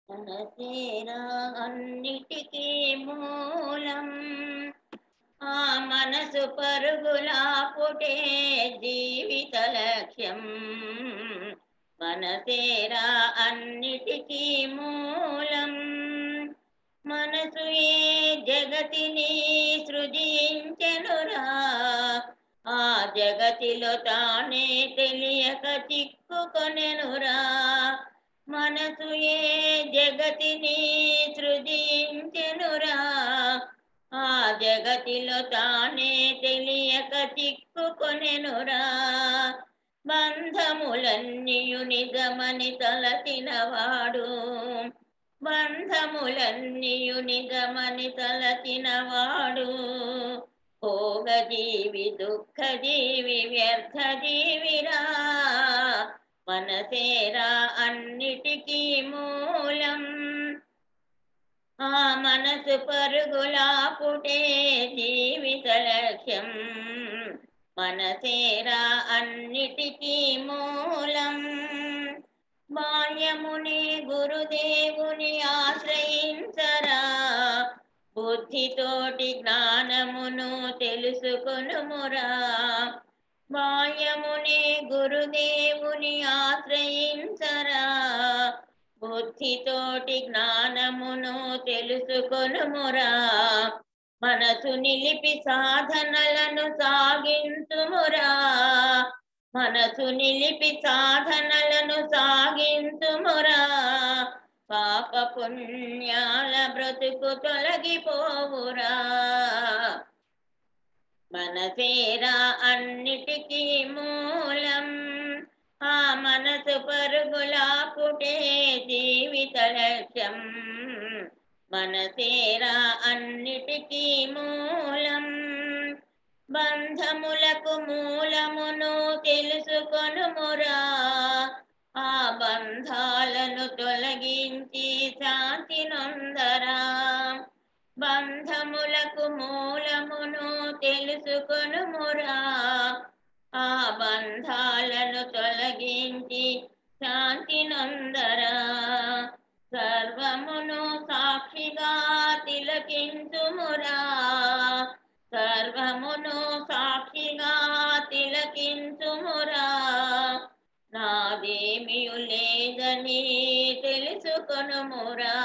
మనసేరా అన్నిటికీ మూలం ఆ మనసు పరుగులా పుటే జీవిత లక్ష్యం మనసేరా అన్నిటికీ మూలం మనసు ఏ జగతిని సృజించెనురా ఆ జగతిలో తానే తెలియక చిక్కుకొనెనురా మనసు ఏ జగతిని సృజించెనురా ఆ జగతిలో తానే తెలియక చిక్కుకొనెనురా బంధములన్నీయు నిజమని తలచినవాడు బంధములన్నీయు నిజమని తలచినవాడు భోగ జీవి దుఃఖ జీవి వ్యర్థ జీవిరా మనసేరా అన్నిటికీ మూలం ఆ మనసు పరుగులా పుటే జీవిత లక్ష్యం మనసేరా అన్నిటికీ మూలం బాల్యముని గురుదేవుని ఆశ్రయించరా బుద్ధితోటి జ్ఞానమును తెలుసుకొనుమురా బాల్యముని గురుదేవుని ఆశ్రయించరా బుద్ధితోటి జ్ఞానమును తెలుసుకొనుమురా మనసు నిలిపి సాధనలను సాగించుమురా మనసు నిలిపి సాధనలను సాగించుమురా పాప పుణ్యాల బ్రతుకు తొలగిపోవురా మనసేరా అన్నిటికీ మూలం ఆ మనసు పరుగులా పుటే జీవిత లక్ష్యం మనసేరా అన్నిటికీ మూలం బంధములకు మూలమును తెలుసుకొనుమురా ఆ బంధాలను తొలగించి శాంతి నొందరా బంధములకు మూలమును తెలుసుకొనుమురా ఆ బంధాలను తొలగించి శాంతి నొందరా సర్వమును సాక్షిగా తిలకించుమురా సర్వమును సాక్షిగా తిలకించుమురా నాదేమియు లేదని తెలుసుకొనుమురా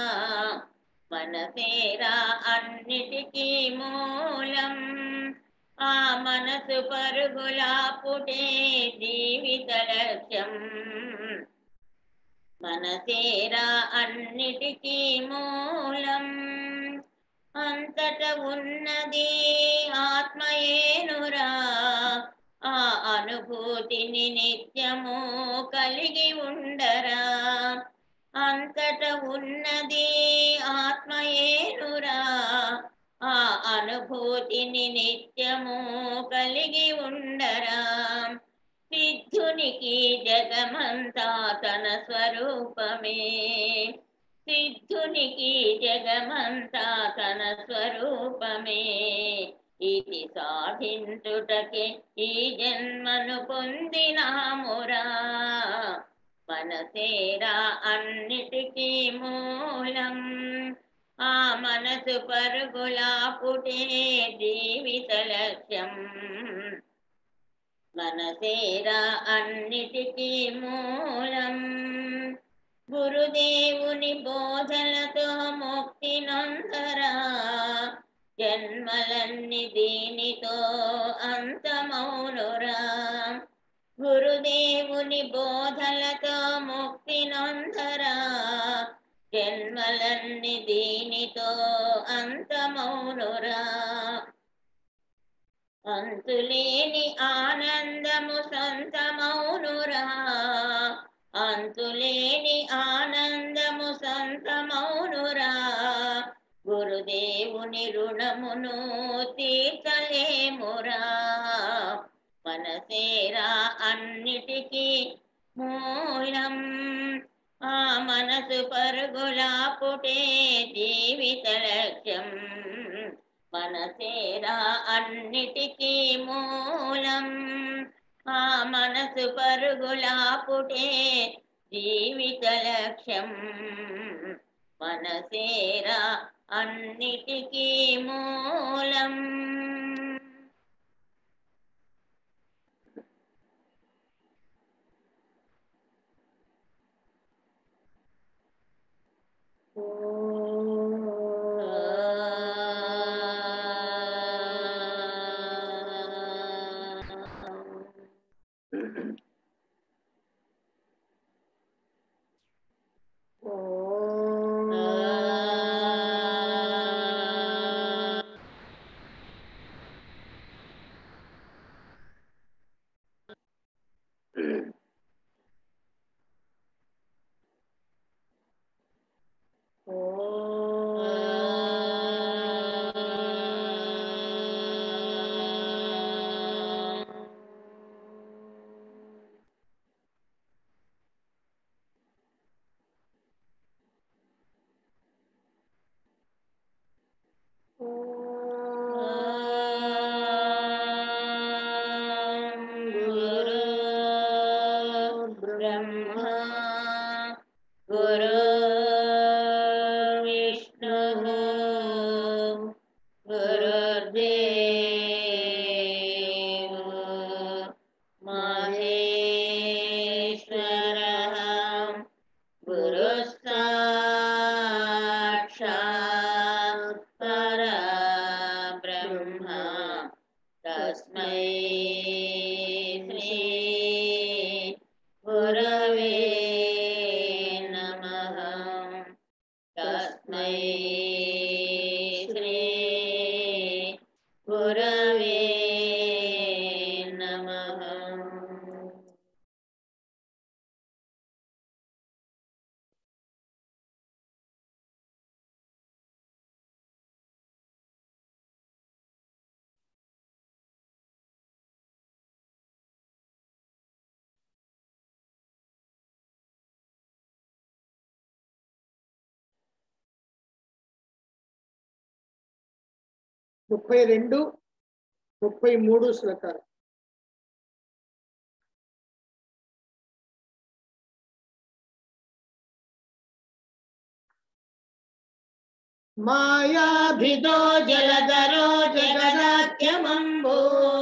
మనసేరా అన్నిటికీ మూలం ఆ మనసు పరుగులా పుటే జీవిత లక్ష్యం మనసేరా అన్నిటికీ మూలం అంతట ఉన్నది ఆత్మయేనురా ఆ అనుభూతిని నిత్యము కలిగి ఉండరా అంతట ఉన్నది ఆత్మయేనురా ఆ అనుభూతిని నిత్యము కలిగి ఉండరా సిద్ధునికి జగమంతా తన స్వరూపమే సిద్ధునికి జగమంతా తన స్వరూపమే ఇది సాధించుటకే ఈ జన్మను పొందినామురా మనసేరా అన్నిటికీ మూలం ఆ మనసు పరుగులా పుటే జీవిత లక్ష్యం మనసేరా అన్నిటికీ మూలం గురుదేవుని బోధలతో ముక్తి నొందరా జన్మలన్ని దీనితో అంతమౌనురా గురుదేవుని బోధలతో ముక్తి నొందరా జన్మలన్ని దీనితో అంతమౌనురా అంతులేని ఆనందము సొంతమౌనురా అంతులేని ఆనందము సొంతమౌనురా గురుదేవుని రుణమును తీర్చలేమురా మనసేరా అన్నిటికీ మూలం ఆ మనసు పరుగులా పుటే జీవిత లక్ష్యం మనసేరా అన్నిటికీ మూలం ఆ మనసు పరుగులా పుటే జీవిత లక్ష్యం మనసేరా అన్నిటికీ మూలం గురు బ్రహ్మ గురు విష్ణు గురుదేవ మహేశ్వర గురు సాక్షాత్ పరబ్రహ్మ తస్మై శ్రీ గురవే నమః తస్మై శ్రీ గురవే నమః ముప్పై రెండు ముప్పై మూడు శ్లోకాలు మాయాభిదో జలధరో జగదాఖ్యమంబో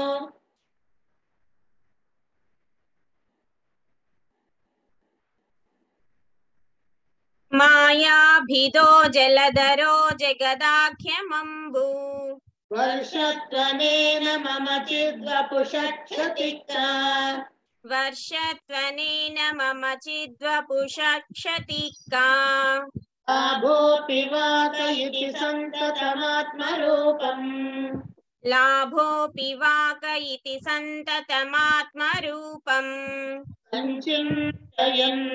మాయాభిదో జలధరో జగదాఖ్యమంబు వర్షత్వనేన మమ చిద్వపుషక్షతిక్కా వర్షత్వనేన మమ చిద్వపుషక్షతికా లాభోऽपि वाक इति सन्ततमात्मरूपम् లాభోపి వాక ఇతి సంతతమాత్మరూపం सञ्चिन्तयन्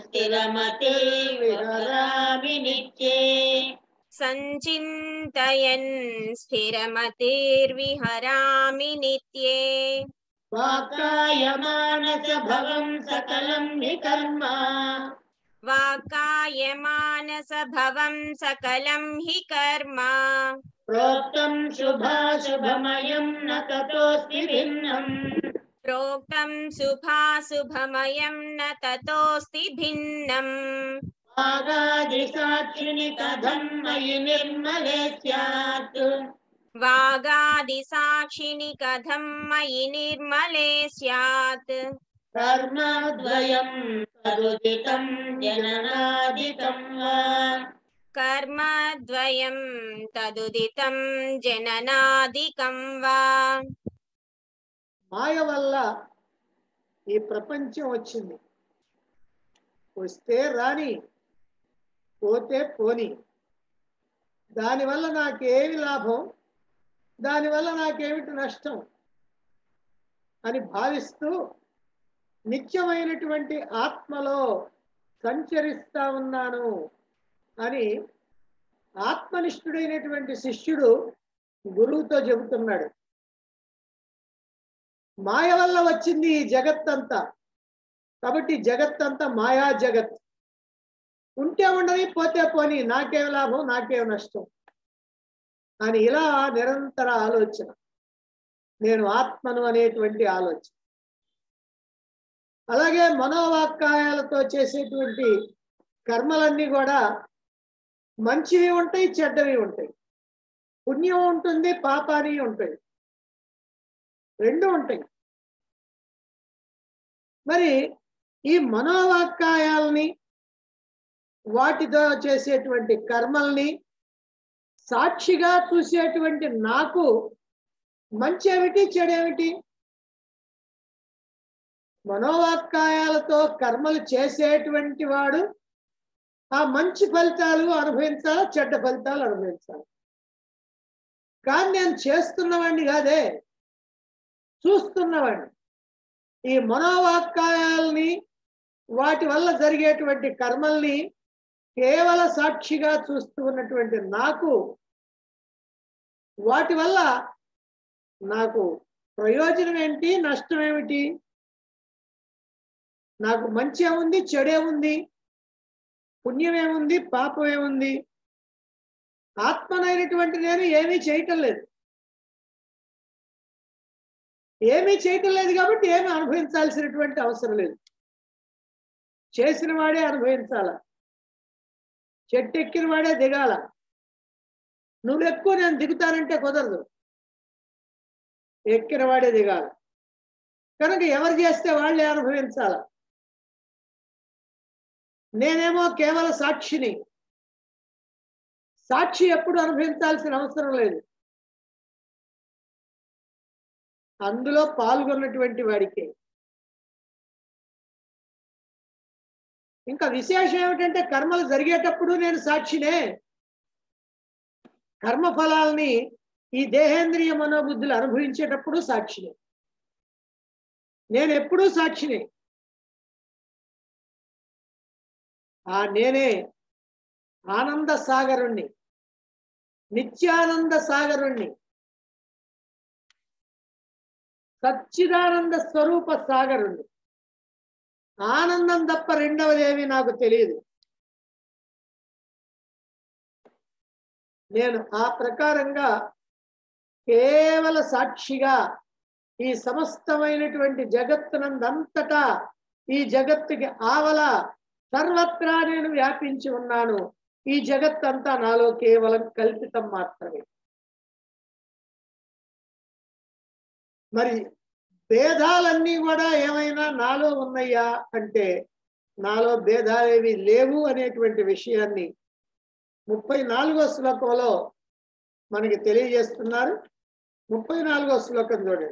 स्थिरमतिर्विहरामि नित्ये సంచింతయన్ స్థిరమతిర్విహరామి నిత్యే वाकाय मानसभवं सकलं हि कर्म వాకాయ మానస భవం సకలం హి కర్మ प्रोक्तं शुभाशुभमयं न ततोऽस्ति भिन्नम् ప్రోక్తం శుభాశుభమయం న తతోస్తి భిన్నం वागादिसाक्षिणि कथं मयि निर्मले स्यात् వాగాది సాక్షిని కథం మయి నిర్మలే స్యాత్ कर्मद्वयं तदुदितं जननादिकं वा కర్మద్వయం తదుదితం జననాదికం వా మాయ వల్ల ఈ ప్రపంచం వచ్చింది వస్తే రాని పోతే పోని దానివల్ల నాకేమి లాభం దానివల్ల నాకేమిటి నష్టం అని భావిస్తూ నిత్యమైనటువంటి ఆత్మలో సంచరిస్తా ఉన్నాను అని ఆత్మనిష్ఠుడైనటువంటి శిష్యుడు గురువుతో చెబుతున్నాడు మాయ వల్ల వచ్చింది ఈ జగత్తంతా కాబట్టి జగత్తంతా మాయా జగత్ ఉంటే ఉండని పోతే పోని నాకేం లాభం నాకేం నష్టం అని ఇలా నిరంతర ఆలోచన నేను ఆత్మను అనేటువంటి ఆలోచన అలాగే మనోవాక్కాయాలతో చేసేటువంటి కర్మలన్నీ కూడా మంచివి ఉంటాయి చెడ్డవి ఉంటాయి పుణ్యం ఉంటుంది పాపాని ఉంటాయి రెండు ఉంటాయి మరి ఈ మనోవాక్కాయాలని వాటితో చేసేటువంటి కర్మల్ని సాక్షిగా చూసేటువంటి నాకు మంచి ఏమిటి చెడేమిటి మనోవాక్కాయాలతో కర్మలు చేసేటువంటి వాడు ఆ మంచి ఫలితాలు అనుభవించాలి చెడ్డ ఫలితాలు అనుభవించాలి కానీ నేను చేస్తున్నవాడిని కాదే చూస్తున్నవాడిని ఈ మనోవాక్కాయాల్ని వాటి వల్ల జరిగేటువంటి కర్మల్ని కేవల సాక్షిగా చూస్తూ ఉన్నటువంటి నాకు వాటి వల్ల నాకు ప్రయోజనం ఏంటి నష్టం ఏమిటి నాకు మంచి ఏముంది చెడేముంది పుణ్యం ఏముంది పాపం ఏముంది ఆత్మనైనటువంటి నేను ఏమీ చేయటం లేదు ఏమీ చేయటం లేదు కాబట్టి ఏమీ అనుభవించాల్సినటువంటి అవసరం లేదు చేసిన వాడే అనుభవించాల చెట్టు ఎక్కిన వాడే దిగాల నువ్వు ఎక్కువ నేను దిగుతానంటే కుదరదు ఎక్కిన వాడే దిగాల కనుక ఎవరు చేస్తే వాళ్ళే అనుభవించాల నేనేమో కేవల సాక్షిని సాక్షి ఎప్పుడు అనుభవించాల్సిన అవసరం లేదు అందులో పాల్గొన్నటువంటి వాడికి ఇంకా విశేషం ఏమిటంటే కర్మలు జరిగేటప్పుడు నేను సాక్షినే కర్మ ఫలాల్ని ఈ దేహేంద్రియ మనోబుద్ధులు అనుభవించేటప్పుడు సాక్షినే నేను ఎప్పుడూ సాక్షినే ఆ నేనే ఆనంద సాగరుణ్ణి నిత్యానంద సాగరుణ్ణి సచ్చిదానంద స్వరూప సాగరుణ్ణి ఆనందం తప్ప రెండవదేమి నాకు తెలియదు నేను ఆ ప్రకారంగా కేవల సాక్షిగా ఈ సమస్తమైనటువంటి జగత్తునందంతటా ఈ జగత్తుకి ఆవల సర్వత్రా నేను వ్యాపించి ఉన్నాను ఈ జగత్తంతా నాలో కేవలం కల్పితం మాత్రమే మరి భేదాలన్నీ కూడా ఏమైనా నాలో ఉన్నాయా అంటే నాలో భేదాలేవి లేవు అనేటువంటి విషయాన్ని ముప్పై నాలుగో శ్లోకంలో మనకి తెలియజేస్తున్నారు ముప్పై నాలుగో శ్లోకం చూడండి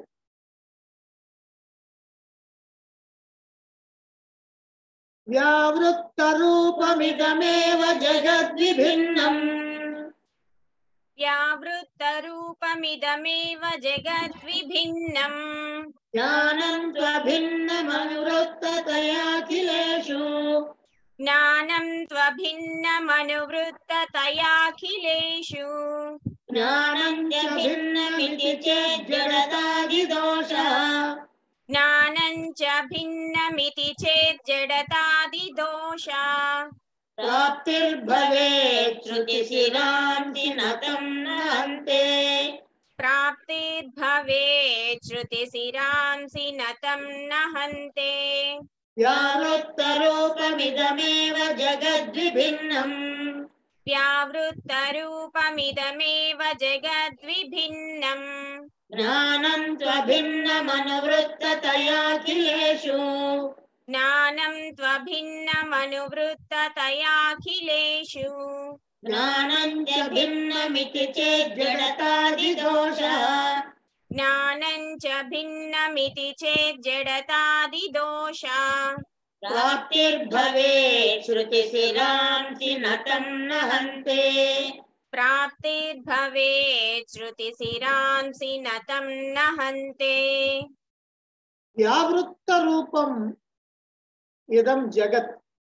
వ్యావృత్త రూపమిదమేవ జగద్విభిన్నం व्यावृत्तरूपमिदमेव जगद्विभिन्नम् జ్ఞానం త్వభిన్నమనువృత్తతయాఖిలేషు ज्ञानं त्वभिन्नमनुवृत्ततयाखिलेषु జ్ఞానం చ భిన్నమితి చేజ్జడతాదిదోష ज्ञानं च भिन्नमिति चेज्जडतादिदोषा ప్రాప్తిర్భవేత్ శృతిశిరాంతి నతం నహంతే प्राप्तिर्भवेत् श्रुतिशिरांसि न तं न हन्ते వ్యావృత్తరూపమిదమేవ జగద్విభిన్నం व्यावृत्तरूपमिदमेव जगद्विभिन्नम् జ్ఞానం త్వభిన్నమనువృత్తతయాఖిలేషు ज्ञानं त्वभिन्नमनुवृत्ततयाखिलेषु జ్ఞానం చ భిన్నమితి చేజ్జడతాదిదోష ज्ञानं च भिन्नमिति चेज्जडतादिदोषा ప్రాప్తిర్భవేత్ శృతిశిరాంసి నతం నహంతే प्राप्तिर्भवेत् श्रुतिशिरांसि न तं न हन्ते వ్యావృత్త రూపం ఇదం జగత్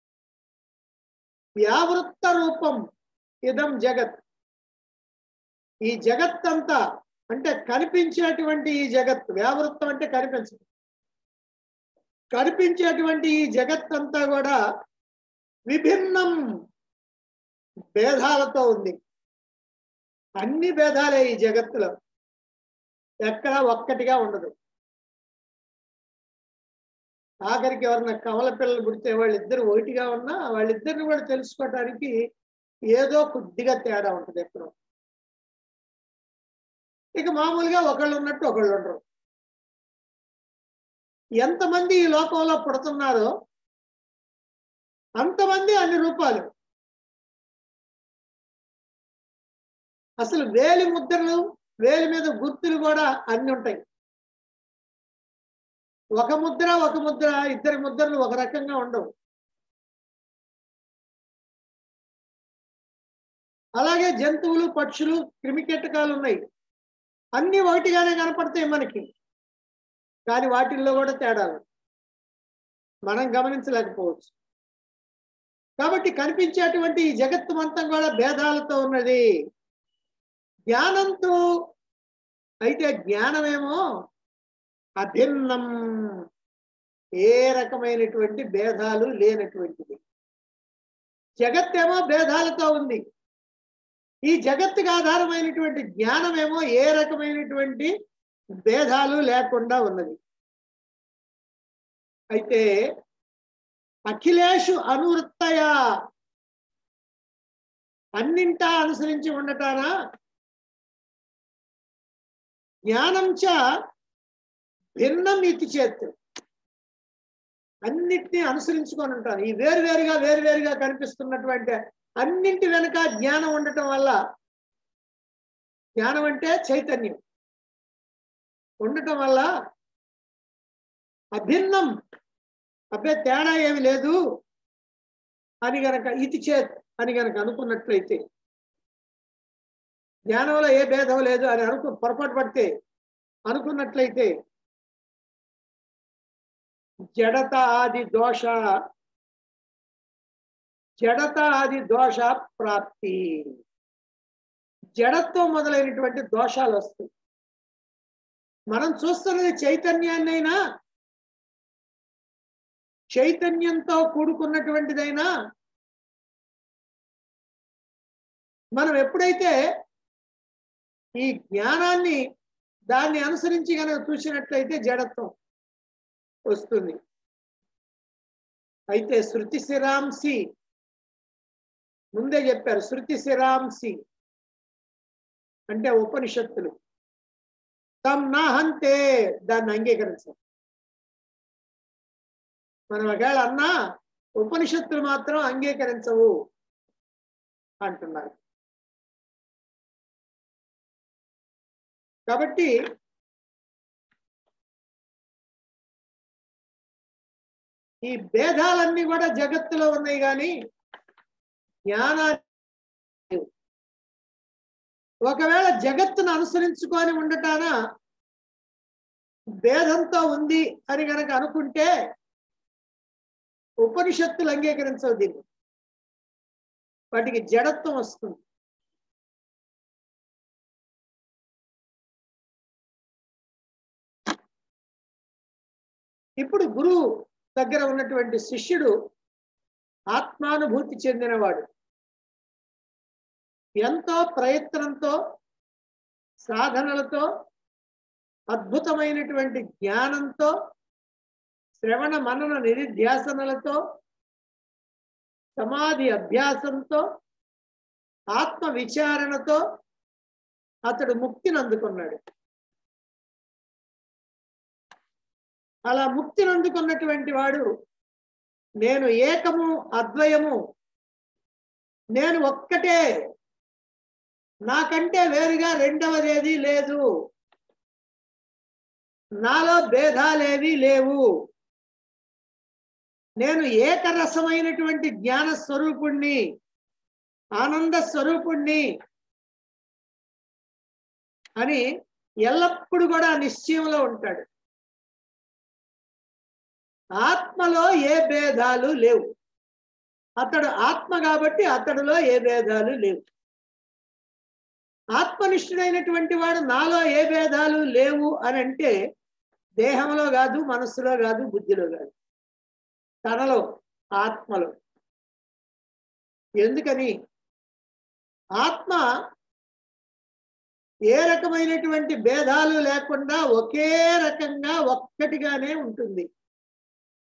వ్యావృత్త రూపం ఇదం జగత్ ఈ జగత్ అంతా అంటే కనిపించేటువంటి ఈ జగత్ వ్యావృత్తం అంటే కనిపించదు కనిపించేటువంటి ఈ జగత్ అంతా కూడా విభిన్నం భేదాలతో ఉంది అన్ని భేదాలే ఈ జగత్తులో ఎక్కడ ఒక్కటిగా ఉండదు ఆఖరికి ఎవరన్నా కమల పిల్లలు పుడితే వాళ్ళిద్దరు ఒకటిగా ఉన్నా వాళ్ళిద్దరిని కూడా తెలుసుకోవటానికి ఏదో కొద్దిగా తేడా ఉంటుంది ఎక్కడో ఇక మామూలుగా ఒకళ్ళు ఉన్నట్టు ఒకళ్ళు ఉండరు ఎంతమంది ఈ లోకంలో పుడుతున్నారో అంతమంది అన్ని రూపాలు అసలు వేలి ముద్రలు వేలి మీద గుర్తులు కూడా అన్ని ఉంటాయి ఒక ముద్ర ఒక ముద్ర ఇద్దరి ముద్రలు ఒక రకంగా ఉండవు అలాగే జంతువులు పక్షులు క్రిమికీటకాలు ఉన్నాయి అన్ని ఒకటిగానే కనపడతాయి మనకి కానీ వాటిల్లో కూడా తేడాలు మనం గమనించలేకపోవచ్చు కాబట్టి కనిపించేటువంటి ఈ జగత్తు మొత్తం కూడా భేదాలతో ఉన్నది జ్ఞానంతో అయితే జ్ఞానమేమో అభిన్నం ఏ రకమైనటువంటి భేదాలు లేనటువంటిది జగత్తేమో భేదాలతో ఉంది ఈ జగత్తుకు ఆధారమైనటువంటి జ్ఞానమేమో ఏ రకమైనటువంటి భేదాలు లేకుండా ఉన్నది అయితే అఖిలేషు అనువృత్తయ అన్నింటా అనుసరించి ఉండటానా జ్ఞానం చ భిన్నం ఇతి చేత్ అన్నిటినీ అనుసరించుకొని ఉంటాను ఈ వేరువేరుగా వేరువేరుగా కనిపిస్తున్నటువంటి అన్నింటి వెనుక జ్ఞానం ఉండటం వల్ల జ్ఞానం అంటే చైతన్యం ఉండటం వల్ల అభిన్నం అబ్బే తేడా ఏమి లేదు అని గనక ఇతి చేత్ అని గనక అనుకున్నట్లయితే జ్ఞానంలో ఏ భేదం లేదు అని అనుకు పొరపాటు పడితే అనుకున్నట్లయితే జడత ఆది దోష జడత ఆది దోష ప్రాప్తి జడత్వం మొదలైనటువంటి దోషాలు వస్తాయి మనం చూస్తున్నది చైతన్యాన్నైనా చైతన్యంతో కూడుకున్నటువంటిదైనా మనం ఎప్పుడైతే ఈ జ్ఞానాన్ని దాన్ని అనుసరించి కనుక చూసినట్లయితే జడత్వం వస్తుంది అయితే శృతి శిరాంసి ముందే చెప్పారు శృతి శిరాంసి అంటే ఉపనిషత్తులు తమ్ నాహంతే దాన్ని అంగీకరించాం మనం ఒకవేళ అన్నా ఉపనిషత్తులు మాత్రం అంగీకరించవు అంటున్నారు కాబట్టి ఈ భేదాలన్నీ కూడా జగత్తులో ఉన్నాయి కానీ జ్ఞానా ఒకవేళ జగత్తును అనుసరించుకొని ఉండటాన భేదంతో ఉంది అని గనక అనుకుంటే ఉపనిషత్తులు అంగీకరించవు దీన్ని వాటికి జడత్వం వస్తుంది ఇప్పుడు గురువు దగ్గర ఉన్నటువంటి శిష్యుడు ఆత్మానుభూతి చెందినవాడు ఎంతో ప్రయత్నంతో సాధనలతో అద్భుతమైనటువంటి జ్ఞానంతో శ్రవణ మనన నిధిధ్యాసనలతో సమాధి అభ్యాసంతో ఆత్మ విచారణతో అతడు ముక్తిని అందుకున్నాడు అలా ముక్తిని అందుకున్నటువంటి వాడు నేను ఏకము అద్వయము నేను ఒక్కటే నాకంటే వేరుగా రెండవదేది లేదు నాలో భేదాలేవి లేవు నేను ఏకరసమైనటువంటి జ్ఞాన స్వరూపుణ్ణి ఆనంద స్వరూపుణ్ణి అని ఎల్లప్పుడూ కూడా నిశ్చయంలో ఉంటాడు ఆత్మలో ఏ భేదాలు లేవు అతడు ఆత్మ కాబట్టి అతడిలో ఏ భేదాలు లేవు ఆత్మనిష్ఠుడైనటువంటి వాడు నాలో ఏ భేదాలు లేవు అని అంటే దేహంలో కాదు మనస్సులో కాదు బుద్ధిలో కాదు తనలో ఆత్మలో ఎందుకని ఆత్మ ఏ రకమైనటువంటి భేదాలు లేకుండా ఒకే రకంగా ఒక్కటిగానే ఉంటుంది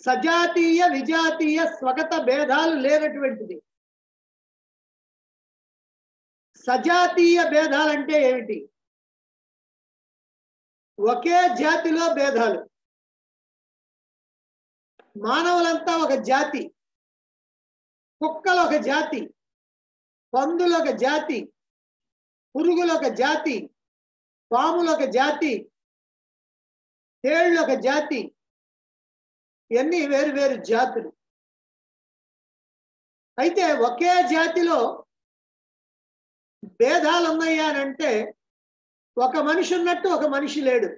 సజాతీయ విజాతీయ స్వగత భేదాలు లేనటువంటిది సజాతీయ భేదాలంటే ఏమిటి ఒకే జాతిలో భేదాలు మానవులంతా ఒక జాతి కుక్కలు ఒక జాతి పందులు ఒక జాతి పురుగులు ఒక జాతి పాములు ఒక జాతి తేళ్ళు ఒక జాతి ఇవన్నీ వేరు వేరు జాతులు అయితే ఒకే జాతిలో భేదాలు ఉన్నాయి అని అంటే ఒక మనిషి ఉన్నట్టు ఒక మనిషి లేడు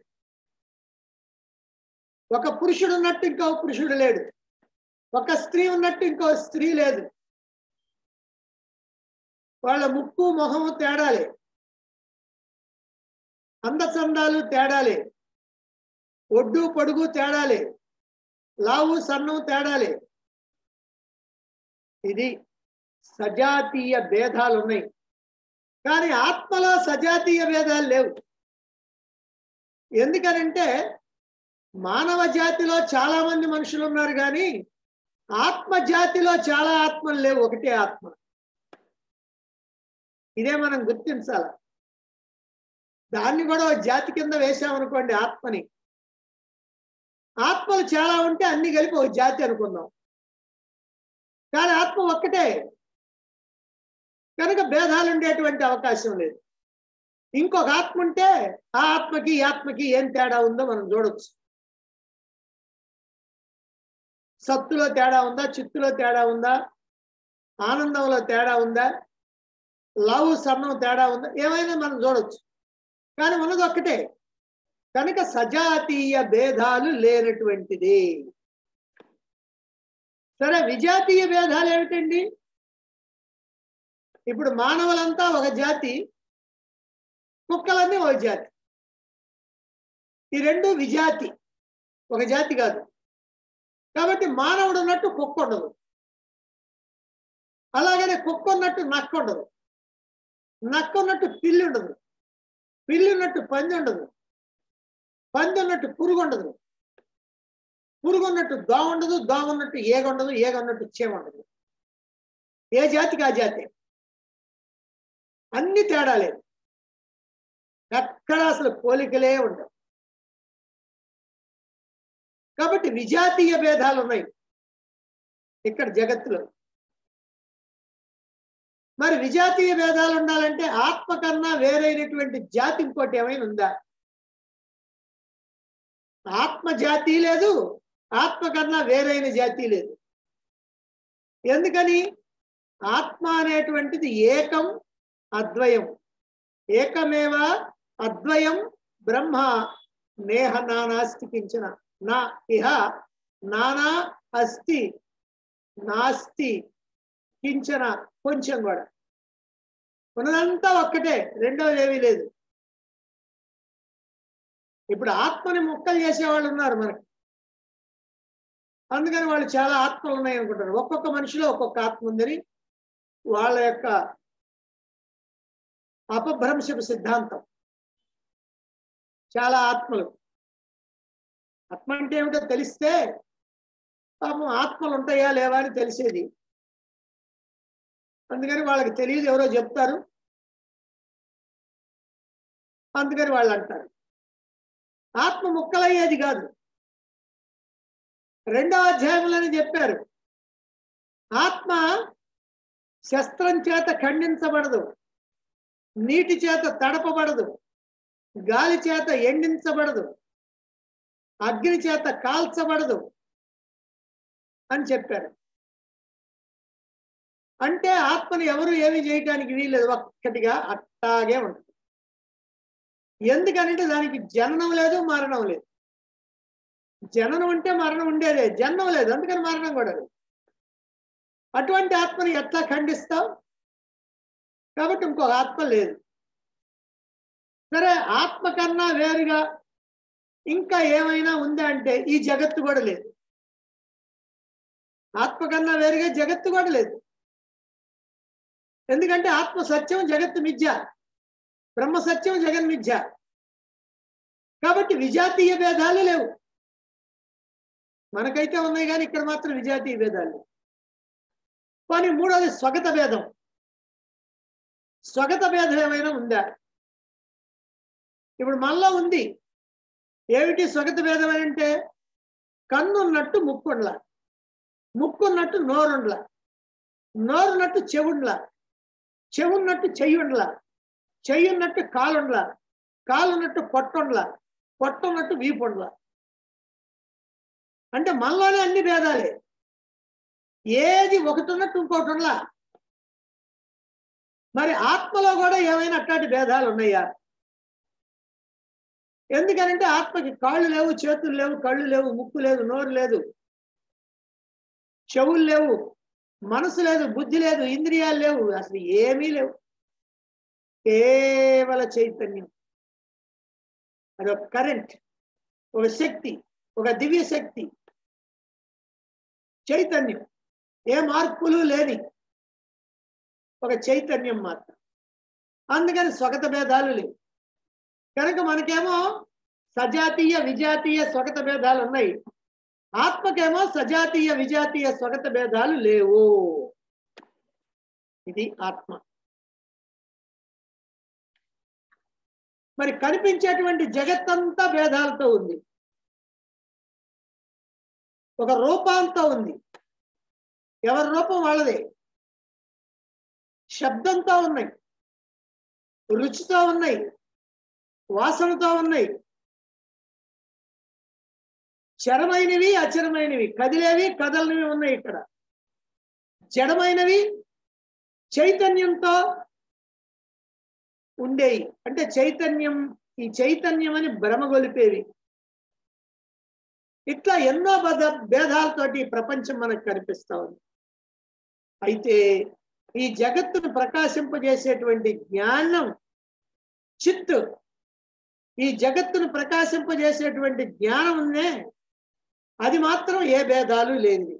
ఒక పురుషుడు ఉన్నట్టు ఇంకో పురుషుడు లేడు ఒక స్త్రీ ఉన్నట్టు ఇంకో స్త్రీ లేదు వాళ్ళ ముక్కు మొహము తేడాలే అందచందాలు తేడాలే ఒడ్డు పొడుగు తేడాలే లావు సన్నం తేడాలే ఇది సజాతీయ భేదాలు ఉన్నాయి కానీ ఆత్మలో సజాతీయ భేదాలు లేవు ఎందుకనంటే మానవ జాతిలో చాలా మంది మనుషులు ఉన్నారు కానీ ఆత్మ జాతిలో చాలా ఆత్మలు లేవు ఒకటే ఆత్మ ఇదే మనం గుర్తించాల దాన్ని కూడా ఒక జాతి కింద వేసామనుకోండి ఆత్మని ఆత్మలు చాలా ఉంటే అన్ని కలిపి ఒక జాతి అనుకుందాం కానీ ఆత్మ ఒక్కటే కనుక భేదాలు ఉండేటువంటి అవకాశం లేదు ఇంకొక ఆత్మ ఉంటే ఆ ఆత్మకి ఈ ఆత్మకి ఏం తేడా ఉందో మనం చూడొచ్చు సత్తులో తేడా ఉందా చిత్తులో తేడా ఉందా ఆనందంలో తేడా ఉందా లావు సన్నం తేడా ఉందా ఏమైనా మనం చూడొచ్చు కానీ ఉన్నది ఒక్కటే కనుక సజాతీయ భేదాలు లేనటువంటిది సరే విజాతీయ భేదాలు ఏమిటండి ఇప్పుడు మానవులంతా ఒక జాతి కుక్కలన్నీ ఒక జాతి ఈ రెండు విజాతి ఒక జాతి కాదు కాబట్టి మానవుడు ఉన్నట్టు కుక్క ఉండదు అలాగనే కుక్క ఉన్నట్టు నక్క ఉండదు నక్క ఉన్నట్టు పిల్లి ఉండదు పిల్లి ఉన్నట్టు పంది ఉండదు పంది ఉన్నట్టు పురుగు ఉండదు పురుగు ఉన్నట్టు దోమ ఉండదు దోమ ఉన్నట్టు ఏగ ఉండదు ఏగ ఉన్నట్టు చీమ ఉండదు ఏ జాతికి ఆ జాతి అన్ని తేడాలే ఎక్కడ అసలు పోలికలే ఉండవు కాబట్టి విజాతీయ భేదాలు ఉన్నాయి ఇక్కడ జగత్తులో మరి విజాతీయ భేదాలు ఉండాలంటే ఆత్మ కన్నా వేరైనటువంటి జాతి ఇంకోటి ఏమైనా ఉందా ఆత్మ జాతి లేదు ఆత్మ కన్నా వేరైన జాతి లేదు ఎందుకని ఆత్మ అనేటువంటిది ఏకం అద్వయం ఏకమేవ అద్వయం బ్రహ్మ నేహ నానాస్తి కించన నా ఇహ నానా అస్తి నాస్తి కించన కొంచెం కూడా ఉన్నదంతా ఒక్కటే రెండవది ఏమీ లేదు ఇప్పుడు ఆత్మని ముక్కలు చేసేవాళ్ళు ఉన్నారు మనకి అందుకని వాళ్ళు చాలా ఆత్మలు ఉన్నాయి అనుకుంటారు ఒక్కొక్క మనిషిలో ఒక్కొక్క ఆత్మ ఉందని వాళ్ళ యొక్క అపభ్రంశపు సిద్ధాంతం చాలా ఆత్మలు ఆత్మ అంటే ఏమిటో తెలిస్తే పాపం ఆత్మలు ఉంటాయా లేవా అని తెలిసేది అందుకని వాళ్ళకి తెలియదు ఎవరో చెప్తారు అందుకని వాళ్ళు అంటారు ఆత్మ ముక్కలయ్యేది కాదు రెండవ అధ్యాయంలోనే చెప్పారు ఆత్మ శస్త్రం చేత ఖండించబడదు నీటి చేత తడపబడదు గాలి చేత ఎండించబడదు అగ్ని చేత కాల్చబడదు అని చెప్పారు అంటే ఆత్మని ఎవరు ఏమి చేయటానికి వీలేదు ఒక్కటిగా అట్టాగే ఉంటుంది ఎందుకనంటే దానికి జననం లేదు మరణం లేదు జననం ఉంటే మరణం ఉండేదే జన్మం లేదు అందుకని మరణం కూడా లేదు అటువంటి ఆత్మని ఎట్లా ఖండిస్తావు కాబట్టి ఇంకొక ఆత్మ లేదు సరే ఆత్మ కన్నా వేరుగా ఇంకా ఏమైనా ఉందా అంటే ఈ జగత్తు కూడా లేదు ఆత్మ కన్నా వేరుగా జగత్తు కూడా లేదు ఎందుకంటే ఆత్మ సత్యం జగత్తు మిథ్య బ్రహ్మ సత్యం జగన్ మిథ్య కాబట్టి విజాతీయ భేదాలు లేవు మనకైతే ఉన్నాయి కానీ ఇక్కడ మాత్రం విజాతీయ భేదాలు లేవు. కానీ మూడోది స్వగత భేదం స్వగత భేదం ఏమైనా ఉందా ఇప్పుడు మనలో ఉంది ఏమిటి స్వగత భేదం అని అంటే కన్నున్నట్టు ముక్కుండ్ల ముక్కున్నట్టు నోరుండ్ల నోరున్నట్టు చెవుండ్ల చెవున్నట్టు చెయ్యుండ్ల చెయ్యున్నట్టు కాలుండ్ల కాలున్నట్టు పొట్టుండ్ల పొట్టున్నట్టు వీపుండ్ల అంటే మనలోనే అన్ని భేదాలే ఏది ఒకటి ఉన్నట్టు ఇంకోటి ఉండలా మరి ఆత్మలో కూడా ఏమైనా అట్లాంటి భేదాలు ఉన్నాయా ఎందుకనంటే ఆత్మకి కాళ్ళు లేవు చేతులు లేవు కళ్ళు లేవు ముక్కు లేదు నోరు లేదు చెవులు లేవు మనసు లేదు బుద్ధి లేదు ఇంద్రియాలు లేవు అసలు ఏమీ లేవు కేవల చైతన్యం అది ఒక కరెంట్ ఒక శక్తి ఒక దివ్య శక్తి చైతన్యం ఏ మార్పులు లేని ఒక చైతన్యం మాత్రం అందుకని స్వగత భేదాలు లేవు కనుక మనకేమో సజాతీయ విజాతీయ స్వగత భేదాలు ఉన్నాయి ఆత్మకేమో సజాతీయ విజాతీయ స్వగత భేదాలు లేవు ఇది ఆత్మ మరి కనిపించేటువంటి జగత్తంతా భేదాలతో ఉంది ఒక రూపాంతో ఉంది ఎవరి రూపం వాళ్ళదే శబ్దంతో ఉన్నాయి రుచితో ఉన్నాయి వాసనతో ఉన్నాయి చరమైనవి అచరమైనవి కదిలేవి కదలనివి ఉన్నాయి ఇక్కడ జడమైనవి చైతన్యంతో ఉండేవి అంటే చైతన్యం ఈ చైతన్యం అని భ్రమగొలిపేవి ఇట్లా ఎన్నో బద భేదాలతోటి ఈ ప్రపంచం మనకు కనిపిస్తా ఉంది అయితే ఈ జగత్తును ప్రకాశింపజేసేటువంటి జ్ఞానం చిత్తు ఈ జగత్తును ప్రకాశింపజేసేటువంటి జ్ఞానం ఉందే అది మాత్రం ఏ భేదాలు లేనిది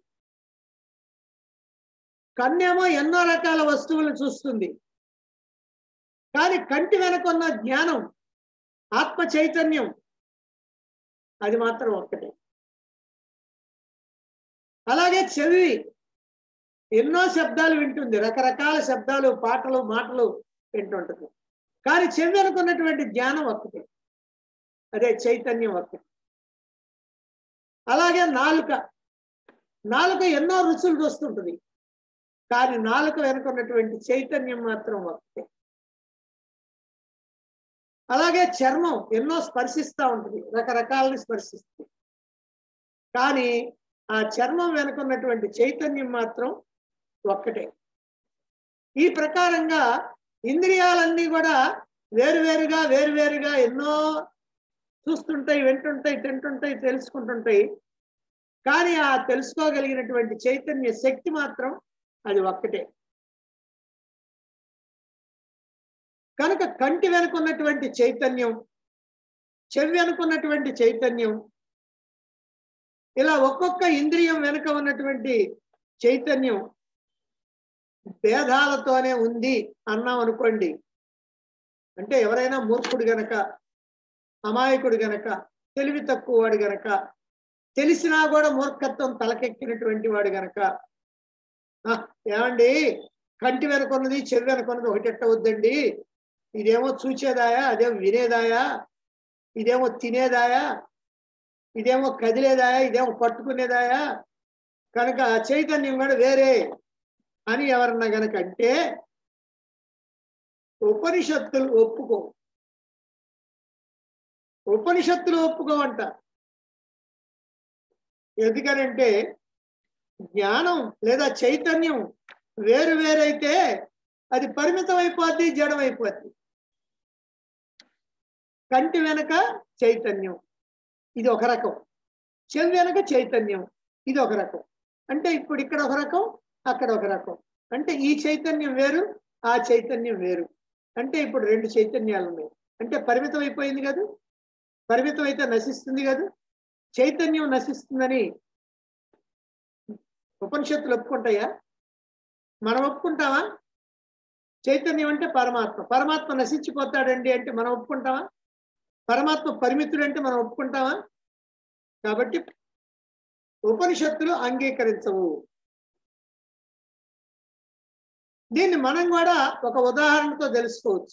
కన్నేమో ఎన్నో రకాల వస్తువులను చూస్తుంది కానీ కంటి వెనకున్న జ్ఞానం ఆత్మ చైతన్యం అది మాత్రం ఒక్కటే అలాగే చెవి ఎన్నో శబ్దాలు వింటుంది రకరకాల శబ్దాలు పాటలు మాటలు వింటుంటుంది కానీ చెవి అనుకున్నటువంటి జ్ఞానం ఒక్కటే అదే చైతన్యం ఒక్కటే అలాగే నాలుక నాలుక ఎన్నో రుచులు చూస్తుంటుంది కానీ నాలుక వెనుకున్నటువంటి చైతన్యం మాత్రం ఒక్కటే అలాగే చర్మం ఎన్నో స్పర్శిస్తూ ఉంటుంది రకరకాలని స్పర్శిస్తుంది కానీ ఆ చర్మం వెనుకున్నటువంటి చైతన్యం మాత్రం ఒక్కటే ఈ ప్రకారంగా ఇంద్రియాలన్నీ కూడా వేరువేరుగా వేరువేరుగా ఎన్నో చూస్తుంటాయి వింటుంటాయి తింటుంటాయి తెలుసుకుంటుంటాయి కానీ ఆ తెలుసుకోగలిగినటువంటి చైతన్య శక్తి మాత్రం అది ఒక్కటే కనుక కంటి వెనుకున్నటువంటి చైతన్యం చెవి వెనుకున్నటువంటి చైతన్యం ఇలా ఒక్కొక్క ఇంద్రియం వెనుక ఉన్నటువంటి చైతన్యం భేదాలతోనే ఉంది అన్నాం అనుకోండి అంటే ఎవరైనా మూర్ఖుడు గనక అమాయకుడు గనక తెలివి తక్కువ వాడు గనక తెలిసినా కూడా మూర్ఖత్వం తలకెక్కినటువంటి వాడు గనక "ఆ, ఏమండి కంటి వెనుకున్నది చెవి వెనుకున్నది ఒకటెట్ట వద్దండి ఇదేమో చూచేదాయా అదేమో వినేదాయా ఇదేమో తినేదాయా ఇదేమో కదిలేదాయా ఇదేమో పట్టుకునేదాయా కనుక ఆ చైతన్యం కూడా వేరే అని ఎవరన్నా గనక అంటే ఉపనిషత్తులు ఒప్పుకో ఉపనిషత్తులు ఒప్పుకోవంట ఎందుకనంటే జ్ఞానం లేదా చైతన్యం వేరు వేరైతే అది పరిమితం అయిపోద్ది జడం అయిపోద్ది కంటి వెనక చైతన్యం ఇది ఒక రకం చెవి వెనక చైతన్యం ఇది ఒక రకం అంటే ఇప్పుడు ఇక్కడ ఒక రకం అక్కడ ఒక రకం అంటే ఈ చైతన్యం వేరు ఆ చైతన్యం వేరు అంటే ఇప్పుడు రెండు చైతన్యాలు ఉన్నాయి అంటే పరిమితం అయిపోయింది కదా పరిమితం అయితే నశిస్తుంది కదా చైతన్యం నశిస్తుందని ఉపనిషత్తులు ఒప్పుకుంటాయా మనం ఒప్పుకుంటావా చైతన్యం అంటే పరమాత్మ పరమాత్మ నశించిపోతాడండి అంటే మనం ఒప్పుకుంటావా పరమాత్మ పరిమితుడు అంటే మనం ఒప్పుకుంటావా కాబట్టి ఉపనిషత్తులు అంగీకరించవు దీన్ని మనం కూడా ఒక ఉదాహరణతో తెలుసుకోవచ్చు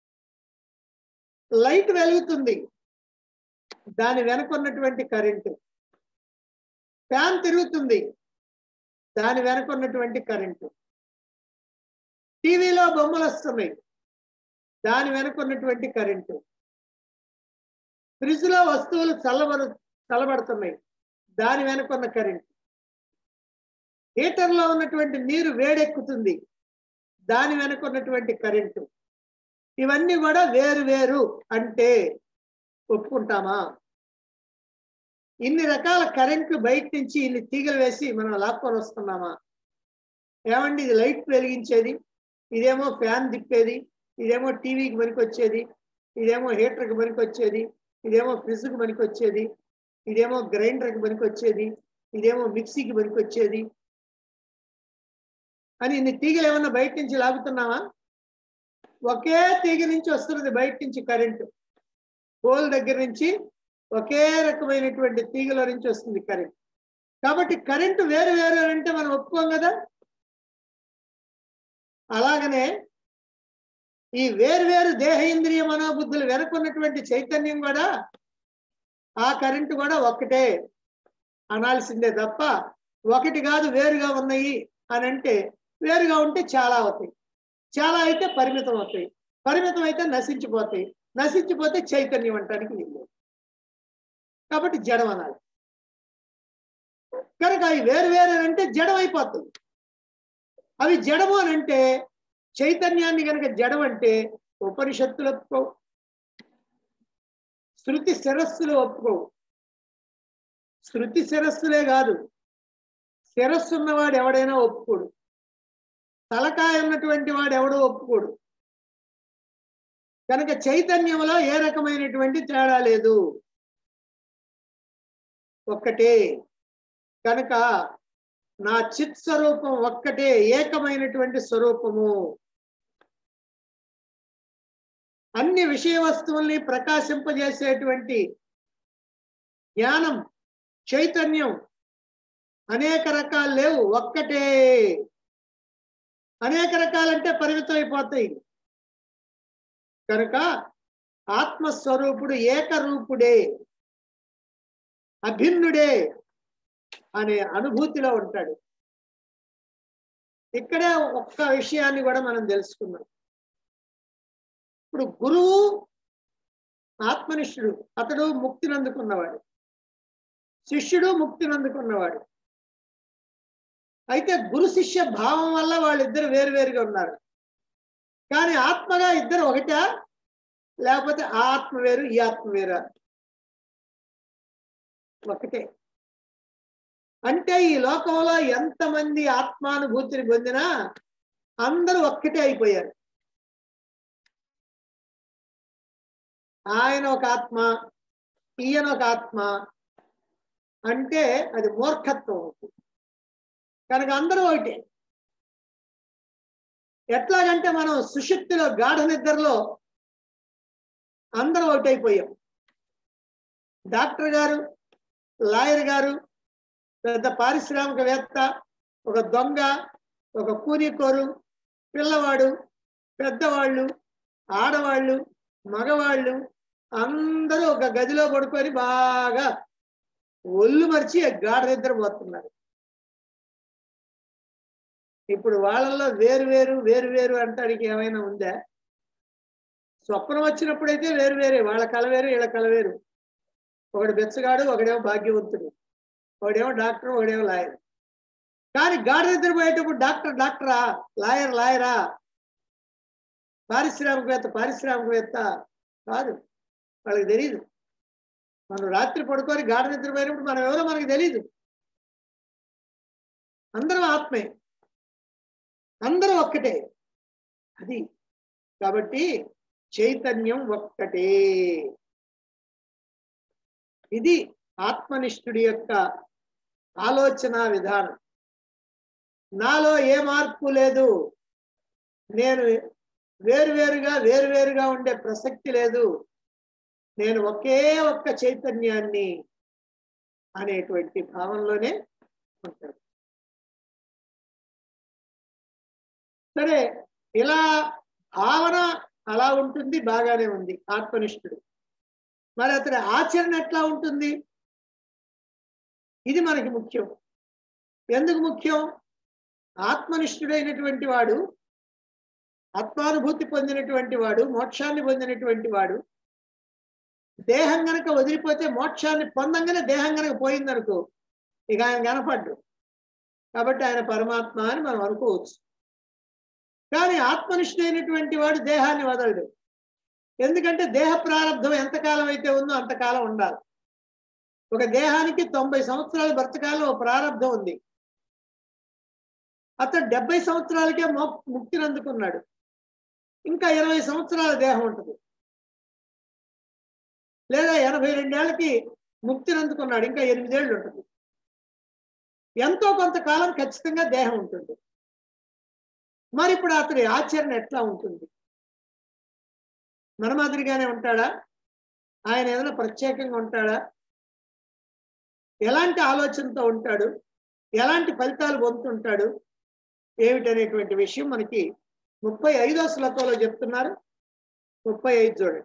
లైట్ వెలుగుతుంది దాని వెనక ఉన్నటువంటి కరెంటు ఫ్యాన్ తిరుగుతుంది దాని వెనక ఉన్నటువంటి కరెంటు టీవీలో బొమ్మలు వస్తున్నాయి దాని వెనక ఉన్నటువంటి కరెంటు ఫ్రిడ్జ్ లో వస్తువులు చల్లబడు చల్లబడుతున్నాయి దాని వెనక ఉన్న కరెంటు హీటర్లో ఉన్నటువంటి నీరు వేడెక్కుతుంది దాని వెనక ఉన్నటువంటి కరెంటు ఇవన్నీ కూడా వేరు వేరు అంటే ఒప్పుకుంటామా ఇన్ని రకాల కరెంట్లు బయట నుంచి ఇన్ని తీగలు వేసి మనం లాక్కొని వస్తున్నామా ఏమండి ఇది లైట్ వెలిగించేది ఇదేమో ఫ్యాన్ తిప్పేది ఇదేమో టీవీకి పనికొచ్చేది ఇదేమో హీటర్కి పనికొచ్చేది ఇదేమో ఫ్రిడ్జ్కి పనికొచ్చేది ఇదేమో గ్రైండర్కి పనికొచ్చేది ఇదేమో మిక్సీకి పనికొచ్చేది అని ఇన్ని తీగలు ఏమన్నా బయట నుంచి లాగుతున్నావా ఒకే తీగ నుంచి వస్తున్నది బయట నుంచి కరెంటు పోల్ దగ్గర నుంచి ఒకే రకమైనటువంటి తీగల నుంచి వస్తుంది కరెంట్ కాబట్టి కరెంటు వేరు వేరు అని అంటే మనం ఒప్పుకోం కదా అలాగనే ఈ వేరు దేహ ఇంద్రియ మనోబుద్ధులు వెనుకున్నటువంటి చైతన్యం కూడా ఆ కరెంటు కూడా ఒక్కటే అనాల్సిందే తప్ప ఒకటి కాదు వేరుగా ఉన్నాయి అని అంటే వేరుగా ఉంటే చాలా అవుతాయి చాలా అయితే పరిమితం అవుతాయి పరిమితం అయితే నశించిపోతాయి నశించిపోతే చైతన్యం అంటానికి వీలు కాబట్టి జడం అనాలి కనుక అవి వేరు వేరు అని అంటే జడం అయిపోతుంది అవి జడము అని అంటే చైతన్యాన్ని కనుక జడం అంటే ఉపనిషత్తులు ఒప్పుకోవు శృతి శిరస్సులు ఒప్పుకోవు శృతి శిరస్సులే కాదు శిరస్సు ఉన్నవాడు ఎవడైనా ఒప్పుకోడు తలకాయ ఉన్నటువంటి వాడు ఎవడో ఒప్పుకోడు కనుక చైతన్యంలో ఏ రకమైనటువంటి తేడా లేదు ఒక్కటే కనుక నా చిత్ స్వరూపం ఒక్కటే ఏకమైనటువంటి స్వరూపము అన్ని విషయ వస్తువుల్ని ప్రకాశింపజేసేటువంటి జ్ఞానం చైతన్యం అనేక రకాలు లేవు ఒక్కటే అనేక రకాలంటే పరిమితం అయిపోతాయి కనుక ఆత్మస్వరూపుడు ఏకరూపుడే అభిన్నుడే అనే అనుభూతిలో ఉంటాడు ఇక్కడే ఒక్క విషయాన్ని కూడా మనం తెలుసుకున్నాం ఇప్పుడు గురువు ఆత్మనిష్ఠుడు అతడు ముక్తిని అందుకున్నవాడు శిష్యుడు ముక్తిని అందుకున్నవాడు అయితే గురు శిష్య భావం వల్ల వాళ్ళిద్దరు వేరువేరుగా ఉన్నారు కానీ ఆత్మగా ఇద్దరు ఒకటా లేకపోతే ఆ ఆత్మ వేరు ఈ ఆత్మ వేరా ఒకటే అంటే ఈ లోకంలో ఎంతమంది ఆత్మానుభూతిని పొందినా అందరూ ఒక్కటే అయిపోయారు ఆయన ఒక ఆత్మ ఈయన ఒక ఆత్మ అంటే అది మూర్ఖత్వం అవుతుంది కనుక అందరూ ఒకటే ఎట్లాగంటే మనం సుషుప్తిలో గాఢ నిద్రలో అందరూ ఒకటైపోయాం డాక్టర్ గారు లాయర్ గారు పెద్ద పారిశ్రామికవేత్త ఒక దొంగ ఒక కూలికోరు పిల్లవాడు పెద్దవాళ్ళు ఆడవాళ్ళు మగవాళ్ళు అందరూ ఒక గదిలో పడుకొని బాగా ఒళ్ళు మరిచి గాఢ నిద్రపోతున్నారు ఇప్పుడు వాళ్ళల్లో వేరు వేరు వేరు వేరు అంటానికి ఏమైనా ఉందా స్వప్నం వచ్చినప్పుడైతే వేరు వేరే వాళ్ళ కల వేరు వీళ్ళ కల వేరు ఒకడు బెచ్చగాడు ఒకడేమో భాగ్యవంతుడు ఒకడేమో డాక్టర్ ఒకడేమో లాయర్ కానీ గాఢ నిద్రపోయేటప్పుడు డాక్టర్ డాక్టరా లాయర్ లాయరా పారిశ్రామికవేత్త పారిశ్రామికవేత్త కాదు వాళ్ళకి తెలియదు మనం రాత్రి పడుకొని గాఢ నిద్రపోయినప్పుడు మనం ఎవరో మనకి తెలియదు అందరం ఆత్మే అందరూ ఒక్కటే అది కాబట్టి చైతన్యం ఒక్కటే ఇది ఆత్మనిష్ఠుడి యొక్క ఆలోచన విధానం నాలో ఏ మార్పు లేదు నేను వేరువేరుగా వేరువేరుగా ఉండే ప్రసక్తి లేదు నేను ఒకే ఒక్క చైతన్యాన్ని అనేటువంటి భావంలోనే ఉంటాడు సరే ఇలా భావన అలా ఉంటుంది బాగానే ఉంది ఆత్మనిష్ఠుడు మరి అతని ఆచరణ ఎట్లా ఉంటుంది ఇది మనకి ముఖ్యం ఎందుకు ముఖ్యం ఆత్మనిష్ఠుడైనటువంటి వాడు ఆత్మానుభూతి పొందినటువంటి వాడు మోక్షాన్ని పొందినటువంటి వాడు దేహం గనక వదిలిపోతే మోక్షాన్ని పొందంగానే దేహం గనక పోయిందనుకో ఇక ఆయన కనపడ్డు కాబట్టి ఆయన పరమాత్మ అని మనం అనుకోవచ్చు కానీ ఆత్మనిష్ఠుడైనటువంటి వాడు దేహాన్ని వదలడు ఎందుకంటే దేహ ప్రారంభం ఎంతకాలం అయితే ఉందో అంతకాలం ఉండాలి ఒక దేహానికి తొంభై సంవత్సరాల బ్రతకాలం ఓ ప్రారంభం ఉంది అతను డెబ్బై సంవత్సరాలకే మో ముక్తిని అందుకున్నాడు ఇంకా ఇరవై సంవత్సరాల దేహం ఉంటుంది లేదా ఎనభై రెండేళ్లకి ముక్తిని అందుకున్నాడు ఇంకా ఎనిమిదేళ్ళు ఉంటుంది ఎంతో కొంతకాలం ఖచ్చితంగా దేహం ఉంటుంది మరి ఇప్పుడు అతని ఆచరణ ఎట్లా ఉంటుంది మన మాదిరిగానే ఉంటాడా ఆయన ఏదైనా ప్రత్యేకంగా ఉంటాడా ఎలాంటి ఆలోచనతో ఉంటాడు ఎలాంటి ఫలితాలు పొందుతుంటాడు ఏమిటనేటువంటి విషయం మనకి ముప్పై ఐదో శ్లోకంలో చెప్తున్నారు ముప్పై ఐదు చూడండి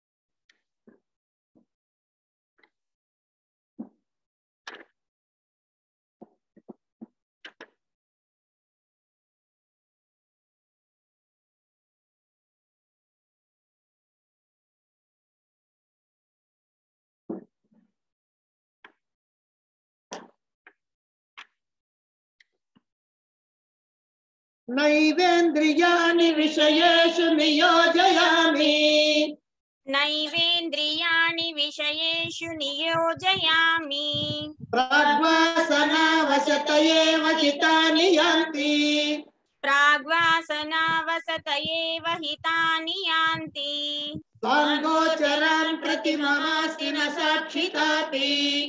నైవేంద్రియాని విషయేషు నియోజయామి నైవేంద్రియాణి విషయేషు నియోజయామి ప్రాగ్వాసనావశతయేవ హితాని యాంతి ప్రాగ్వాసనావసతయేవ హితాని యాంతి సాంగోచరాన్ ప్రతిమమాస్తి న సాక్షితాపి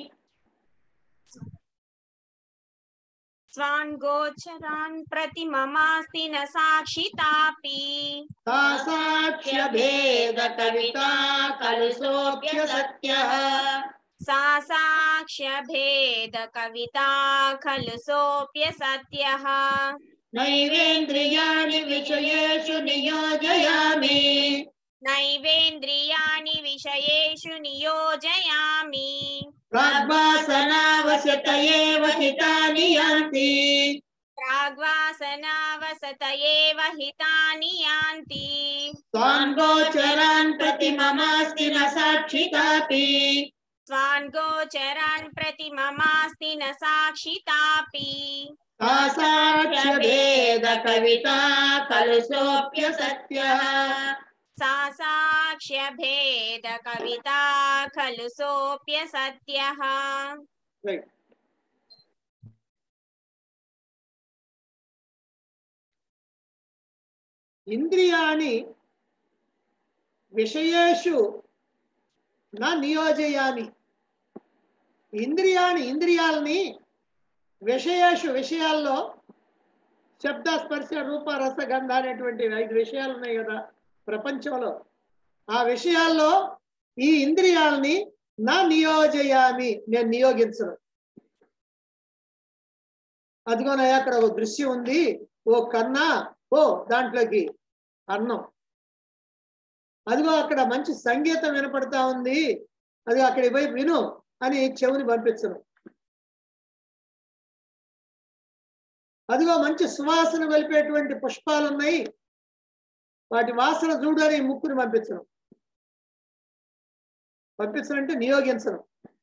స్వాన్ గోచరాన్ ప్రతి మమాస్తి న సాక్షితాపి తా సాక్ష్య భేద కవితా కలుసోప్య సత్య సా సాక్ష్య భేద కవితా ఖలు సోప్య సత్యః నైవేంద్రియాణి విషయేషు నియోజయామి నైవేంద్రియాణి విషయేషు నియోజయామి ప్రాగ్వాసనావశతయేవ హితాని యాంతి ప్రాగ్వాసనావసతయేవ హితాని యాంతి స్వాంగోచరాన్ ప్రతిమమాస్తి న సాక్షితాపి స్వాన్ గోచరాన్ ప్రతి మమాస్తి న సాక్షితాపి తా సాక్ష్య భేద కవితా కలుసోప్య సత్య సా సాక్ష్య భేద కవితా ఖలు సోప్య సత్యః ఇంద్రియాణి విషయేషు నా నియోజయామి ఇంద్రియాణి ఇంద్రియాలని విషయేషు విషయాల్లో శబ్ద స్పర్శ రూప రస గంధ అనేటువంటి ఐదు విషయాలు ఉన్నాయి కదా ప్రపంచంలో ఆ విషయాల్లో ఈ ఇంద్రియాలని నా నియోజయామి నేను నియోగించను అదిగోనయ్యా అక్కడ ఒక దృశ్యం ఉంది ఓ కన్నా ఓ దాంట్లోకి అన్నం అదిగో అక్కడ మంచి సంగీతం వినపడతా ఉంది అది అక్కడికి పోయి విను అని చెవుని పంపించను అదిగో మంచి సువాసన వెలిపేటువంటి పుష్పాలు ఉన్నాయి వాటి వాసన చూడు అని ముక్కుని పంపించను పంపించనంటే నియోగించను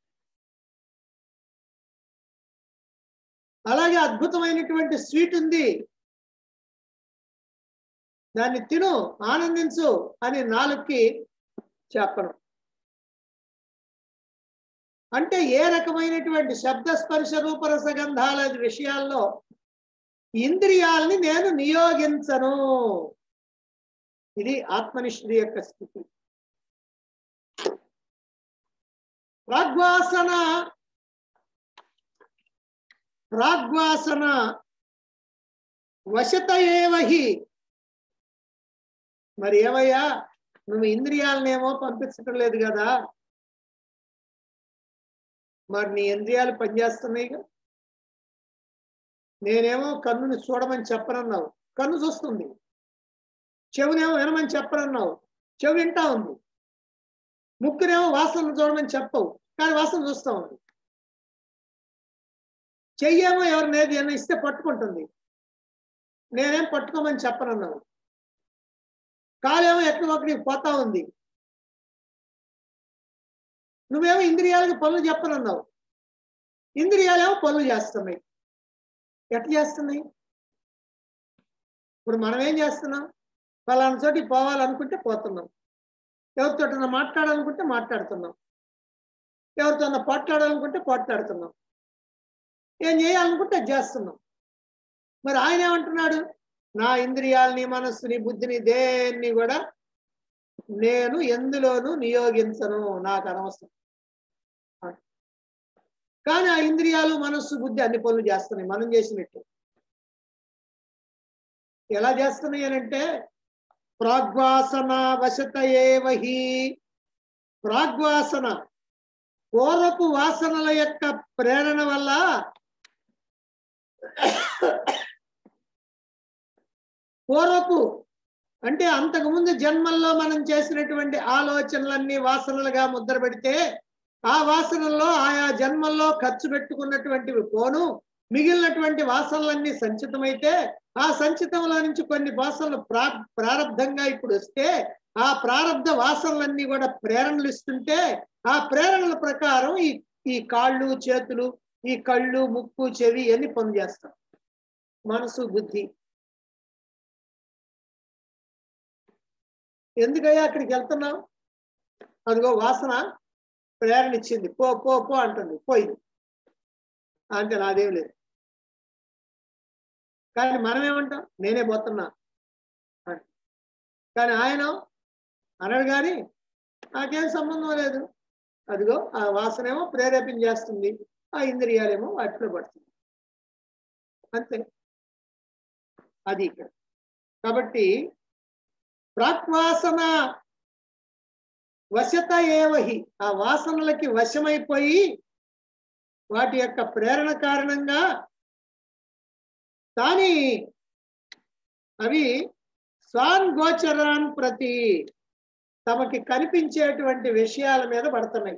అలాగే అద్భుతమైనటువంటి స్వీట్ ఉంది దాన్ని తిను ఆనందించు అని నాలుగుకి చెప్పను అంటే ఏ రకమైనటువంటి శబ్ద స్పర్శ రూపరస గంధాల విషయాల్లో ఇంద్రియాలని నేను నియోగించను ఇది ఆత్మనిష్ఠుడి యొక్క స్థితి ప్రాగ్వాసన ప్రాగ్వాసన వశత ఏవహి మరి ఏమయ్యా నువ్వు ఇంద్రియాలనేమో పంపించటం లేదు కదా మరి నీ ఇంద్రియాలు పనిచేస్తున్నాయిగా నేనేమో కన్నుని చూడమని చెప్పనన్నావు కన్ను చూస్తుంది చెవునేమో వినమని చెప్పనన్నావు చెవి వింటా ఉంది ముక్కునేమో వాసన చూడమని చెప్పవు కానీ వాసన చూస్తా ఉంది చెయ్యేమో ఎవరిని ఏది ఏమైనా ఇస్తే పట్టుకుంటుంది నేనేం పట్టుకోమని చెప్పనన్నావు కాలేమో ఎక్కడికి పోతా ఉంది నువ్వేమో ఇంద్రియాలకు పనులు చెప్పనన్నావు ఇంద్రియాలేమో పనులు చేస్తున్నాయి ఎట్లా చేస్తున్నాయి ఇప్పుడు మనం ఏం చేస్తున్నాం ఫలానా చోటికి పోవాలనుకుంటే పోతున్నాం ఎవరితో మాట్లాడాలనుకుంటే మాట్లాడుతున్నాం ఎవరితో పోట్లాడాలనుకుంటే పోట్లాడుతున్నాం ఏం చేయాలనుకుంటే అది చేస్తున్నాం మరి ఆయన ఏమంటున్నాడు నా ఇంద్రియాలని మనస్సుని బుద్ధిని దేన్ని కూడా నేను ఎందులోనూ నియోగించను నాకు అనవసరం కానీ ఆ ఇంద్రియాలు మనస్సు బుద్ధి అన్ని పనులు చేస్తున్నాయి మనం చేసినట్టు ఎలా చేస్తున్నాయి అని అంటే ప్రాగ్వాసన వశత ఏవహి ప్రాగ్వాసన పూర్వపు వాసనల యొక్క ప్రేరణ వల్ల పూర్వపు అంటే అంతకుముందు జన్మల్లో మనం చేసినటువంటి ఆలోచనలన్నీ వాసనలుగా ముద్ర పెడితే ఆ వాసనల్లో ఆయా జన్మల్లో ఖర్చు పెట్టుకున్నటువంటివి పోను మిగిలినటువంటి వాసనలన్నీ సంచితమైతే ఆ సంచితంలో నుంచి కొన్ని వాసనలు ప్రా ప్రారంధంగా ఇప్పుడు వస్తే ఆ ప్రారంధ వాసనలన్నీ కూడా ప్రేరణలు ఇస్తుంటే ఆ ప్రేరణల ప్రకారం ఈ ఈ కాళ్ళు చేతులు ఈ కళ్ళు ముక్కు చెవి ఇవన్నీ పనులు చేస్తాం మనసు బుద్ధి ఎందుకయ్యా అక్కడికి వెళ్తున్నావు అదిగో వాసన ప్రేరణ ఇచ్చింది పో పో పో అంటుంది పోయింది అంటే నాదేం లేదు కానీ మనం ఏమంటాం నేనే పోతున్నా అంట. కానీ ఆయన అనడు కానీ నాకేం సంబంధం లేదు అదిగో ఆ వాసనేమో ప్రేరేపణ చేస్తుంది ఆ ఇంద్రియాలేమో వాటిలో పడుతుంది అంతే అది ఇక్కడ కాబట్టి ప్రాక్వాసన వశత ఏవహి ఆ వాసనలకి వశమైపోయి వాటి యొక్క ప్రేరణ కారణంగా కానీ అవి స్వాన్ గోచరాన్ ప్రతి తమకి కనిపించేటువంటి విషయాల మీద పడుతున్నాయి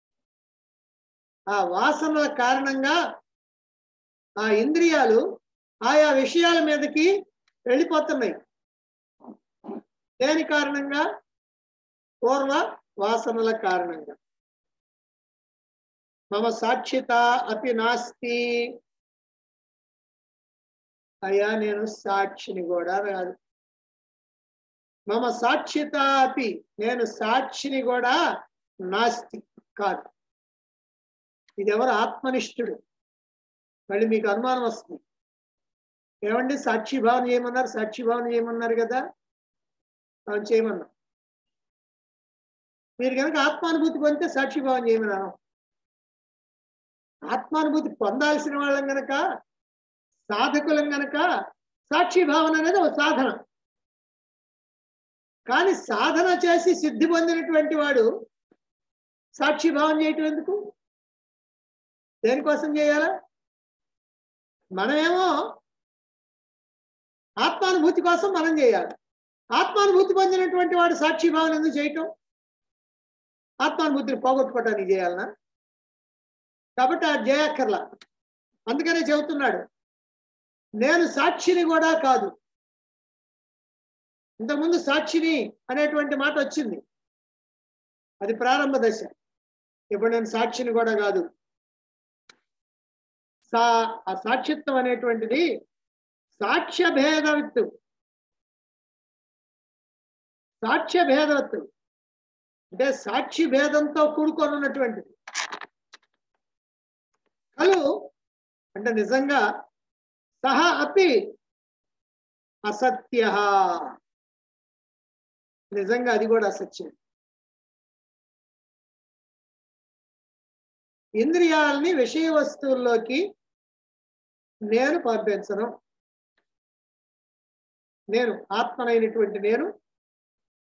ఆ వాసనల కారణంగా ఆ ఇంద్రియాలు ఆయా విషయాల మీదకి వెళ్ళిపోతున్నాయి దేని కారణంగా పూర్వ వాసనల కారణంగా మమ సాక్షిత అపి నాస్తి అయ్యా నేను సాక్షిని కూడా కాదు మమ సాక్షిత అపి నేను సాక్షిని కూడా నాస్తి కాదు ఇది ఎవరు ఆత్మనిష్ఠుడు మళ్ళీ మీకు అనుమానం వస్తుంది ఏమండి సాక్షి భావన చేయమన్నారు సాక్షి భావన చేయమన్నారు కదా అవును చేయమన్నా మీరు కనుక ఆత్మానుభూతి పొందితే సాక్షి భావన చేయమన్నాను ఆత్మానుభూతి పొందాల్సిన వాళ్ళం గనక సాధకులం గనక సాక్షి భావన అనేది ఒక సాధన కానీ సాధన చేసి సిద్ధి పొందినటువంటి వాడు సాక్షి భావన చేయటం ఎందుకు దేనికోసం చేయాలా మనమేమో ఆత్మానుభూతి కోసం మనం చేయాలి ఆత్మానుభూతి పొందినటువంటి వాడు సాక్షి భావన ఎందుకు చేయటం ఆత్మానుభూతిని పోగొట్టుకోవటానికి చేయాలనా కాబట్టి ఆ చేయక్కర్లా అందుకనే చెబుతున్నాడు నేను సాక్షిని కూడా కాదు ఇంతకుముందు సాక్షిని అనేటువంటి మాట వచ్చింది అది ప్రారంభ దశ ఇప్పుడు నేను సాక్షిని కూడా కాదు సా ఆ సాక్షిత్వం అనేటువంటిది సాక్ష్య భేదవత్తు సాక్ష్య భేదవత్తు అంటే సాక్షి భేదంతో కూడుకొని ఉన్నటువంటిది కలు అంటే నిజంగా సహ అపి అసత్య నిజంగా అది కూడా అసత్యం ఇంద్రియాలని విషయ వస్తువుల్లోకి నేను పంపించను నేను ఆత్మనైనటువంటి నేను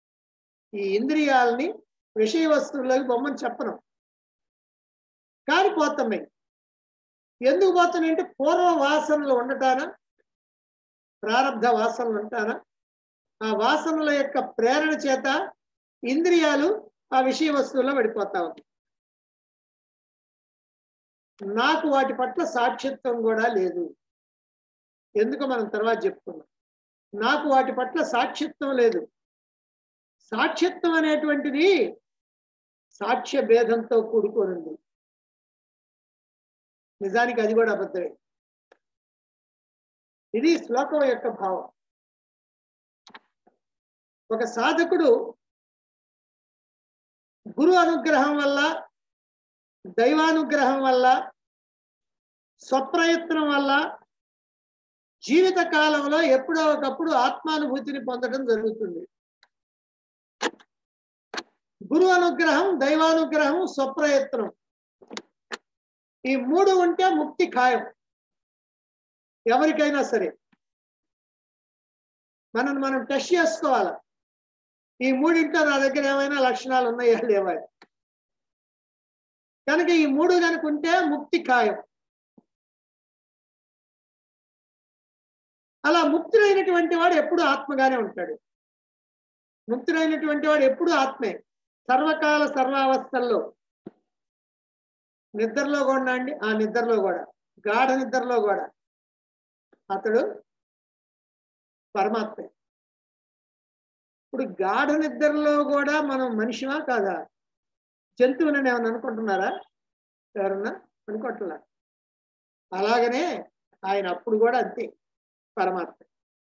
ఈ ఇంద్రియాలని విషయ వస్తువుల్లోకి బొమ్మని చెప్పను కానీ పోతున్నాయి ఎందుకు పోతున్నాయి అంటే పూర్వ వాసనలు ఉండటాన ప్రారంధ వాసనలు ఉంటానా ఆ వాసనల యొక్క ప్రేరణ చేత ఇంద్రియాలు ఆ విషయ వస్తువుల్లో పడిపోతా ఉంది నాకు వాటి పట్ల సాక్షిత్వం కూడా లేదు ఎందుకు మనం తర్వాత చెప్పుకున్నాం నాకు వాటి పట్ల సాక్షిత్వం లేదు సాక్షిత్వం అనేటువంటిది సాక్ష్య భేదంతో కూడుకోనుంది నిజానికి అది కూడా అబద్ధమే ఇది శ్లోకం యొక్క భావం ఒక సాధకుడు గురు అనుగ్రహం వల్ల దైవానుగ్రహం వల్ల స్వప్రయత్నం వల్ల జీవిత కాలంలో ఎప్పుడో ఒకప్పుడు ఆత్మానుభూతిని పొందడం జరుగుతుంది గురు అనుగ్రహం దైవానుగ్రహం స్వప్రయత్నం ఈ మూడు ఉంటే ముక్తి ఖాయం ఎవరికైనా సరే మనం మనం టెస్ట్ చేసుకోవాలి ఈ మూడింట్లో నా దగ్గర ఏమైనా లక్షణాలు ఉన్నాయా లేవా కనుక ఈ మూడు కనుక ఉంటే ముక్తి ఖాయం అలా ముక్తుడైనటువంటి వాడు ఎప్పుడు ఆత్మగానే ఉంటాడు ముక్తుడైనటువంటి వాడు ఎప్పుడు ఆత్మే సర్వకాల సర్వావస్థల్లో నిద్రలో కూడా అండి ఆ నిద్రలో కూడా గాఢ నిద్రలో కూడా అతడు పరమాత్మే ఇప్పుడు గాఢ నిద్రలో కూడా మనం మనిషిమా కాదా జంతువులని ఏమన్నా అనుకుంటున్నారా ఎవరన్నా అనుకోవట్లా అలాగనే ఆయన అప్పుడు కూడా అంతే పరమాత్మ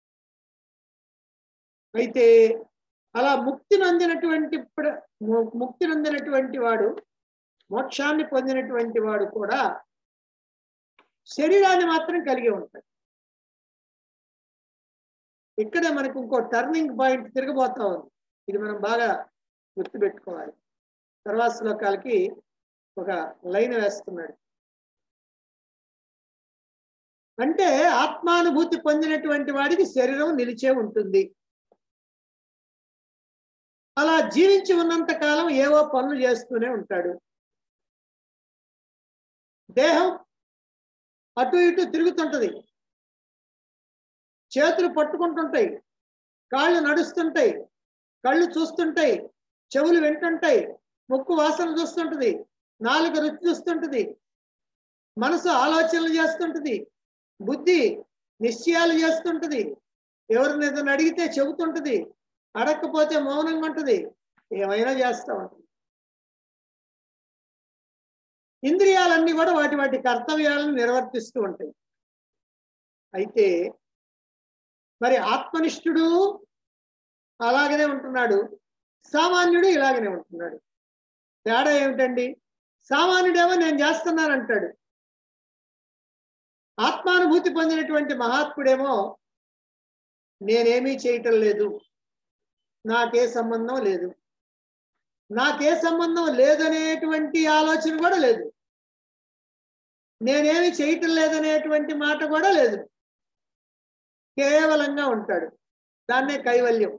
అయితే అలా ముక్తి నొందినటువంటి ప్ర- ము- ముక్తి నొందినటువంటి వాడు మోక్షాన్ని పొందినటువంటి వాడు కూడా శరీరాన్ని మాత్రం కలిగి ఉంటాడు ఇక్కడే మనకు ఇంకో టర్నింగ్ పాయింట్ తిరగబోతా ఉంది ఇది మనం బాగా గుర్తుపెట్టుకోవాలి తర్వాత శ్లోకాలకి ఒక లైన్ వేస్తున్నాడు అంటే ఆత్మానుభూతి పొందినటువంటి వాడికి శరీరం నిలిచే ఉంటుంది అలా జీవించి ఉన్నంత కాలం ఏవో పనులు చేస్తూనే ఉంటాడు దేహం అటు ఇటు తిరుగుతుంటది చేతులు పట్టుకుంటుంటాయి కాళ్ళు నడుస్తుంటాయి కళ్ళు చూస్తుంటాయి చెవులు వింటుంటాయి ముక్కు వాసన చూస్తుంటది నాలుక రుచి చూస్తుంటది మనసు ఆలోచనలు చేస్తుంటది బుద్ధి నిశ్చయాలు చేస్తుంటది ఎవరిని ఏదైనా అడిగితే చెబుతుంటది అడగకపోతే మౌనంగా ఉంటది ఏమైనా చేస్తా ఉంటుంది ఇంద్రియాలన్నీ కూడా వాటి వాటి కర్తవ్యాలను నిర్వర్తిస్తూ ఉంటాయి అయితే మరి ఆత్మనిష్ఠుడు అలాగనే ఉంటున్నాడు సామాన్యుడు ఇలాగనే ఉంటున్నాడు తేడా ఏమిటండి సామాన్యుడేమో నేను చేస్తున్నాను అంటాడు ఆత్మానుభూతి పొందినటువంటి మహాత్ముడేమో నేనేమీ చేయటం లేదు నాకే సంబంధం లేదు నాకే సంబంధం లేదనేటువంటి ఆలోచన కూడా లేదు నేనేమి చేయటం లేదనేటువంటి మాట కూడా లేదు కేవలంగా ఉంటాడు దాన్నే కైవల్యం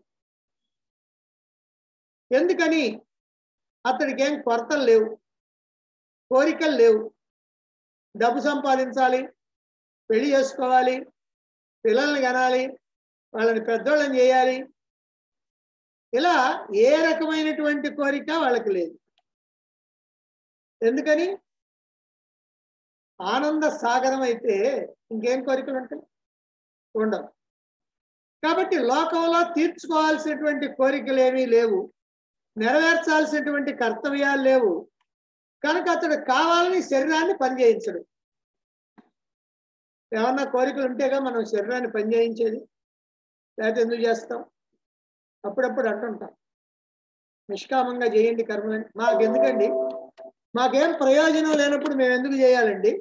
ఎందుకని అతడికి ఏం కొరతలు లేవు కోరికలు లేవు డబ్బు సంపాదించాలి పెళ్లి చేసుకోవాలి పిల్లల్ని కనాలి వాళ్ళని పెద్దోళ్ళని చేయాలి ఇలా ఏ రకమైనటువంటి కోరిక వాళ్ళకి లేదు ఎందుకని ఆనంద సాగరం అయితే ఇంకేం కోరికలు ఉంటాయి ఉండవు కాబట్టి లోకంలో తీర్చుకోవాల్సినటువంటి కోరికలు ఏమీ లేవు నెరవేర్చాల్సినటువంటి కర్తవ్యాలు లేవు కనుక అతడు కావాలని శరీరాన్ని పనిచేయించడు ఏమన్నా కోరికలు ఉంటేగా మనం శరీరాన్ని పనిచేయించేది లేకపోతే ఎందుకు చేస్తాం అప్పుడప్పుడు అంటుంటాం నిష్కామంగా చేయండి కర్మలని మాకెందుకండి మాకేం ప్రయోజనం లేనప్పుడు మేము ఎందుకు చేయాలండి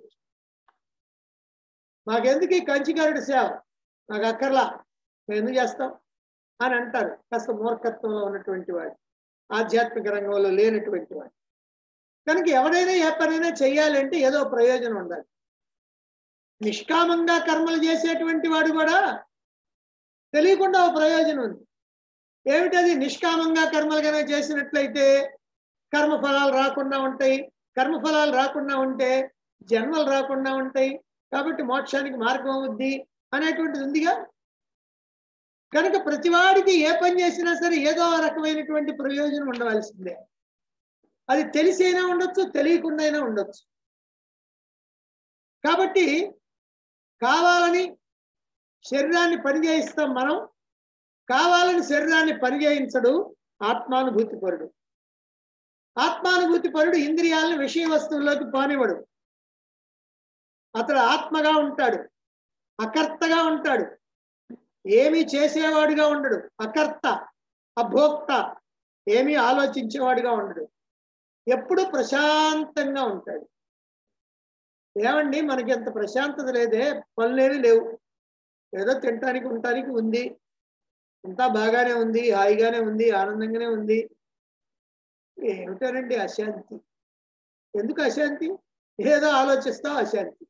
మాకెందుకు ఈ కంచికారుడి సేవ మాకు అక్కర్లా మేము ఎందుకు చేస్తాం అని అంటారు కాస్త మూర్ఖత్వంలో ఉన్నటువంటి వాడు ఆధ్యాత్మిక రంగంలో లేనటువంటి వాడు కనుక ఎవడైనా ఏ పనైనా చెయ్యాలంటే ఏదో ప్రయోజనం ఉండాలి నిష్కామంగా కర్మలు చేసేటువంటి వాడు కూడా తెలియకుండా ఒక ప్రయోజనం ఉంది ఏమిటది నిష్కామంగా కర్మలు కనుక చేసినట్లయితే కర్మ ఫలాలు రాకుండా ఉంటాయి కర్మఫలాలు రాకుండా ఉంటే జన్మలు రాకుండా ఉంటాయి కాబట్టి మోక్షానికి మార్గం అవుద్ది అనేటువంటిది ఉందిగా కనుక ప్రతివాడికి ఏ పని చేసినా సరే ఏదో రకమైనటువంటి ప్రయోజనం ఉండవలసిందే అది తెలిసైనా ఉండొచ్చు తెలియకుండా అయినా ఉండొచ్చు కాబట్టి కావాలని శరీరాన్ని పనిచేయిస్తాం మనం కావాలని శరీరాన్ని పనిచేయించడు ఆత్మానుభూతి పరుడు ఆత్మానుభూతి పరుడు ఇంద్రియాలను విషయ వస్తువుల్లోకి పోనివ్వడు అతడు ఆత్మగా ఉంటాడు అకర్తగా ఉంటాడు ఏమీ చేసేవాడుగా ఉండడు అకర్త అభోక్త ఏమీ ఆలోచించేవాడుగా ఉండడు ఎప్పుడు ప్రశాంతంగా ఉంటాడు ఏమండి మనకి ఎంత ప్రశాంతత లేదే పనులేవి లేవు ఏదో తినటానికి ఉండటానికి ఉంది అంతా బాగానే ఉంది హాయిగానే ఉంది ఆనందంగానే ఉంది ఏమిటోనండి అశాంతి ఎందుకు అశాంతి ఏదో ఆలోచిస్తావు అశాంతి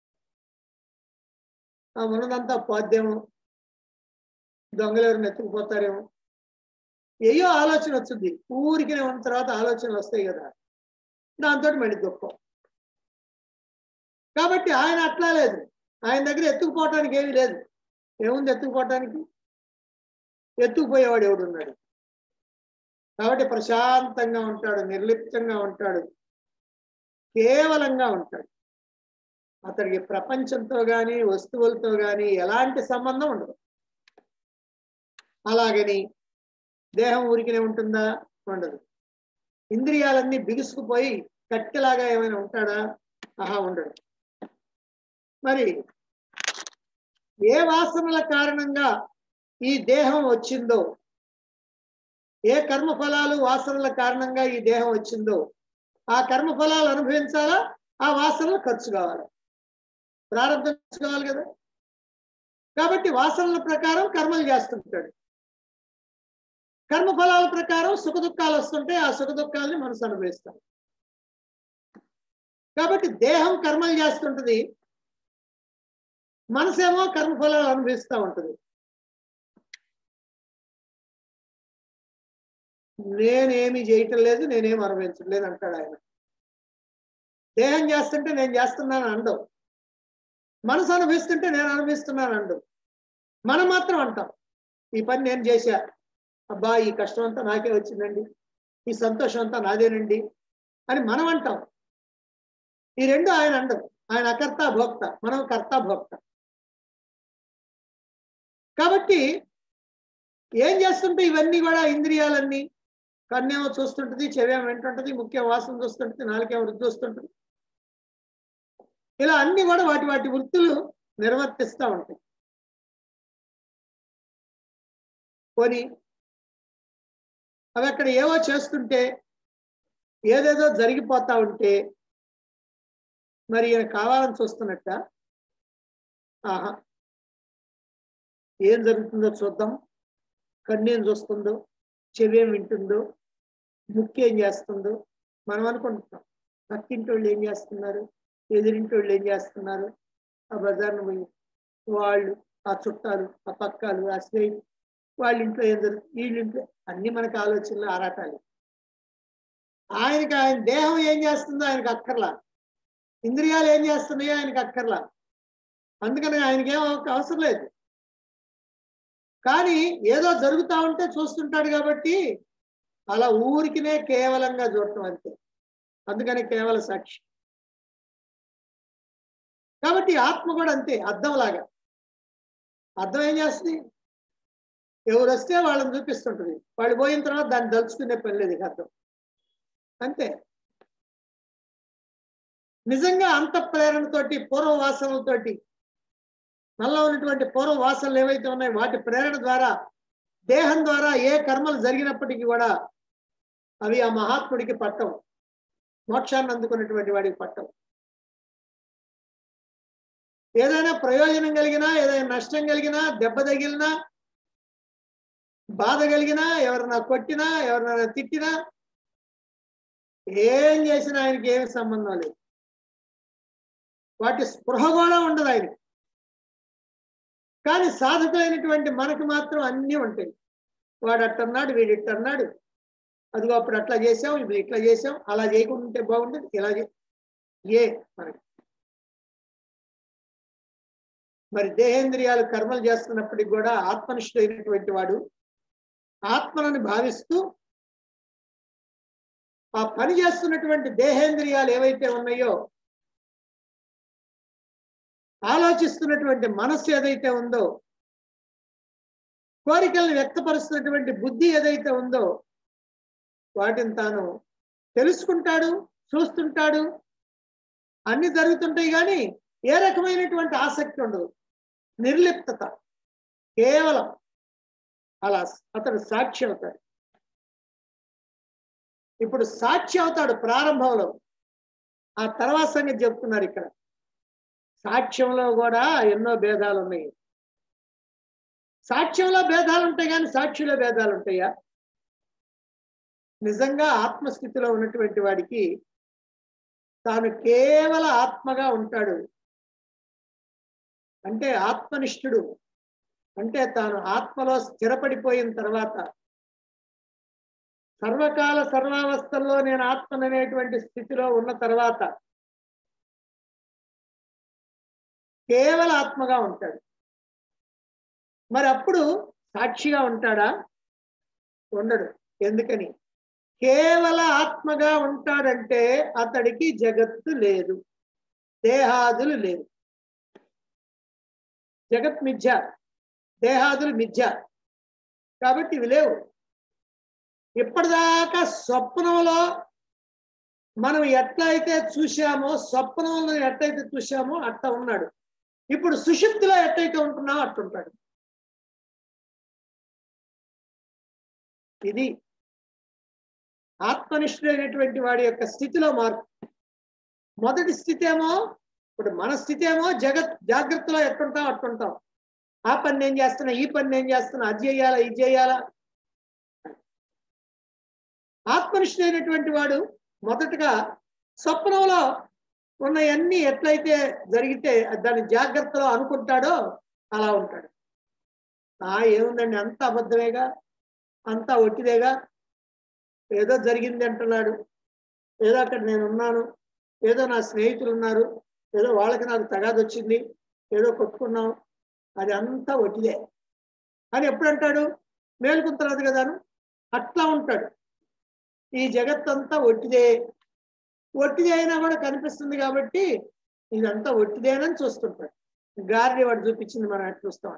ఆ ఉన్నదంతా పోద్దేమో దొంగలు ఎవరిని ఎత్తుకుపోతారేమో ఏయో ఆలోచన వచ్చింది ఊరికినే ఉన్న తర్వాత ఆలోచనలు వస్తాయి కదా దాంతో మళ్ళీ దుఃఖం కాబట్టి ఆయన అట్లా లేదు ఆయన దగ్గర ఎత్తుకుపోవటానికి ఏమీ లేదు ఏముంది ఎత్తుకుపోవటానికి ఎత్తుకుపోయేవాడు ఎవడున్నాడు కాబట్టి ప్రశాంతంగా ఉంటాడు నిర్లిప్తంగా ఉంటాడు కేవలంగా ఉంటాడు అతడికి ప్రపంచంతో కానీ వస్తువులతో కానీ ఎలాంటి సంబంధం ఉండదు అలాగని దేహం ఊరికినే ఉంటుందా ఉండదు ఇంద్రియాలన్నీ బిగుసుకుపోయి కట్టెలాగా ఏమైనా ఉంటాడా ఆహా ఉండడు మరి ఏ వాసనల కారణంగా ఈ దేహం వచ్చిందో ఏ కర్మఫలాలు వాసనల కారణంగా ఈ దేహం వచ్చిందో ఆ కర్మఫలాలు అనుభవించాలా ఆ వాసనలు ఖర్చు కావాలి ప్రారంభం కావాలి కదా కాబట్టి వాసనల ప్రకారం కర్మలు చేస్తుంటాడు కర్మఫలాల ప్రకారం సుఖ దుఃఖాలు వస్తుంటే ఆ సుఖ దుఃఖాలని మనసు అనుభవిస్తాం కాబట్టి దేహం కర్మలు చేస్తుంటది మనసేమో కర్మఫలాలు అనుభవిస్తూ ఉంటుంది నేనేమి చేయటం లేదు నేనేం అనుభవించడం లేదు అంటాడు ఆయన దేహం చేస్తుంటే నేను చేస్తున్నాను అండవు మనసు అనుభవిస్తుంటే నేను అనుభవిస్తున్నాను అండు మనం మాత్రం అంటాం ఈ పని నేను చేశా అబ్బా ఈ కష్టం అంతా నాకే వచ్చిందండి ఈ సంతోషం అంతా నాదేనండి అని మనం అంటాం ఈ రెండు ఆయన అండవు ఆయన అకర్త భోక్త మనం కర్త భోక్త కాబట్టి ఏం చేస్తుంటే ఇవన్నీ కూడా ఇంద్రియాలన్నీ కన్నేమో చూస్తుంటది చెవేమో వింటుంటది ముఖ్య వాసన చూస్తుంటది నాలుకేమో రుచి చూస్తుంటది ఇలా అన్ని కూడా వాటి వాటి వృత్తులు నిర్వర్తిస్తూ ఉంటాయి కొని అవి అక్కడ ఏవో చేస్తుంటే ఏదేదో జరిగిపోతా ఉంటే మరి ఈయన కావాలని చూస్తున్నట్ట ఆహా ఏం జరుగుతుందో చూద్దాం కన్నేం చూస్తుందో చెవేం వింటుందో ముక్కు ఏం చేస్తుందో మనం అనుకుంటున్నాం పక్కింటి వాళ్ళు ఏం చేస్తున్నారు ఎదురింటి వాళ్ళు ఏం చేస్తున్నారు ఆ బజార్ను పోయి వాళ్ళు ఆ చుట్టాలు ఆ పక్కాలు ఆ స్నేహితులు వాళ్ళ ఇంట్లో ఏం జరుగుతుంది వీళ్ళ ఇంట్లో అన్ని మనకు ఆలోచనలు ఆరాటాలు ఆయనకి ఆయన దేహం ఏం చేస్తుందో ఆయనకు అక్కర్లా ఇంద్రియాలు ఏం చేస్తున్నాయో ఆయనకు అక్కర్లా అందుకని ఆయనకేం అవసరం లేదు కానీ ఏదో జరుగుతూ ఉంటే చూస్తుంటాడు కాబట్టి అలా ఊరికినే కేవలంగా చూడటం అంతే అందుకని కేవల సాక్షి కాబట్టి ఆత్మ కూడా అంతే అర్థంలాగా అర్థం ఏం చేస్తుంది ఎవరు వస్తే వాళ్ళని చూపిస్తుంటుంది వాళ్ళు పోయిన తర్వాత దాన్ని దలుచుకునే పని లేదు ఇక అర్థం అంతే నిజంగా అంత ప్రేరణతోటి పూర్వ వాసనలతోటి మనలో ఉన్నటువంటి పూర్వ వాసనలు ఏవైతే ఉన్నాయో వాటి ప్రేరణ ద్వారా దేహం ద్వారా ఏ కర్మలు జరిగినప్పటికీ కూడా అవి ఆ మహాత్ముడికి పట్టం మోక్షాన్ని అందుకున్నటువంటి వాడికి పట్టం ఏదైనా ప్రయోజనం కలిగినా ఏదైనా నష్టం కలిగినా దెబ్బ తగిలినా బాధ కలిగినా ఎవరన్నా కొట్టినా ఎవరన్నా తిట్టినా ఏం చేసినా ఆయనకి ఏమి సంబంధం లేదు వాటి స్పృహ కూడా ఉండదు ఆయనకి కానీ సాధకులైనటువంటి మనకు మాత్రం అన్నీ ఉంటాయి వాడు అట్టన్నాడు వీడు ఇట్టన్నాడు అదిగో అప్పుడు అట్లా చేసాం ఇప్పుడు ఇట్లా చేసాం అలా చేయకుండా ఉంటే బాగుంటుంది ఇలా చే- ఏ మనకి మరి దేహేంద్రియాలు కర్మలు చేస్తున్నప్పటికి కూడా ఆత్మనిష్ఠుడైనటువంటి వాడు ఆత్మలను భావిస్తూ ఆ పని చేస్తున్నటువంటి దేహేంద్రియాలు ఏవైతే ఉన్నాయో ఆలోచిస్తున్నటువంటి మనస్సు ఏదైతే ఉందో కోరికలను వ్యక్తపరుస్తున్నటువంటి బుద్ధి ఏదైతే ఉందో వాటిని తాను తెలుసుకుంటాడు చూస్తుంటాడు అన్ని జరుగుతుంటాయి కానీ ఏ రకమైనటువంటి ఆసక్తి ఉండదు నిర్లిప్తత కేవలం అలా అతడు సాక్షి అవుతాడు ఇప్పుడు సాక్షి అవుతాడు ప్రారంభంలో ఆ తర్వాత సంగతి చెప్తున్నారు ఇక్కడ సాక్ష్యంలో కూడా ఎన్నో భేదాలు ఉన్నాయి సాక్ష్యంలో భేదాలు ఉంటాయి కానీ సాక్షిలో భేదాలు ఉంటాయా నిజంగా ఆత్మస్థితిలో ఉన్నటువంటి వాడికి తాను కేవల ఆత్మగా ఉంటాడు అంటే ఆత్మనిష్ఠుడు అంటే తాను ఆత్మలో స్థిరపడిపోయిన తర్వాత సర్వకాల సర్వావస్థల్లో నేను ఆత్మననేటువంటి స్థితిలో ఉన్న తర్వాత కేవల ఆత్మగా ఉంటాడు మరి అప్పుడు సాక్షిగా ఉంటాడా ఉండడు ఎందుకని కేవల ఆత్మగా ఉంటాడంటే అతడికి జగత్తు లేదు దేహాదులు లేవు జగత్ మిథ్య దేహాదులు మిథ్య కాబట్టి ఇవి లేవు ఇప్పటిదాకా స్వప్నంలో మనం ఎట్లయితే చూశామో స్వప్నంలో ఎట్లయితే చూశామో అట్లా ఉన్నాడు ఇప్పుడు సుషుప్తిలో ఎట్లయితే ఉంటున్నామో అట్లుంటాడు ఇది ఆత్మనిష్ఠుడైనటువంటి వాడి యొక్క స్థితిలో మార్పు మొదటి స్థితి ఏమో ఇప్పుడు మన స్థితి ఏమో జగత్ జాగ్రత్తలో ఎట్టుంటాం అట్టుంటాం ఆ పని నేను చేస్తున్నా ఈ పని నేను చేస్తున్నా అది చేయాలా ఇది చేయాలా ఆత్మనిష్ఠుడైనటువంటి వాడు మొదటగా స్వప్నంలో ఉన్నవన్నీ ఎట్లయితే జరిగితే దాన్ని జాగ్రత్తలో అనుకుంటాడో అలా ఉంటాడు ఆ ఏముందండి అంత అబద్ధమేగా అంతా ఒట్టిదేగా ఏదో జరిగింది అంటున్నాడు ఏదో అక్కడ నేను ఉన్నాను ఏదో నా స్నేహితులు ఉన్నారు ఏదో వాళ్ళకి నాకు తగాదు వచ్చింది ఏదో కొట్టుకున్నాం అది అంతా ఒట్టిదే అని ఎప్పుడు అంటాడు మేలుకున్న తర్వాత కదాను అట్లా ఉంటాడు ఈ జగత్తంతా ఒట్టిదే ఒట్టిదే అయినా కూడా కనిపిస్తుంది కాబట్టి ఇదంతా ఒట్టిదేనని చూస్తుంటాడు గారిని వాడు చూపించింది మనం ఎట్లా చూస్తాం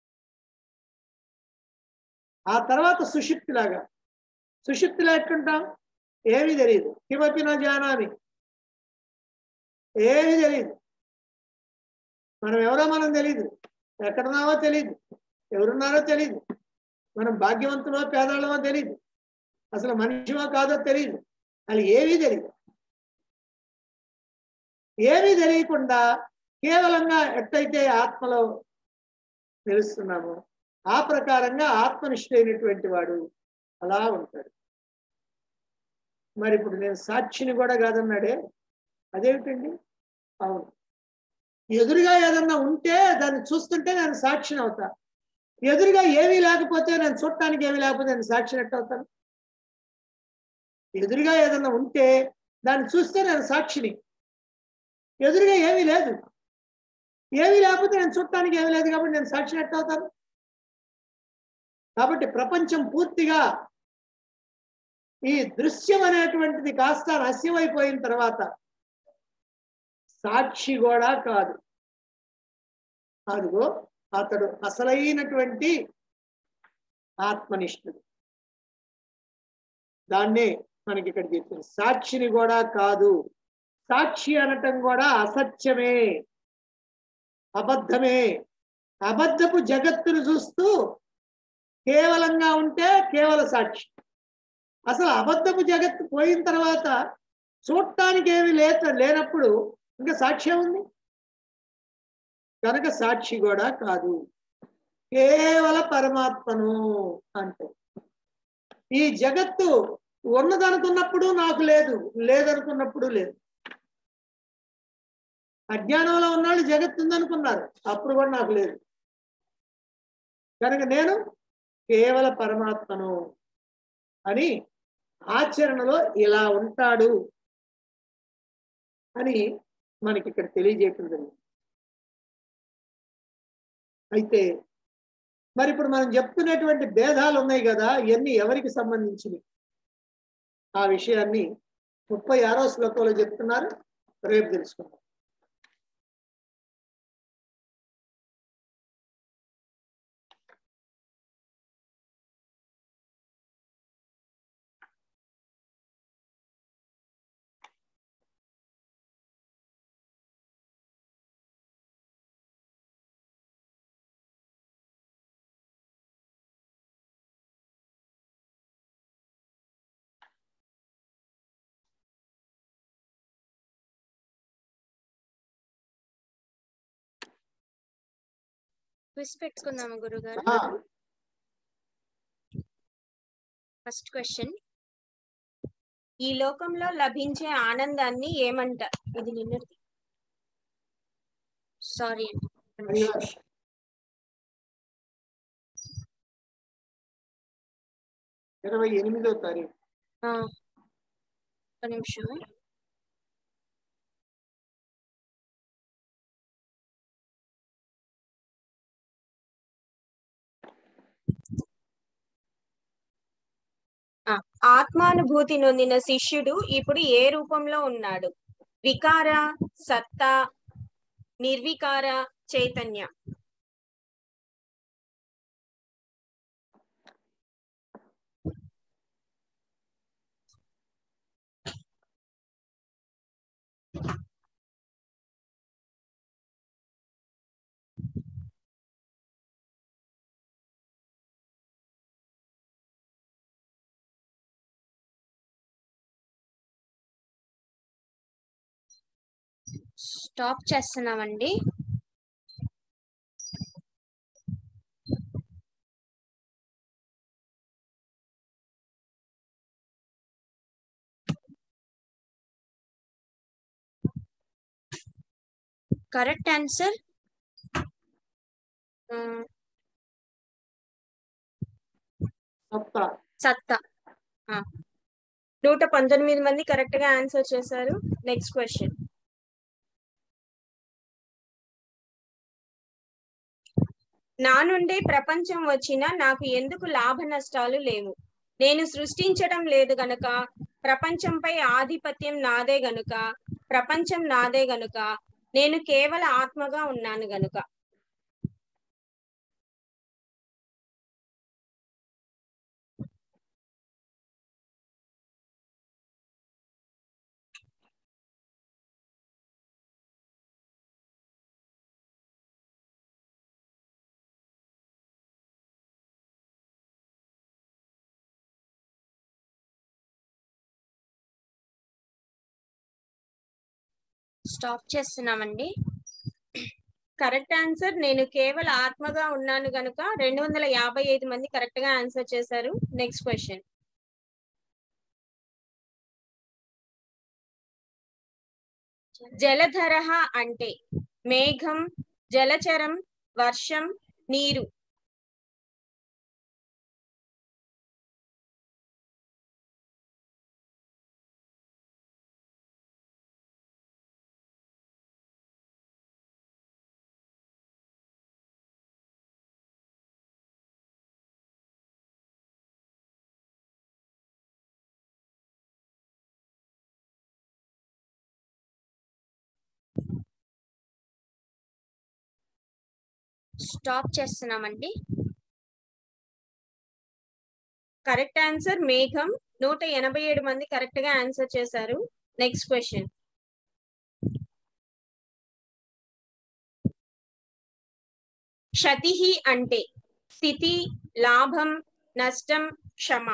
ఆ తర్వాత సుషిప్తి లాగా సుషిప్తిలో ఎట్లుంటాం ఏమీ తెలియదు కిమపి నా జానామి ఏమీ తెలియదు మనం ఎవరో మనం తెలియదు ఎక్కడున్నామో తెలియదు ఎవరున్నారో తెలియదు మనం భాగ్యవంతులో పేదవాళ్ళమో తెలియదు అసలు మనిషిమో కాదో తెలియదు అది ఏమీ తెలియదు ఏమీ తెలియకుండా కేవలంగా ఎట్టయితే ఆత్మలో తెలుస్తున్నామో ఆ ప్రకారంగా ఆత్మనిష్ఠైనటువంటి వాడు అలా ఉంటాడు మరి ఇప్పుడు నేను సాక్షిని కూడా కాదన్నాడే అదేమిటండి అవును ఎదురుగా ఏదన్నా ఉంటే దాన్ని చూస్తుంటే నేను సాక్షిని అవుతా ఎదురుగా ఏమీ లేకపోతే నేను చూడటానికి ఏమీ లేకపోతే నేను సాక్షిని ఎట్ట అవుతాను ఎదురుగా ఏదన్నా ఉంటే దాన్ని చూస్తే నేను సాక్షిని ఎదురుగా ఏమీ లేదు ఏమీ లేకపోతే నేను చూడటానికి ఏమీ లేదు కాబట్టి నేను సాక్షిని ఎట్ట అవుతాను కాబట్టి ప్రపంచం పూర్తిగా ఈ దృశ్యం అనేటువంటిది కాస్త నశ్యమైపోయిన తర్వాత సాక్షి కూడా కాదు అదిగో అతడు అసలైనటువంటి ఆత్మనిష్ఠుడు దాన్నే మనకి ఇక్కడ చెప్పింది సాక్షిని కూడా కాదు సాక్షి అనటం కూడా అసత్యమే అబద్ధమే అబద్ధపు జగత్తును చూస్తూ కేవలంగా ఉంటే కేవల సాక్షి అసలు అబద్ధపు జగత్తు పోయిన తర్వాత చూడటానికి ఏమి లేత లేనప్పుడు ఇంకా సాక్ష్యం ఉంది కనుక సాక్షి కూడా కాదు కేవల పరమాత్మను అంటే ఈ జగత్తు ఉన్నదనుకున్నప్పుడు నాకు లేదు లేదనుకున్నప్పుడు లేదు అజ్ఞానంలో ఉన్నాళ్ళు జగత్తు ఉందనుకున్నారు అప్పుడు కూడా నాకు లేదు కనుక నేను కేవల పరమాత్మను అని ఆచరణలో ఇలా ఉంటాడు అని మనకి ఇక్కడ తెలియజేయటం జరిగింది అయితే మరి ఇప్పుడు మనం చెప్తున్నటువంటి భేదాలు ఉన్నాయి కదా ఇవన్నీ ఎవరికి సంబంధించినవి ఆ విషయాన్ని ముప్పై ఆరో శ్లోకంలో చెప్తున్నారు రేపు తెలుసుకుందాం క్విజ్ పెట్టుకుందాము గురుగారు ఆ, ఫస్ట్ క్వశ్చన్ ఈ లోకంలో లభించే ఆనందాన్ని ఏమంటారు ఇది నిన్నటి సారీ అవినాష్ ఇరవై ఎనిమిదో తారీఖు ఒక నిమిషం ఆ, ఆత్మానుభూతి నొందిన శిష్యుడు ఇప్పుడు ఏ రూపంలో ఉన్నాడు వికార సత్తా నిర్వికార చైతన్య స్టాప్ చేస్తున్నామండి కరెక్ట్ ఆన్సర్ సత్తా సత్తా ఆ. నూట పంతొమ్మిది మంది కరెక్ట్ గా ఆన్సర్ చేశారు నెక్స్ట్ క్వశ్చన్ నా నుండే ప్రపంచం వచ్చినా నాకు ఎందుకు లాభ నష్టాలు లేవు నేను సృష్టించడం లేదు గనుక ప్రపంచంపై ఆధిపత్యం నాదే గనుక ప్రపంచం నాదే గనుక నేను కేవల ఆత్మగా ఉన్నాను గనుక స్టాప్ చేస్తున్నామండి కరెక్ట్ ఆన్సర్ నేను కేవల ఆత్మగా ఉన్నాను గనుక రెండు వందల యాభై ఐదు మంది కరెక్ట్ గా ఆన్సర్ చేశారు నెక్స్ట్ క్వశ్చన్ జలధర అంటే మేఘం జలచరం వర్షం నీరు స్టాప్ చేస్తున్నామండి కరెక్ట్ ఆన్సర్ మేఘం నూట ఎనభై ఏడు మంది కరెక్ట్ గా ఆన్సర్ చేశారు నెక్స్ట్ క్వశ్చన్ క్షతి అంటే స్థితి లాభం నష్టం క్షమ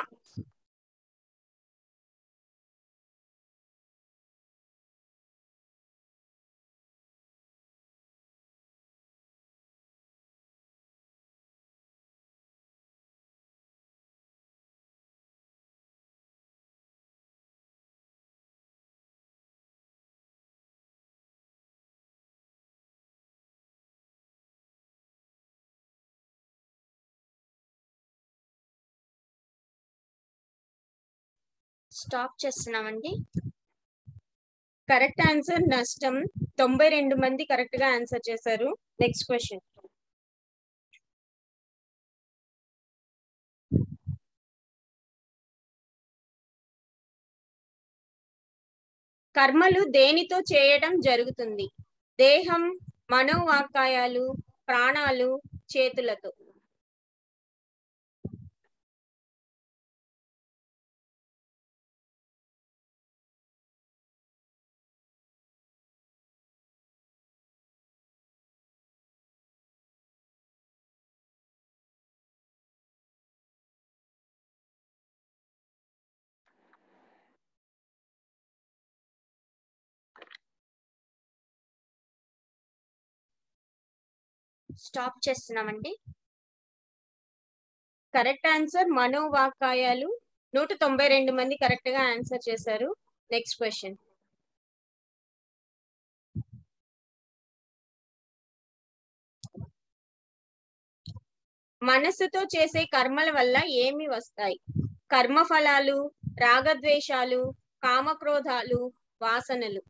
స్టాప్ చేస్తున్నామండి కరెక్ట్ ఆన్సర్ నష్టం తొంభై రెండు మంది కరెక్ట్ గా ఆన్సర్ చేశారు నెక్స్ట్ క్వశ్చన్ కర్మలు దేనితో చేయడం జరుగుతుంది దేహం మనోవాకాయాలు ప్రాణాలు చేతులతో స్టాప్ చేస్తున్నామండి కరెక్ట్ ఆన్సర్ మనోవాకాయాలు నూట తొంభై రెండు మంది కరెక్ట్ గా ఆన్సర్ చేశారు నెక్స్ట్ క్వశ్చన్ మనస్సుతో చేసే కర్మల వల్ల ఏమి వస్తాయి కర్మఫలాలు రాగద్వేషాలు కామక్రోధాలు వాసనలు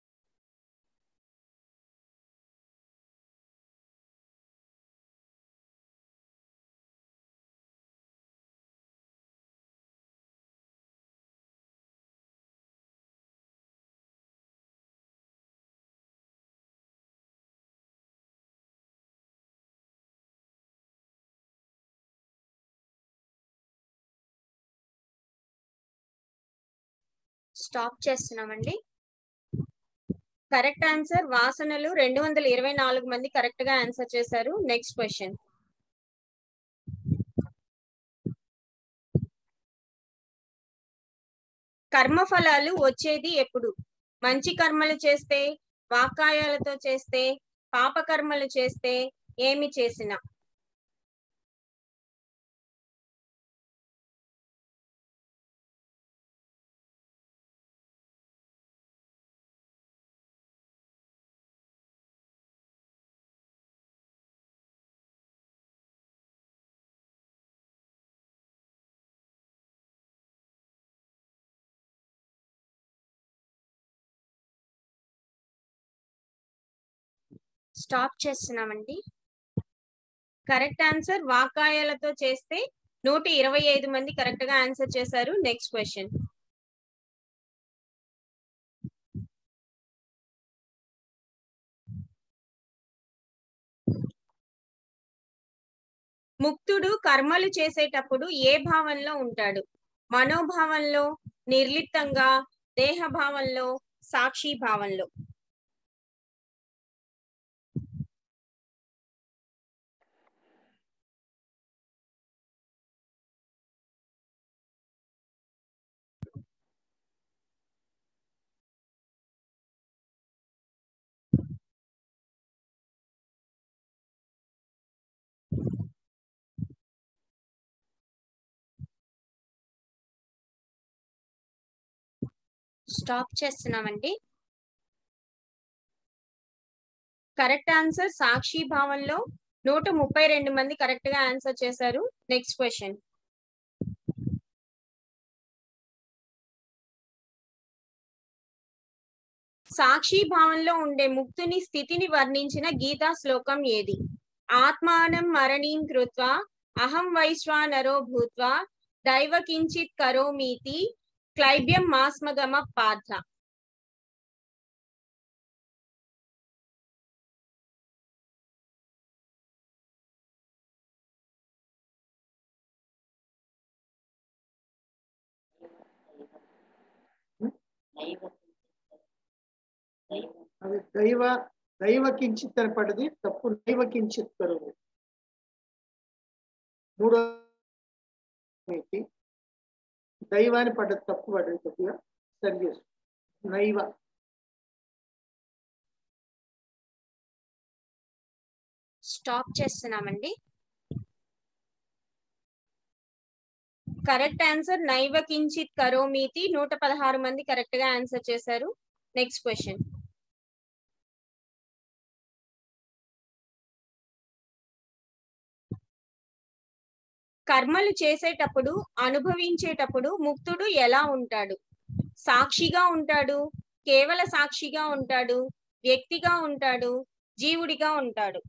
స్టాప్ చేస్తున్నామండి కరెక్ట్ ఆన్సర్ వాసనలు రెండు వందల ఇరవై నాలుగు మంది కరెక్ట్ గా ఆన్సర్ చేశారు నెక్స్ట్ క్వశ్చన్ కర్మఫలాలు వచ్చేది ఎప్పుడు మంచి కర్మలు చేస్తే వాకాయాలతో చేస్తే పాప కర్మలు చేస్తే ఏమి చేసినా స్టాప్ చేస్తున్నామండి కరెక్ట్ ఆన్సర్ వాకాయాలతో చేస్తే నూట ఇరవై ఐదు మంది కరెక్ట్ గా ఆన్సర్ చేశారు నెక్స్ట్ క్వశ్చన్ ముక్తుడు కర్మలు చేసేటప్పుడు ఏ భావంలో ఉంటాడు మనోభావంలో నిర్లిప్తంగా దేహభావంలో సాక్షి భావంలో స్టాప్ చేస్తున్నామండి కరెక్ట్ ఆన్సర్ సాక్షి భావంలో నూట ముప్పై రెండు మంది కరెక్ట్ గా ఆన్సర్ చేశారు నెక్స్ట్ క్వశ్చన్ సాక్షి భావంలో ఉండే ముక్తుని స్థితిని వర్ణించిన గీతా శ్లోకం ఏది ఆత్మానం మరణీం కృత్వా అహం వైశ్వానరో భూత్వా దైవ కించిత్ కరోమీతి క్లైబ్యం మాస్మగమ పార్థ అది దైవ దైవ కించిత్ అని పడ్డది తప్పు దైవ కించిత్ కరువు మూడో నీతి దైవాన్ని పడ్డది తప్పు పడ్డది కొద్దిగా సరి చేసు నైవ స్టాప్ చేస్తున్నామండి కరెక్ట్ ఆన్సర్ నైవ కించిత్ కరోమీతి నూట పదహారు మంది కరెక్ట్ గా ఆన్సర్ చేశారు నెక్స్ట్ క్వశ్చన్ కర్మలు చేసేటప్పుడు అనుభవించేటప్పుడు ముక్తుడు ఎలా ఉంటాడు సాక్షిగా ఉంటాడు కేవల సాక్షిగా ఉంటాడు వ్యక్తిగా ఉంటాడు జీవుడిగా ఉంటాడు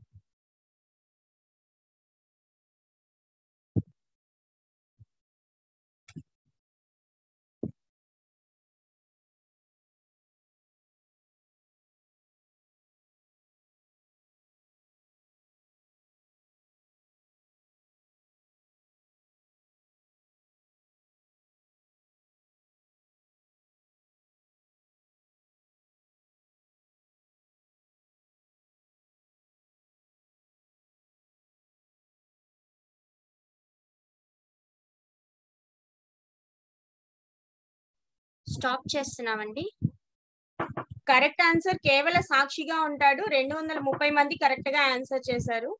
స్టాప్ చేస్తున్నామండి కరెక్ట్ ఆన్సర్ కేవల సాక్షిగా ఉంటాడు రెండు వందల ముప్పై మంది కరెక్ట్ గా ఆన్సర్ చేశారు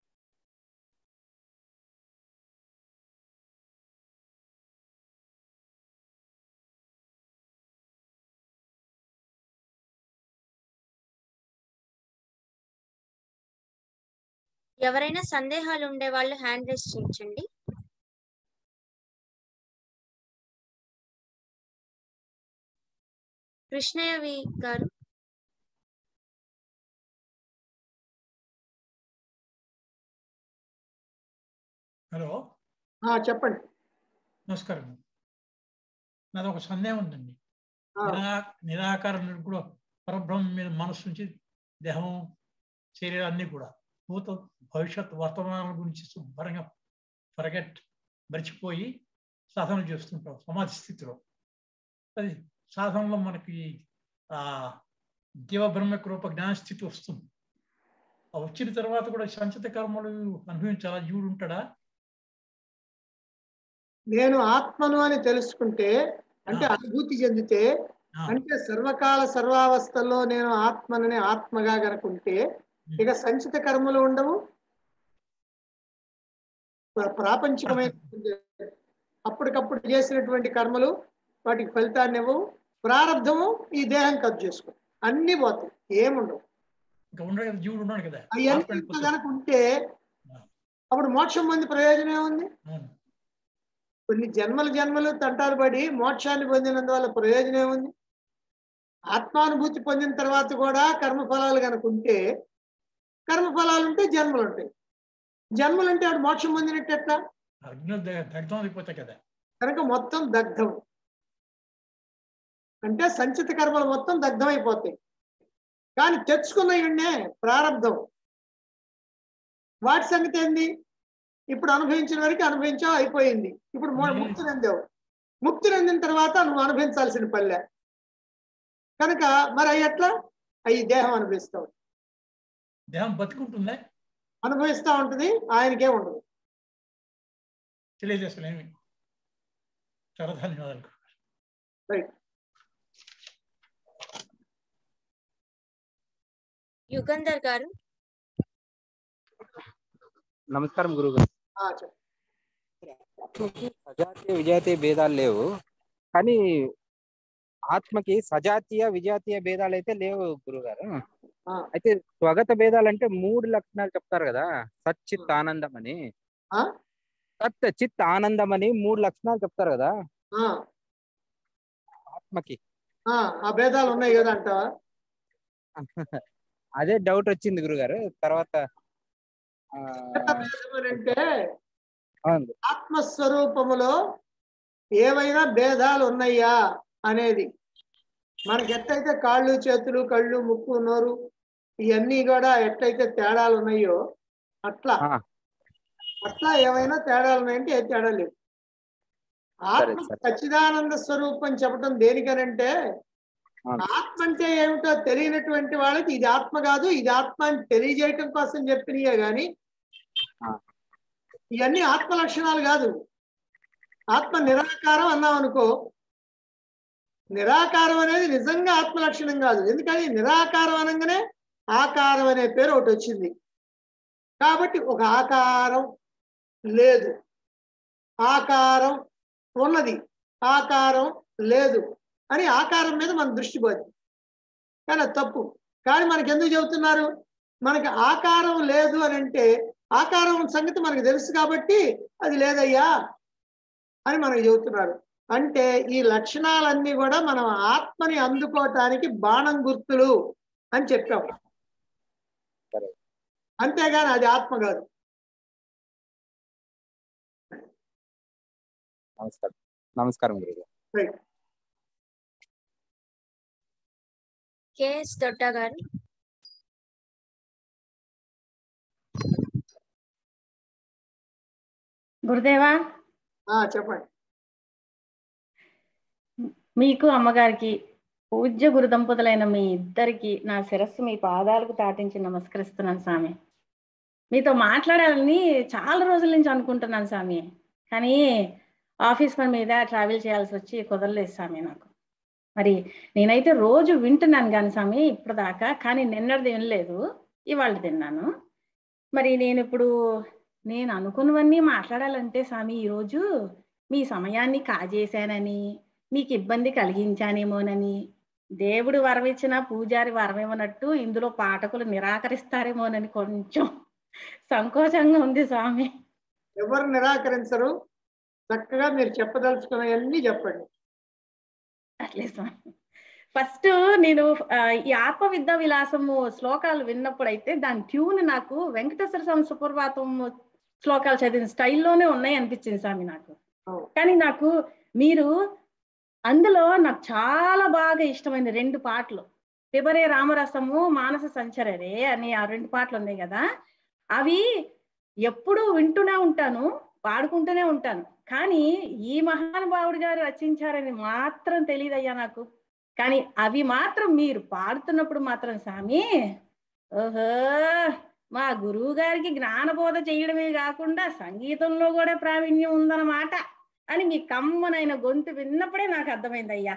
ఎవరైనా సందేహాలు ఉండే వాళ్ళు హ్యాండ్ రైస్ చేయించండి కృష్ణయ్యవి గారు హలో ఆ, చెప్పండి నమస్కారం నాది ఒక సందేహం ఉందండి ఆ, నిరా నిరాకారం కూడా పరబ్రహ్మ మీద మనసు నుంచి దేహం శరీరం అన్ని కూడా భూత భవిష్యత్ వర్తమానాల గురించి శుభ్రంగా ఫర్గెట్ మర్చిపోయి సాధన చేస్తుంటాం సమాధి స్థితిలో అది సాధనలో మనకి ఆ జీవ బ్రహ్మక రూప జ్ఞాన స్థితి వస్తుంది ఆ వచ్చిన తర్వాత కూడా సంచిత కర్మలు అనుభవించాలా జీవుడు ఉంటాడా నేను ఆత్మను అని తెలుసుకుంటే అంటే ఆ. అనుభూతి చెందితే ఆ, అంటే సర్వకాల సర్వావస్థల్లో నేను ఆత్మనని ఆత్మగా గనుకుంటే ఇక సంచిత కర్మలు ఉండవు ప్ర- ప్రాపంచికమైన అప్పటికప్పుడు చేసినటువంటి కర్మలు వాటికి ఫలితాన్ని ఇవ్వవు ప్రారంధము ఈ దేహం కట్ చేసుకో అన్ని పోతాయి ఏముండవు ఇంకా ఉండడు కదా జీవుడు ఉన్నాడు కదా ఆత్మ అవన్నీ వెళ్ళిపోతుంది. కనుక ఉంటే అప్పుడు మోక్షం పొంది ప్రయోజనం ఏముంది అవును. కొన్ని జన్మలు జన్మలు తంటాలు పడి మోక్షాన్ని పొందినందువల్ల ప్రయోజనం ఏముంది ఆత్మానుభూతి పొందిన తర్వాత కూడా కర్మఫలాలు కనుక ఉంటే కర్మఫలాలు ఉంటే జన్మలు ఉంటాయి జన్మలు అంటే ఆడు మోక్షం పొందినట్టు ఎట్లా అగ్నిలో ద- దగ్ధం అయిపోతాయి కదా కనుక మొత్తం దగ్ధం అంటే సంచిత కర్మలు మొత్తం దగ్ధం అయిపోతాయి కానీ తెచ్చుకున్నవి ప్రారంధం వాటి సంగతి ఏంది ఇప్పుడు అనుభవించిన వరకు అనుభవించావు అయిపోయింది ఇప్పుడు మో- మళ్ళీ- ముక్తి నందావు ముక్తి నందిన తర్వాత నువ్వు అనుభవించాల్సిన పల్లె కనుక మరి అవి ఎట్లా అవి దేహం అనుభవిస్తావు దేహం బతుకుంటుందా అనుభవిస్తా ఉంటుంది ఆయనకే ఉండదు తెలియజేస్తలేమి చాలా ధన్యవాదాలు రైట్ యుగంధర్ గారు నమస్కారం గురుగారు ఆ, చెప్పు. సజాతీయ విజాతీయ భేదాలు లేవు కానీ ఆత్మకి సజాతీయ విజాతీయ భేదాలు అయితే లేవు గురుగారు ఆ, అయితే స్వగత భేదాలు అంటే మూడు లక్షణాలు చెప్తారు కదా సచ్చిత్ ఆనందం అని ఆ? సత్ చిత్ ఆనందం అని మూడు లక్షణాలు చెప్తారు కదా ఆ, ఆత్మకి ఆ, ఆ భేదాలు ఉన్నాయి కదా అంటావా అదే డౌట్ వచ్చింది గురుగారు తర్వాత ఆ, అంటే అవును ఆత్మస్వరూపములో ఏవైనా భేదాలు ఉన్నాయా అనేది మనకి ఎట్లయితే కాళ్ళు చేతులు కళ్ళు ముక్కు నోరు ఇవన్నీ కూడా ఎట్లయితే తేడాలు ఉన్నాయో అట్లా ఆ. అట్లా ఏమైనా తేడాలు ఉన్నాయంటే ఏ తేడా లేవు ఆత్మ సరే. సచ్చిదానంద స్వరూపం చెప్పడం దేనికనంటే అవును. ఆత్మ అంటే ఏమిటో తెలియనటువంటి వాళ్ళకి ఇది ఆత్మ కాదు ఇది ఆత్మ అని తెలియజేయటం కోసం చెప్పినయే గాని ఆ. ఇవన్నీ ఆత్మ లక్షణాలు కాదు ఆత్మ నిరాకారం అన్నాం అనుకో నిరాకారం అనేది నిజంగా ఆత్మ లక్షణం కాదు ఎందుకని నిరాకారం అనగానే ఆకారం అనే పేరు ఒకటి వచ్చింది కాబట్టి ఒక ఆకారం లేదు ఆకారం ఉన్నది ఆకారం లేదు అని ఆకారం మీద మన దృష్టి పోయింది కానీ అది తప్పు కానీ మనకి ఎందుకు చెబుతున్నారు మనకి ఆకారం లేదు అని అంటే ఆకారం సంగతి మనకు తెలుసు కాబట్టి అది లేదయ్యా అని మనకు చెబుతున్నారు అంటే ఈ లక్షణాలన్నీ కూడా మనం ఆత్మని అందుకోవటానికి బాణం గుర్తులు అని చెప్పాం సరే. అంతేగాని అది ఆత్మ కాదు నమస్కారం నమస్కారం గురుగారు రైట్ కేఎస్ దొడ్డ గారు గురుదేవా ఆ చెప్పండి మీకు అమ్మగారికి పూజ్య గురు దంపతులైన మీ ఇద్దరికి నా శిరస్సు మీ పాదాలకు తాటించి నమస్కరిస్తున్నాను స్వామి మీతో మాట్లాడాలని చాలా రోజుల నుంచి అనుకుంటున్నాను స్వామి కానీ ఆఫీస్ పని మీద ట్రావెల్ చేయాల్సి వచ్చి కుదరలేదు స్వామి నాకు మరి నేనైతే రోజు వింటున్నాను కానీ స్వామి ఇప్పటిదాకా కానీ నిన్నటిది వినలేదు ఇవాళ తిన్నాను మరి నేను ఇప్పుడు నేను అనుకున్నవన్నీ మాట్లాడాలంటే స్వామి ఈరోజు మీ సమయాన్ని కాజేశానని మీకు ఇబ్బంది కలిగించానేమోనని దేవుడు వరమిచ్చిన పూజారి వరమివ్వనట్టు ఇందులో పాఠకులు నిరాకరిస్తారేమోనని కొంచెం సంకోచంగా ఉంది స్వామి ఎవరు నిరాకరించరు చక్కగా మీరు చెప్పదలుచుకున్నవన్నీ చెప్పండి అట్లే స్వామి ఫస్ట్ నేను ఆ, ఈ ఆత్మ విద్యా విలాసము శ్లోకాలు విన్నప్పుడు అయితే దాని ట్యూన్ నాకు వెంకటేశ్వర స్వామి సుప్రభాతం శ్లోకాలు చదివిన స్టైల్లోనే ఉన్నాయి అనిపించింది స్వామి నాకు అవును. కానీ నాకు మీరు అందులో నాకు చాలా బాగా ఇష్టమైన రెండు పాటలు పిబరే రామరసము మానస సంచరరే అని ఆ రెండు పాటలు ఉన్నాయి కదా అవి ఎప్పుడూ వింటూనే ఉంటాను పాడుకుంటూనే ఉంటాను కానీ ఈ మహానుభావుడు గారు రచించారని మాత్రం తెలియదయ్యా నాకు కానీ అవి మాత్రం మీరు పాడుతున్నప్పుడు మాత్రం స్వామి ఓహో మా గురువు గారికి జ్ఞానబోధ చేయడమే కాకుండా సంగీతంలో కూడా ప్రావీణ్యం ఉందన్నమాట అని మీ కమ్మనైన గొంతు విన్నప్పుడే నాకు అర్థమైంది అయ్యా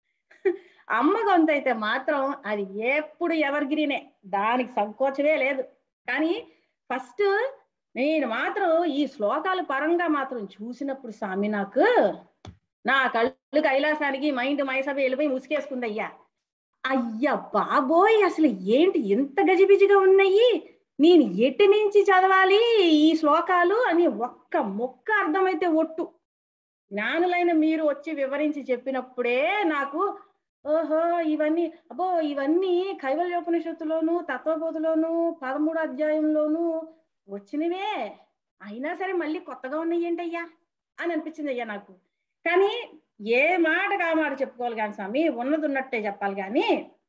అమ్మ గొంతు అయితే మాత్రం అది ఎప్పుడు ఎవరిగిరినే దానికి సంకోచమే లేదు కానీ ఫస్ట్ నేను మాత్రం ఈ శ్లోకాల పరంగా మాత్రం చూసినప్పుడు స్వామి నాకు నా కళ్ళు కైలాసానికి మైండ్ మైసభ వెళ్ళిపోయి ముసుకేసుకుంది అయ్యా అయ్యా బాబోయ్ అసలు ఏంటి ఎంత గజిబిజిగా ఉన్నాయి నేను ఎటు నుంచి చదవాలి ఈ శ్లోకాలు అని ఒక్క మొక్క అర్థమైతే ఒట్టు జ్ఞానులైన మీరు వచ్చి వివరించి చెప్పినప్పుడే నాకు ఓహో ఇవన్నీ అబ్బో ఇవన్నీ కైవల్యోపనిషత్తులోను తత్వబోధలోను పదమూడు అధ్యాయంలోను వచ్చినవే అయినా సరే మళ్ళీ కొత్తగా ఉన్నాయి ఏంటయ్యా అని అనిపించింది అయ్యా నాకు కానీ ఏ మాట కా మాట చెప్పుకోవాలి కానీ స్వామి ఉన్నది ఉన్నట్టే చెప్పాలి కానీ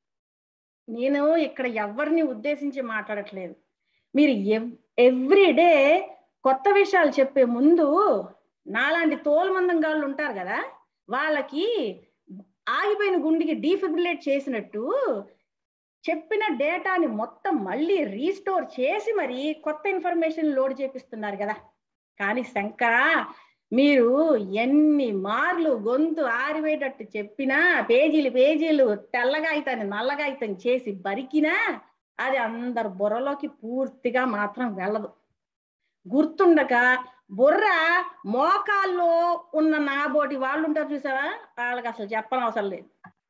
నేను ఇక్కడ ఎవరిని ఉద్దేశించి మాట్లాడట్లేదు మీరు ఎవ్రీ డే కొత్త విషయాలు చెప్పే ముందు నాలాంటి తోలుమందం గాళ్ళు ఉంటారు కదా వాళ్ళకి ఆగిపోయిన గుండెకి డీఫిబ్రిలేట్ చేసినట్టు చెప్పిన డేటాని మొత్తం మళ్ళీ రీస్టోర్ చేసి మరి కొత్త ఇన్ఫర్మేషన్ లోడ్ చేపిస్తున్నారు కదా కానీ శంకర మీరు ఎన్ని మార్లు గొంతు ఆరివేటట్టు చెప్పినా పేజీలు పేజీలు తెల్లగాయితాన్ని నల్లగాయితం చేసి బరికినా అది అందరు బుర్రలోకి పూర్తిగా మాత్రం వెళ్ళదు గుర్తుండక బుర్ర మోకాల్లో ఉన్న నాబోటి వాళ్ళు ఉంటారు చూసావా వాళ్ళకి అసలు చెప్పనవసరం లేదు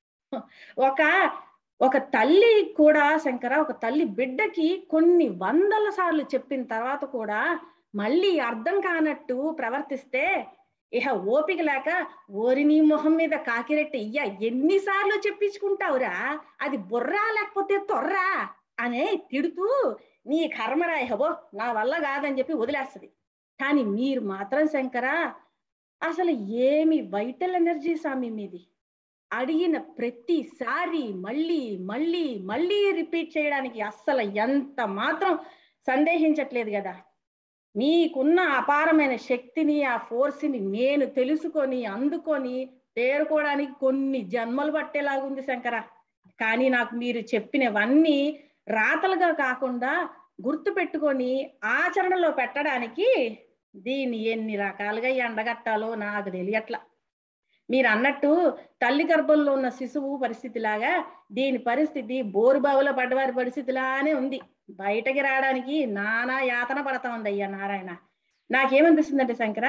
ఒక ఒక తల్లి కూడా శంకర ఒక తల్లి బిడ్డకి కొన్ని వందల సార్లు చెప్పిన తర్వాత కూడా మళ్ళీ అర్థం కానట్టు ప్రవర్తిస్తే ఇహ ఓపిక లేక ఓరి నీ మొహం మీద కాకిరెట్టి ఇయ్య ఎన్నిసార్లు చెప్పించుకుంటావురా అది బుర్రా లేకపోతే తొర్రా అనే తిడుతూ నీ కర్మరా ఇహబో నా వల్ల కాదని చెప్పి వదిలేస్తుంది కానీ మీరు మాత్రం శంకర అసలు ఏమి వైటల్ ఎనర్జీ స్వామి మీది అడిగిన ప్రతిసారి మళ్ళీ మళ్ళీ మళ్ళీ రిపీట్ చేయడానికి అస్సలు ఎంత మాత్రం సందేహించట్లేదు కదా మీకున్న అపారమైన శక్తిని ఆ ఫోర్స్ని నేను తెలుసుకొని అందుకొని తేరుకోవడానికి కొన్ని జన్మలు పట్టేలాగుంది శంకర కానీ నాకు మీరు చెప్పినవన్నీ రాతలుగా కాకుండా గుర్తు పెట్టుకొని ఆచరణలో పెట్టడానికి దీన్ని ఎన్ని రకాలుగా ఎండగట్టాలో నాకు తెలియట్లా మీరు అన్నట్టు తల్లి గర్భంలో ఉన్న శిశువు పరిస్థితి లాగా దీని పరిస్థితి బోరుబావులో పడ్డవారి పరిస్థితిలానే ఉంది బయటకి రావడానికి నానా యాతన పడతా ఉంది అయ్యా నారాయణ నాకేమనిపిస్తుందంటే శంకర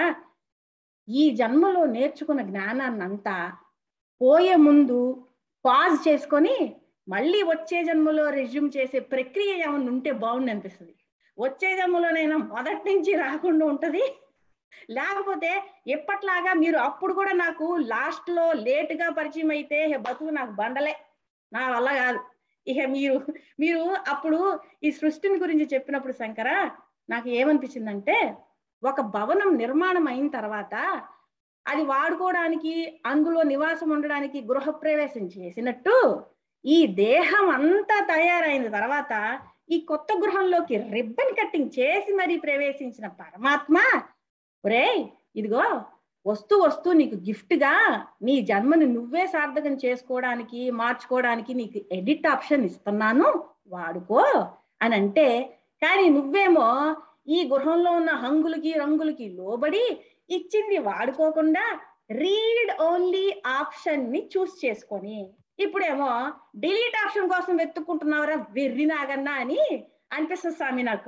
ఈ జన్మలో నేర్చుకున్న జ్ఞానాన్ని అంతా పోయే ముందు పాజ్ చేసుకొని మళ్ళీ వచ్చే జన్మలో రెజ్యూమ్ చేసే ప్రక్రియ ఏమన్నా ఉంటే బాగుంది అనిపిస్తుంది వచ్చే జన్మలోనైనా మొదటి నుంచి రాకుండా ఉంటది లేకపోతే ఎప్పట్లాగా మీరు అప్పుడు కూడా నాకు లాస్ట్ లో లేట్ గా పరిచయం అయితే "హే, బతుకు నాకు బండలే నా వల్ల కాదు ఇక మీరు మీరు అప్పుడు ఈ సృష్టిని గురించి చెప్పినప్పుడు శంకర నాకు ఏమనిపించిందంటే ఒక భవనం నిర్మాణం అయిన తర్వాత అది వాడుకోవడానికి అందులో నివాసం ఉండడానికి గృహప్రవేశం చేసినట్టు ఈ దేహం అంతా తయారైన తర్వాత ఈ కొత్త గృహంలోకి రిబ్బన్ కట్టింగ్ చేసి మరీ ప్రవేశించిన పరమాత్మ ఒరేయ్ ఇదిగో వస్తూ వస్తూ నీకు గిఫ్ట్ గా నీ జన్మని నువ్వే సార్థకం చేసుకోవడానికి మార్చుకోవడానికి నీకు ఎడిట్ ఆప్షన్ ఇస్తున్నాను వాడుకో అని అంటే కానీ నువ్వేమో ఈ గృహంలో ఉన్న హంగులకి రంగులకి లోబడి ఇచ్చింది వాడుకోకుండా రీడ్ ఓన్లీ ఆప్షన్ ని చూస్ చేసుకొని ఇప్పుడేమో డిలీట్ ఆప్షన్ కోసం వెతుక్కుంటున్నావురా వెర్రి నాగన్నా అని అనిపిస్తుంది స్వామి నాకు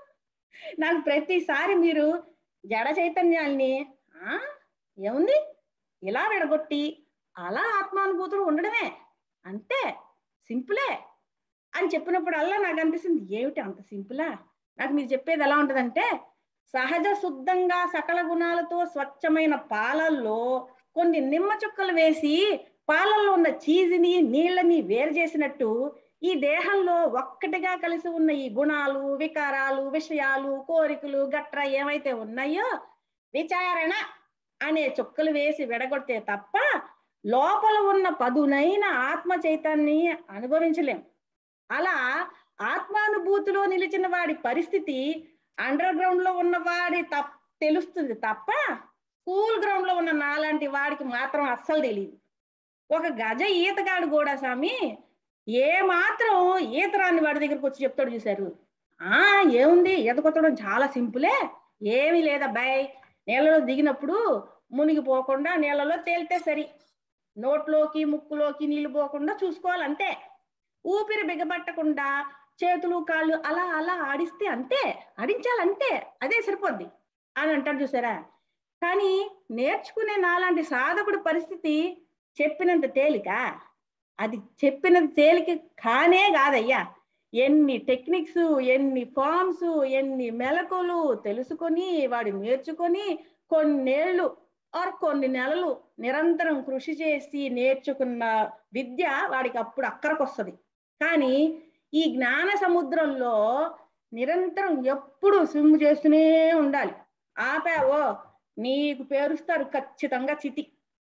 నాకు ప్రతిసారి మీరు జడ చైతన్యాల్ని ఆ ఏముంది ఇలా విడగొట్టి అలా ఆత్మానుభూతులు ఉండడమే అంతే సింపులే అని చెప్పినప్పుడల్లా నాకు అనిపిస్తుంది ఏమిటి అంత సింపులా నాకు మీరు చెప్పేది ఎలా ఉంటదంటే సహజ శుద్ధంగా సకల గుణాలతో స్వచ్ఛమైన పాలల్లో కొన్ని నిమ్మ చుక్కలు వేసి పాలల్లో ఉన్న చీజిని నీళ్ళని వేరు చేసినట్టు ఈ దేహంలో ఒక్కటిగా కలిసి ఉన్న ఈ గుణాలు వికారాలు విషయాలు కోరికలు గట్ర ఏమైతే ఉన్నాయో విచారణ అనే చుక్కలు వేసి విడగొడితే తప్ప లోపల ఉన్న పదునైన ఆత్మ చైతన్యాన్ని అనుభవించలేం అలా ఆత్మానుభూతిలో నిలిచిన వాడి పరిస్థితి అండర్ గ్రౌండ్ లో ఉన్న వాడి తప్ తెలుస్తుంది తప్ప స్కూల్ గ్రౌండ్ లో ఉన్న నాలాంటి వాడికి మాత్రం అస్సలు తెలియదు ఒక గజ ఈతగాడు కూడా స్వామి ఏ మాత్రం ఈత రాని వాడి దగ్గరకు వచ్చి చెప్తాడు చూశారు ఆ ఏముంది ఈత కొట్టడం చాలా సింపులే ఏమీ లేదబ్బాయ్ నీళ్ళలో దిగినప్పుడు మునిగిపోకుండా నీళ్ళలో తేలితే సరి నోట్లోకి ముక్కులోకి నీళ్లు పోకుండా చూసుకోవాలి అంతే ఊపిరి బిగబట్టకుండా చేతులు కాళ్ళు అలా అలా ఆడిస్తే అంతే ఆడించాలి అంతే అదే సరిపోద్ది అని అంటాడు చూసారా కానీ నేర్చుకునే నాలాంటి సాధకుడి పరిస్థితి చెప్పినంత తేలిక అది చెప్పినంత తేలిక కానే కాదయ్యా ఎన్ని టెక్నిక్స్ ఎన్ని ఫార్మ్స్ ఎన్ని మెలకులు తెలుసుకొని వాడు నేర్చుకొని కొన్నేళ్ళు ఆర్ కొన్ని నెలలు నిరంతరం కృషి చేసి నేర్చుకున్న విద్య వాడికి అప్పుడు అక్కరకు వస్తుంది కానీ ఈ జ్ఞాన సముద్రంలో నిరంతరం ఎప్పుడు స్విమ్ చేస్తూనే ఉండాలి ఆపావో నీకు పేరుస్తారు ఖచ్చితంగా చితి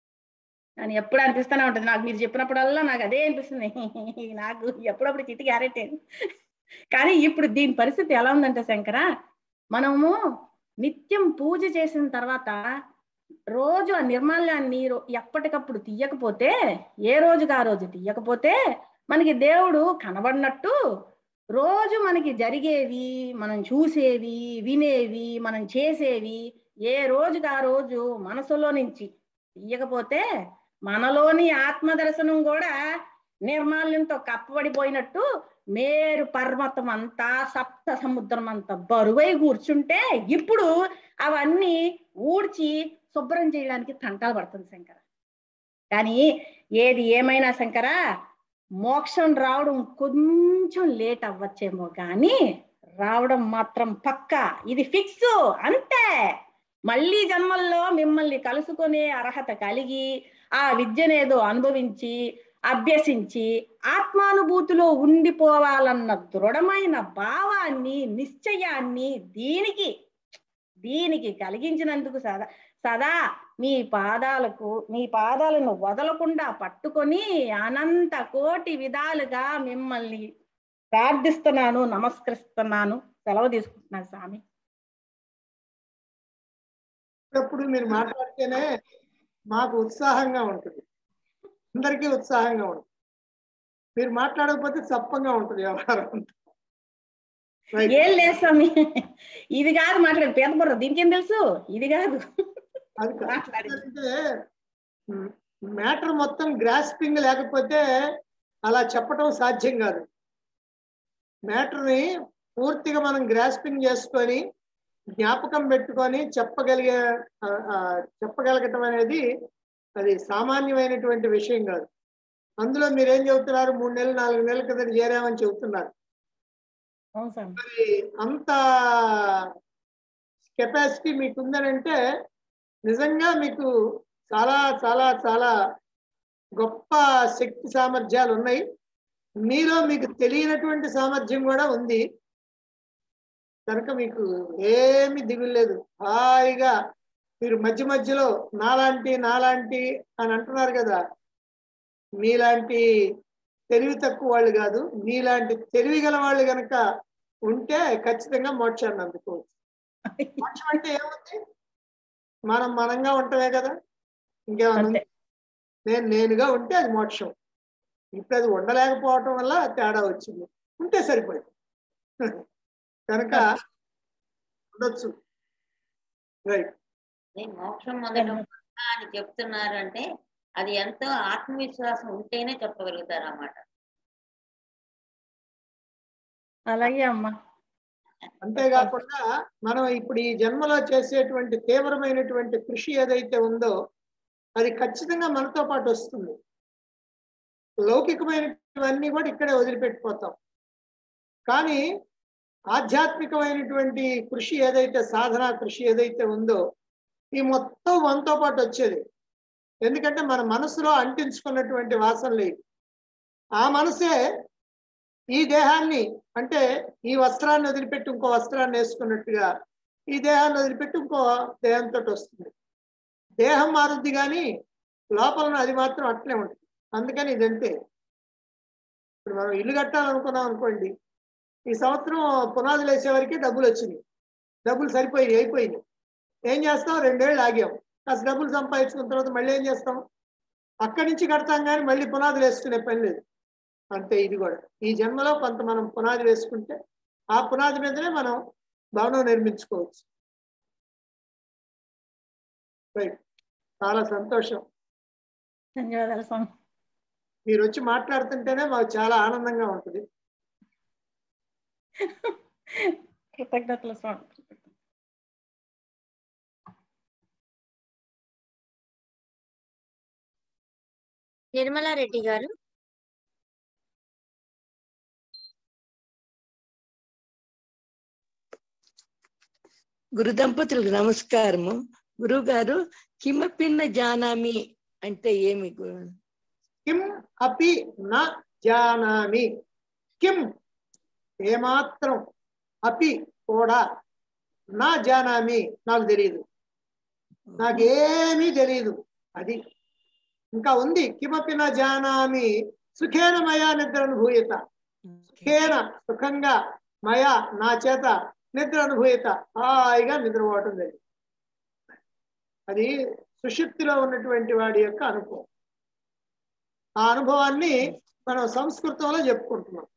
అని ఎప్పుడు అనిపిస్తూనే ఉంటుంది నాకు మీరు చెప్పినప్పుడల్లా నాకు అదే అనిపిస్తుంది నాకు ఎప్పుడప్పుడు చితి గ్యారెంటీ కానీ ఇప్పుడు దీని పరిస్థితి ఎలా ఉందంటే శంకర మనము నిత్యం పూజ చేసిన తర్వాత రోజు ఆ నిర్మాల్యాన్ని రో- ఎప్పటికప్పుడు తీయకపోతే ఏ రోజుకి ఆ రోజు తీయకపోతే మనకి దేవుడు కనబడినట్టు రోజు మనకి జరిగేవి మనం చూసేవి వినేవి మనం చేసేవి ఏ రోజుకి ఆ రోజు మనసులో నుంచి తీయకపోతే మనలోని ఆత్మ దర్శనం కూడా నిర్మాల్యంతో కప్పబడిపోయినట్టు మేరు పర్వతం అంతా సప్త సముద్రం అంతా బరువై కూర్చుంటే ఇప్పుడు అవన్నీ ఊడ్చి శుభ్రం చేయడానికి తంటాలు పడుతుంది శంకర కానీ ఏది ఏమైనా శంకర మోక్షం రావడం కొంచెం లేట్ అవ్వచ్చేమో కానీ రావడం మాత్రం పక్కా ఇది ఫిక్స్ అంతే మళ్ళీ జన్మల్లో మిమ్మల్ని కలుసుకునే అర్హత కలిగి ఆ విద్యనేదో అనుభవించి అభ్యసించి ఆత్మానుభూతిలో ఉండిపోవాలన్న దృఢమైన భావాన్ని నిశ్చయాన్ని దీనికి దీనికి కలిగించినందుకు సదా సదా మీ పాదాలకు మీ పాదాలను వదలకుండా పట్టుకొని అనంత కోటి విధాలుగా మిమ్మల్ని ప్రార్థిస్తున్నాను నమస్కరిస్తున్నాను సెలవు తీసుకుంటున్నాను స్వామి అప్పుడు మీరు మాట్లాడితేనే మాకు ఉత్సాహంగా ఉంటుంది అందరికీ ఉత్సాహంగా ఉంటుంది మీరు మాట్లాడకపోతే చప్పంగా ఉంటుంది వ్యవహారం అంతా. Right. ఏం లేదు స్వామి ఇది కాదు మాట్లాడు పేద బుర్ర దీనికి ఏం తెలుసు ఇది కాదు అది కాదు. మాట్లాడి అంటే మ్యాటర్ మొత్తం గ్రాస్పింగ్ లేకపోతే అలా చెప్పటం సాధ్యం కాదు మ్యాటర్ని పూర్తిగా మనం గ్రాస్పింగ్ చేసుకొని జ్ఞాపకం పెట్టుకొని చెప్పగలిగే ఆ, ఆ, చెప్పగలగటం అనేది అది సామాన్యమైనటువంటి విషయం కాదు అందులో మీరేం చెబుతున్నారు మూడు నెలలు నాలుగు నెలల కింద చేరామని చెబుతున్నారు అవును స్వామి మరి అంత కెపాసిటీ మీకు ఉందనంటే నిజంగా మీకు చాలా చాలా చాలా గొప్ప శక్తి సామర్థ్యాలు ఉన్నాయి మీలో మీకు తెలియనటువంటి సామర్థ్యం కూడా ఉంది కనుక మీకు ఏమి దిగులు లేదు హాయిగా మీరు మధ్య మధ్యలో నాలాంటి నాలాంటి అని అంటున్నారు కదా మీలాంటి తెలివి తక్కువ వాళ్ళు కాదు మీలాంటి తెలివి గల వాళ్ళు కనుక ఉంటే ఖచ్చితంగా మోక్షాన్ని అందుకోవచ్చు మోక్షం అంటే ఏముంది మనం మనంగా ఉంటమే కదా ఇంకేమన్నా అంతే. నేను నేనుగా ఉంటే అది మోక్షం ఇప్పుడు అది ఉండలేకపోవటం వల్ల తేడా వచ్చింది ఉంటే సరిపోయింది కనుక ఉండొచ్చు రైట్ అదే మోక్షం మొదట ఉందా అని చెప్తున్నారంటే అది ఎంతో ఆత్మవిశ్వాసం ఉంటేనే చెప్పగలుగుతారు అన్నమాట అలాగే అమ్మా అంతేకాకుండా మనం ఇప్పుడు ఈ జన్మలో చేసేటువంటి తీవ్రమైనటువంటి కృషి ఏదైతే ఉందో అది ఖచ్చితంగా మనతో పాటు వస్తుంది లౌకికమైనవన్నీ కూడా ఇక్కడే వదిలిపెట్టిపోతాం కానీ ఆధ్యాత్మికమైనటువంటి కృషి ఏదైతే సాధన కృషి ఏదైతే ఉందో ఈ మొత్తం మనతో పాటు వచ్చేది ఎందుకంటే మన మనసులో అంటించుకున్నటువంటి వాసనలు ఇవి. ఆ మనసే ఈ దేహాన్ని అంటే ఈ వస్త్రాన్ని వదిలిపెట్టి ఇంకో వస్త్రాన్ని వేసుకున్నట్టుగా ఈ దేహాన్ని వదిలిపెట్టి ఇంకో దేహంతో వస్తుంది దేహం మారుద్ది కానీ లోపల అది మాత్రం అట్లే ఉంటుంది అందుకని ఇదంతే ఇప్పుడు మనం ఇల్లు కట్టాలనుకున్నాం అనుకోండి ఈ సంవత్సరం పునాదులు వేసేవరకు డబ్బులు వచ్చినాయి డబ్బులు సరిపోయినాయి అయిపోయినాయి ఏం చేస్తాం రెండేళ్ళు ఆగాం కాస్త డబ్బులు సంపాదించుకున్న తర్వాత మళ్ళీ ఏం చేస్తాం అక్కడి నుంచి కడతాం కానీ మళ్ళీ పునాదులు వేసుకునే పని లేదు అంతే ఇది కూడా ఈ జన్మలో కొంత మనం పునాది వేసుకుంటే ఆ పునాది మీదనే మనం భవనం నిర్మించుకోవచ్చు రైట్ చాలా సంతోషం ధన్యవాదాలు స్వామి మీరు వచ్చి మాట్లాడుతుంటేనే మాకు చాలా ఆనందంగా ఉంటుంది కృతజ్ఞతలు స్వామి నిర్మలారెడ్డి గారు గురు దంపతులకు నమస్కారము గురువు గారు కిమపిన్న జానామి అంటే ఏమి గు- కిం అపి నా జానామి కిం ఏమాత్రం అపి కూడా నా జానామి నాకు తెలియదు నాకేమీ తెలియదు అది ఇంకా ఉంది కిమపి నా జానామి సుఖేన మయా నిద్ర అనుభూయత సుఖేన సుఖంగా మయా నా చేత నిద్ర అనుభూయత హాయిగా నిద్రపోవటం జరిగింది అది సుషుప్తిలో ఉన్నటువంటి వాడి యొక్క అనుభవం ఆ అనుభవాన్ని మనం సంస్కృతంలో చెప్పుకుంటున్నాం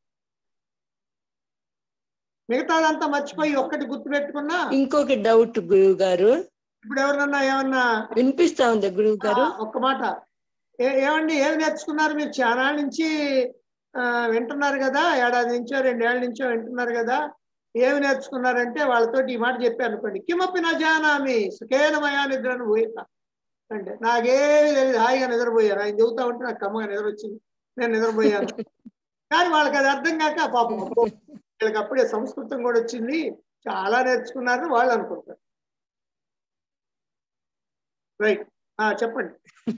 మిగతాదంతా మర్చిపోయి ఒక్కటి గుర్తు పెట్టుకున్నా ఇంకొక డౌట్ గురువు గారు ఇప్పుడు ఎవరినన్నా ఏమన్నా వినిపిస్తా ఉందా గురువు గారు ఆ, ఒక్క మాట ఏ- ఏమండి ఏమి నేర్చుకున్నారు మీరు చాలా నుంచి ఆ, వింటున్నారు కదా ఏడాది నుంచో రెండేళ్ల నుంచో వింటున్నారు కదా ఏమి నేర్చుకున్నారంటే వాళ్ళతోటి ఈ మాట చెప్పాను అనుకోండి కిమపి నా జానామి సుఖేనమయా నిద్రను పోయినా అంటే నాకేమీ తెలియదు హాయిగా నిద్రపోయాను ఆయన చెబుతా ఉంటే నాకు కమ్మగా నిద్ర వచ్చింది నేను నిద్రపోయాను కానీ వాళ్ళకి అది అర్థం కాక పాపం అబ్బో, వీళ్ళకి అప్పుడే సంస్కృతం కూడా వచ్చింది చాలా నేర్చుకున్నారని వాళ్ళు అనుకుంటారు రైట్ చెప్పండి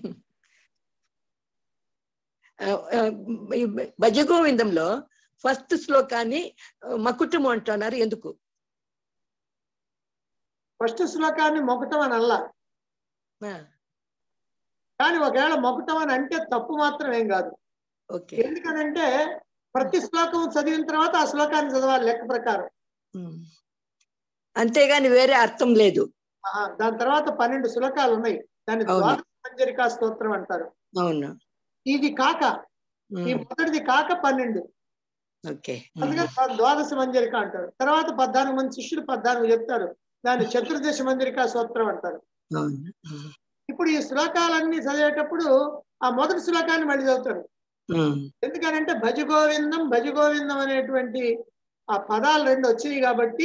ఆ, ఆ, ఈ భజగోవిందంలో ఫస్ట్ శ్లోకాన్ని ఆ, మకుటము అంటున్నారు ఎందుకు ఫస్ట్ శ్లోకాన్ని మొకటం అని అల్లా ఆ, కానీ ఒకవేళ మొకటం అని అంటే తప్పు మాత్రం ఏం కాదు ఓకే ఎందుకనంటే ప్రతి శ్లోకం చదివిన తర్వాత ఆ శ్లోకాన్ని చదవాలి లెక్క ప్రకారం ఉమ్. అంతేగాని వేరే అర్థం లేదు ఆహా, దాని తర్వాత పన్నెండు శ్లోకాలు ఉన్నాయి దాన్ని అవును. ద్వాదశ మంజరికా స్తోత్రం అంటారు అవును ఇది కాక ఈ ఉమ్, మొదటిది కాక పన్నెండు ఓకే ఉమ్, అందుకని దాన్ని ద్వాదశ మంజరిక అంటారు తర్వాత పద్నాలుగు మంది శిష్యులు పద్నాలుగు చెప్తారు దాన్ని చతుర్దశ మంజరికా స్తోత్రం అంటారు అవును ఉమ్, ఇప్పుడు ఈ శ్లోకాలన్నీ చదివేటప్పుడు ఆ మొదటి శ్లోకాన్ని మళ్ళీ చదువుతారు ఉమ్, ఎందుకనంటే భజ గోవిందం భజ గోవిందం అనేటువంటి ఆ పదాలు రెండు వచ్చినాయి కాబట్టి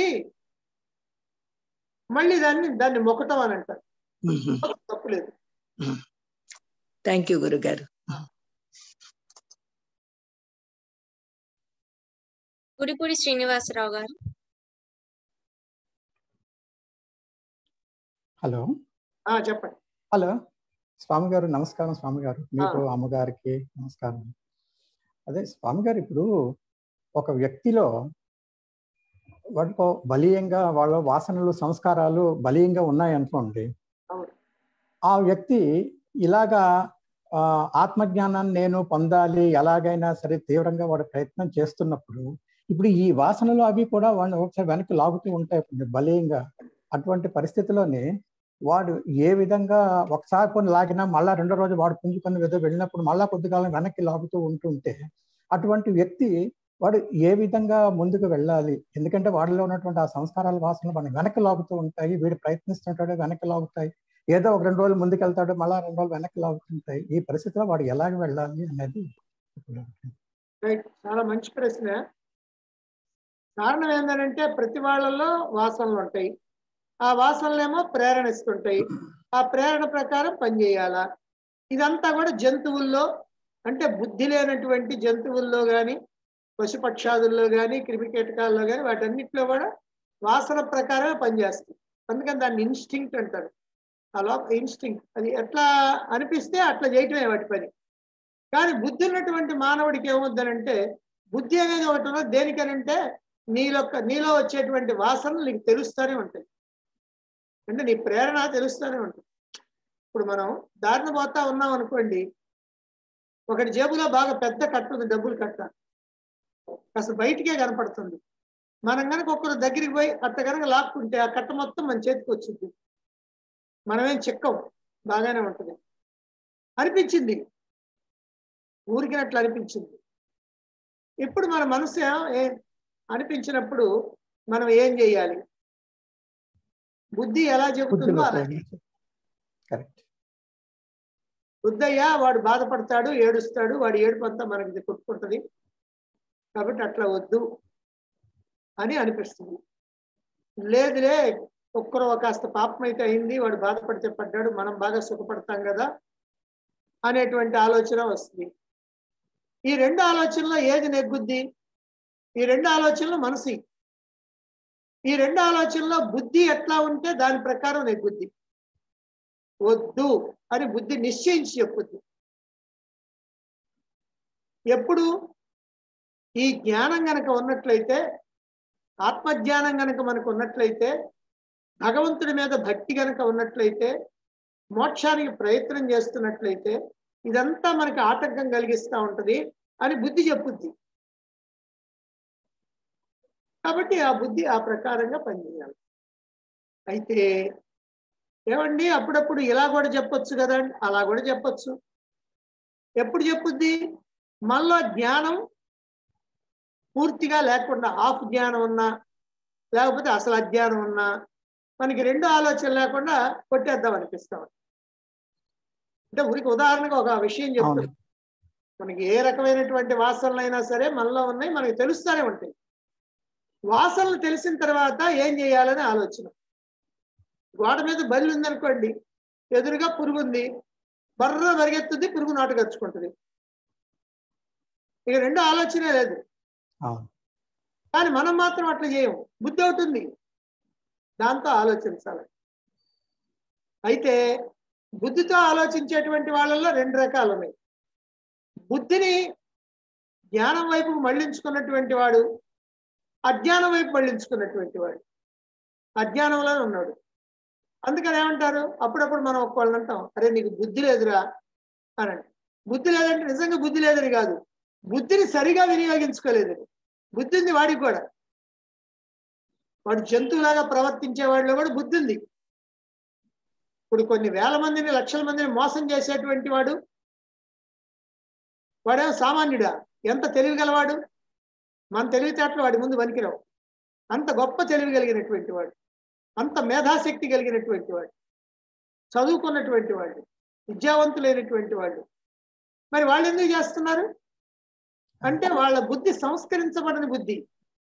మళ్ళీ దాన్ని దాన్ని మొక్కటం అని అంటారు ఉమ్. తప్పులేదు థ్యాంక్ యూ గురుగారు గుడిపూడి శ్రీనివాసరావు గారు హలో ఆ చెప్పండి హలో స్వామి గారు నమస్కారం స్వామి గారు మీకు అమ్మగారికి నమస్కారం అదే స్వామి గారు ఇప్పుడు ఒక వ్యక్తిలో వాడికో బలీయంగా వాళ్ళ వాసనలు సంస్కారాలు బలీయంగా ఉన్నాయనుకోండి అవును ఆ వ్యక్తి ఇలాగా ఆ, ఆత్మజ్ఞానాన్ని నేను పొందాలి ఎలాగైనా సరే తీవ్రంగా వాడు ప్రయత్నం చేస్తున్నప్పుడు ఇప్పుడు ఈ వాసనలు అవి కూడా వాడిని ఒకసారి వెనక్కి లాగుతూ ఉంటాయి కొంచెం బలీయంగా అటువంటి పరిస్థితిలోనే వాడు ఏ విధంగా ఒకసారి కొన్ని లాగినా మళ్ళా రెండో రోజు వాడు పుంజుకొని ఏదో వెళ్ళినప్పుడు మళ్ళా కొద్ది కాలం వెనక్కి లాగుతూ ఉంటుంటే అటువంటి వ్యక్తి వాడు ఏ విధంగా ముందుకు వెళ్ళాలి ఎందుకంటే వాడిలో ఉన్నటువంటి ఆ సంస్కారాల వాసనలు వాడిని వెనక్కి లాగుతూ ఉంటాయి వీడు ప్రయత్నిస్తుంటాడు వెనక్కి లాగుతాయి ఏదో ఒక రెండు రోజులు ముందుకు వెళ్తాడు మళ్ళా రెండు రోజులు వెనక్కి లాగుతుంటాయి ఈ పరిస్థితిలో వాడు ఎలాగ వెళ్ళాలి అనేది రైట్ చాలా మంచి ప్రశ్న కారణం ఏంటంటే ప్రతి వాళ్ళలో వాసనలు ఉంటాయి ఆ వాసనలేమో ప్రేరణ ఇస్తుంటాయి ఆ ప్రేరణ ప్రకారం పనిచేయాలా ఇదంతా కూడా జంతువుల్లో అంటే బుద్ధి లేనటువంటి జంతువుల్లో కానీ పశుపక్షాదుల్లో కానీ క్రిమికీటకాల్లో కానీ వాటన్నిటిలో కూడా వాసన ప్రకారమే పనిచేస్తాయి అందుకని దాన్ని ఇన్స్టింక్ట్ అంటారు అలా ఇన్స్టింక్ట్ అది ఎట్లా అనిపిస్తే అట్లా చేయటమే వాటి పని కానీ బుద్ధి ఉన్నటువంటి మానవుడికి ఏమవుద్దనంటే బుద్ధి అనేది ఒకటి ఉన్నది దేనికనంటే నీలో నీలో వచ్చేటువంటి వాసనలు నీకు తెలుస్తూనే ఉంటాయి అంటే నీ ప్రేరణ తెలుస్తూనే ఉంటుంది ఇప్పుడు మనం దారిన పోతా ఉన్నాం అనుకోండి ఒకటి జేబులో బాగా పెద్ద కట్ట ఉంది డబ్బులు కట్ట కాస్త బయటికే కనపడుతుంది మనం కనుక ఒక్కరు దగ్గరికి పోయి అట్ట కనుక లాక్కుంటే ఆ కట్ట మొత్తం మన చేతికి వచ్చింది మనమేం చెక్కం బాగానే ఉంటుంది అనిపించింది ఊరికినట్లు అనిపించింది ఇప్పుడు మన మనసు ఏ- అనిపించినప్పుడు మనం ఏం చేయాలి బుద్ధి ఎలా చెబుతుందో బుద్ధిలో అలా కరెక్ట్ బుద్ధయ్య వాడు బాధపడతాడు ఏడుస్తాడు వాడి ఏడుపు అంతా మనకి కొట్టుకుంటది కాబట్టి అట్లా వద్దు అని అనిపిస్తుంది లేదులే ఒక్కరో కాస్త పాపం అయితే అయింది వాడు బాధపడితే పడ్డాడు మనం బాగా సుఖపడతాం కదా అనేటువంటి ఆలోచన వస్తుంది ఈ రెండు ఆలోచనలో ఏది నెగ్గుద్ది ఈ రెండు ఆలోచనలు మనసి ఈ రెండు ఆలోచనలో బుద్ధి ఎట్లా ఉంటే దాని ప్రకారం నెగ్గుద్ది వద్దు అని బుద్ధి నిశ్చయించి చెప్పుద్ది ఎప్పుడు ఈ జ్ఞానం గనక ఉన్నట్లయితే ఆత్మజ్ఞానం గనక మనకు ఉన్నట్లయితే భగవంతుడి మీద భక్తి గనక ఉన్నట్లయితే మోక్షానికి ప్రయత్నం చేస్తున్నట్లయితే ఇదంతా మనకి ఆటంకం కలిగిస్తూ ఉంటది అని బుద్ధి చెప్పుద్ది కాబట్టి ఆ బుద్ధి ఆ ప్రకారంగా పనిచేయాలి అయితే ఏమండి అప్పుడప్పుడు ఇలా కూడా చెప్పొచ్చు కదా అలా కూడా చెప్పొచ్చు ఎప్పుడు చెప్పుద్ది మనలో జ్ఞానం పూర్తిగా లేకుండా హాఫ్ జ్ఞానం ఉన్నా లేకపోతే అసలు అజ్ఞానం ఉన్నా మనకి రెండు ఆలోచన లేకుండా కొట్టేద్దాం అనిపిస్తాం అంటే ఊరికి ఉదాహరణగా ఒక విషయం చెప్తాను మనకి ఏ రకమైనటువంటి వాసనలు అయినా సరే మనలో ఉన్నాయి మనకి తెలుస్తూనే ఉంటాయి వాసనలు తెలిసిన తర్వాత ఏం చేయాలని ఆలోచన గోడ మీద బల్లి ఉందనుకోండి ఎదురుగా పురుగు ఉంది బర్ర పరిగెత్తుంది పురుగు నాటు కచ్చుకుంటుంది ఇక రెండు ఆలోచనే లేదు అవును కానీ మనం మాత్రం అట్లా చేయము బుద్ధి అవుతుంది దాంతో ఆలోచించాలి అయితే బుద్ధితో ఆలోచించేటువంటి వాళ్ళల్లో రెండు రకాలు ఉన్నాయి బుద్ధిని జ్ఞానం వైపు మళ్ళించుకున్నటువంటి వాడు అజ్ఞానం వైపు మళ్ళించుకున్నటువంటి వాడు అజ్ఞానంలోనే ఉన్నాడు అందుకని ఏమంటారు అప్పుడప్పుడు మనం ఒక్కళ్ళని అంటాం అరే నీకు బుద్ధి లేదురా అని అంటే బుద్ధి లేదంటే నిజంగా బుద్ధి లేదని కాదు బుద్ధిని సరిగా వినియోగించుకోలేదని బుద్ధి ఉంది వాడికి కూడా వాడు జంతువులాగా ప్రవర్తించే వాడిలో కూడా బుద్ధి ఉంది ఇప్పుడు కొన్ని వేల మందిని లక్షల మందిని మోసం చేసేటువంటి వాడు వాడేమో సామాన్యుడా ఎంత తెలివి గలవాడు మన తెలివితేటలు వాడి ముందు పనికిరావు అంత గొప్ప తెలివి కలిగినటువంటి వాడు అంత మేధాశక్తి కలిగినటువంటి వాడు చదువుకున్నటువంటి వాడు విద్యావంతులైనటువంటి వాడు మరి వాళ్ళు ఎందుకు చేస్తున్నారు అంటే వాళ్ళ బుద్ధి సంస్కరించబడిన బుద్ధి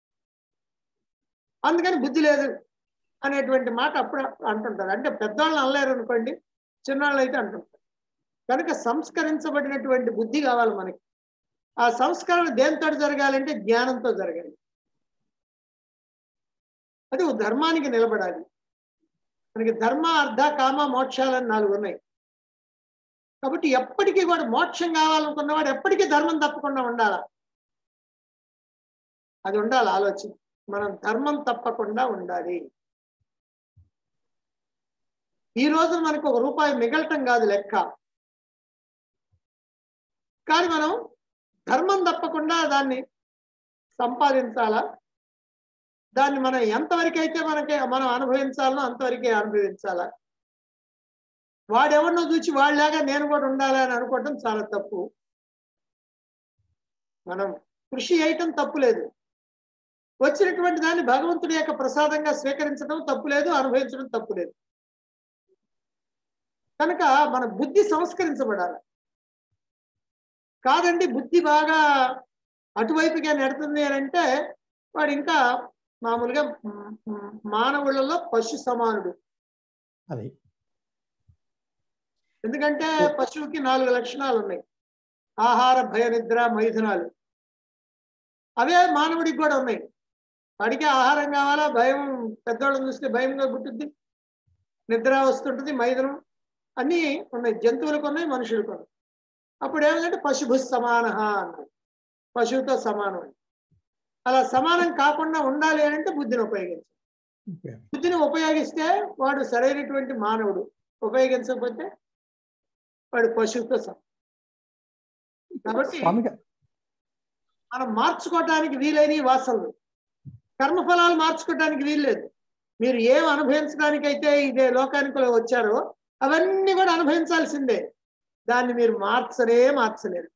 అందుకని బుద్ధి లేదు అనేటువంటి మాట అప్పుడు అంటుంటారు అంటే పెద్దవాళ్ళని అనలేరు అనుకోండి చిన్నవాళ్ళు అయితే అంటుంటారు కనుక సంస్కరించబడినటువంటి బుద్ధి కావాలి మనకి ఆ సంస్కరణ దేంతో జరగాలంటే జ్ఞానంతో జరగాలి అది ఓ ధర్మానికి నిలబడాలి మనకి ధర్మ అర్ధ కామ మోక్షాలని నాలుగు ఉన్నాయి కాబట్టి ఎప్పటికీ కూడా మోక్షం కావాలనుకున్నవాడు ఎప్పటికీ ధర్మం తప్పకుండా ఉండాల అది ఉండాలి ఆలోచన మనం ధర్మం తప్పకుండా ఉండాలి ఈ రోజు మనకు ఒక రూపాయి మిగలటం కాదు లెక్క కానీ మనం ధర్మం తప్పకుండా దాన్ని సంపాదించాలా దాన్ని మనం ఎంతవరకు అయితే మనకి మనం అనుభవించాలనో అంతవరకే అనుభవించాలా వాడెవరినో చూసి వాళ్ళలాగా నేను కూడా ఉండాలి అని అనుకోవటం చాలా తప్పు మనం కృషి చేయటం తప్పు లేదు వచ్చినటువంటి దాన్ని భగవంతుడి యొక్క ప్రసాదంగా స్వీకరించడం తప్పు లేదు అనుభవించడం తప్పు లేదు కనుక మన బుద్ధి సంస్కరించబడాలి కాదండి బుద్ధి బాగా అటువైపుగా నెడుతుంది అని అంటే వాడు ఇంకా మామూలుగా మ్, మ్, మానవులలో పశు సమానుడు అది ఎందుకంటే పశువుకి నాలుగు లక్షణాలు ఉన్నాయి ఆహార భయ నిద్ర మైథునాలు అవే మానవుడికి కూడా ఉన్నాయి వాడికి ఆహారం కావాలా భయం పెద్దవాళ్ళని చూస్తే భయంగా పుట్టుద్ది నిద్ర వస్తుంటుంది మైథునం అన్నీ ఉన్నాయి జంతువులకు ఉన్నాయి మనుషులకు ఉన్నాయి అప్పుడు ఏమిటంటే పశుభు సమాన అన్నాడు పశువుతో సమానం అని. అలా సమానం కాకుండా ఉండాలి అని అంటే బుద్ధిని ఉపయోగించాలి బుద్ధిని ఉపయోగిస్తే వాడు సరైనటువంటి మానవుడు ఉపయోగించకపోతే వాడు పశువుతో సమానం కాబట్టి స్వామి గారు మనం మార్చుకోవటానికి వీలైన ఈ వాసనలు కర్మఫలాలు మార్చుకోవటానికి వీల్లేదు మీరు ఏం అనుభవించడానికైతే ఇదే లోకానికి వచ్చారో అవన్నీ కూడా అనుభవించాల్సిందే దాన్ని మీరు మార్చరే మార్చలేరు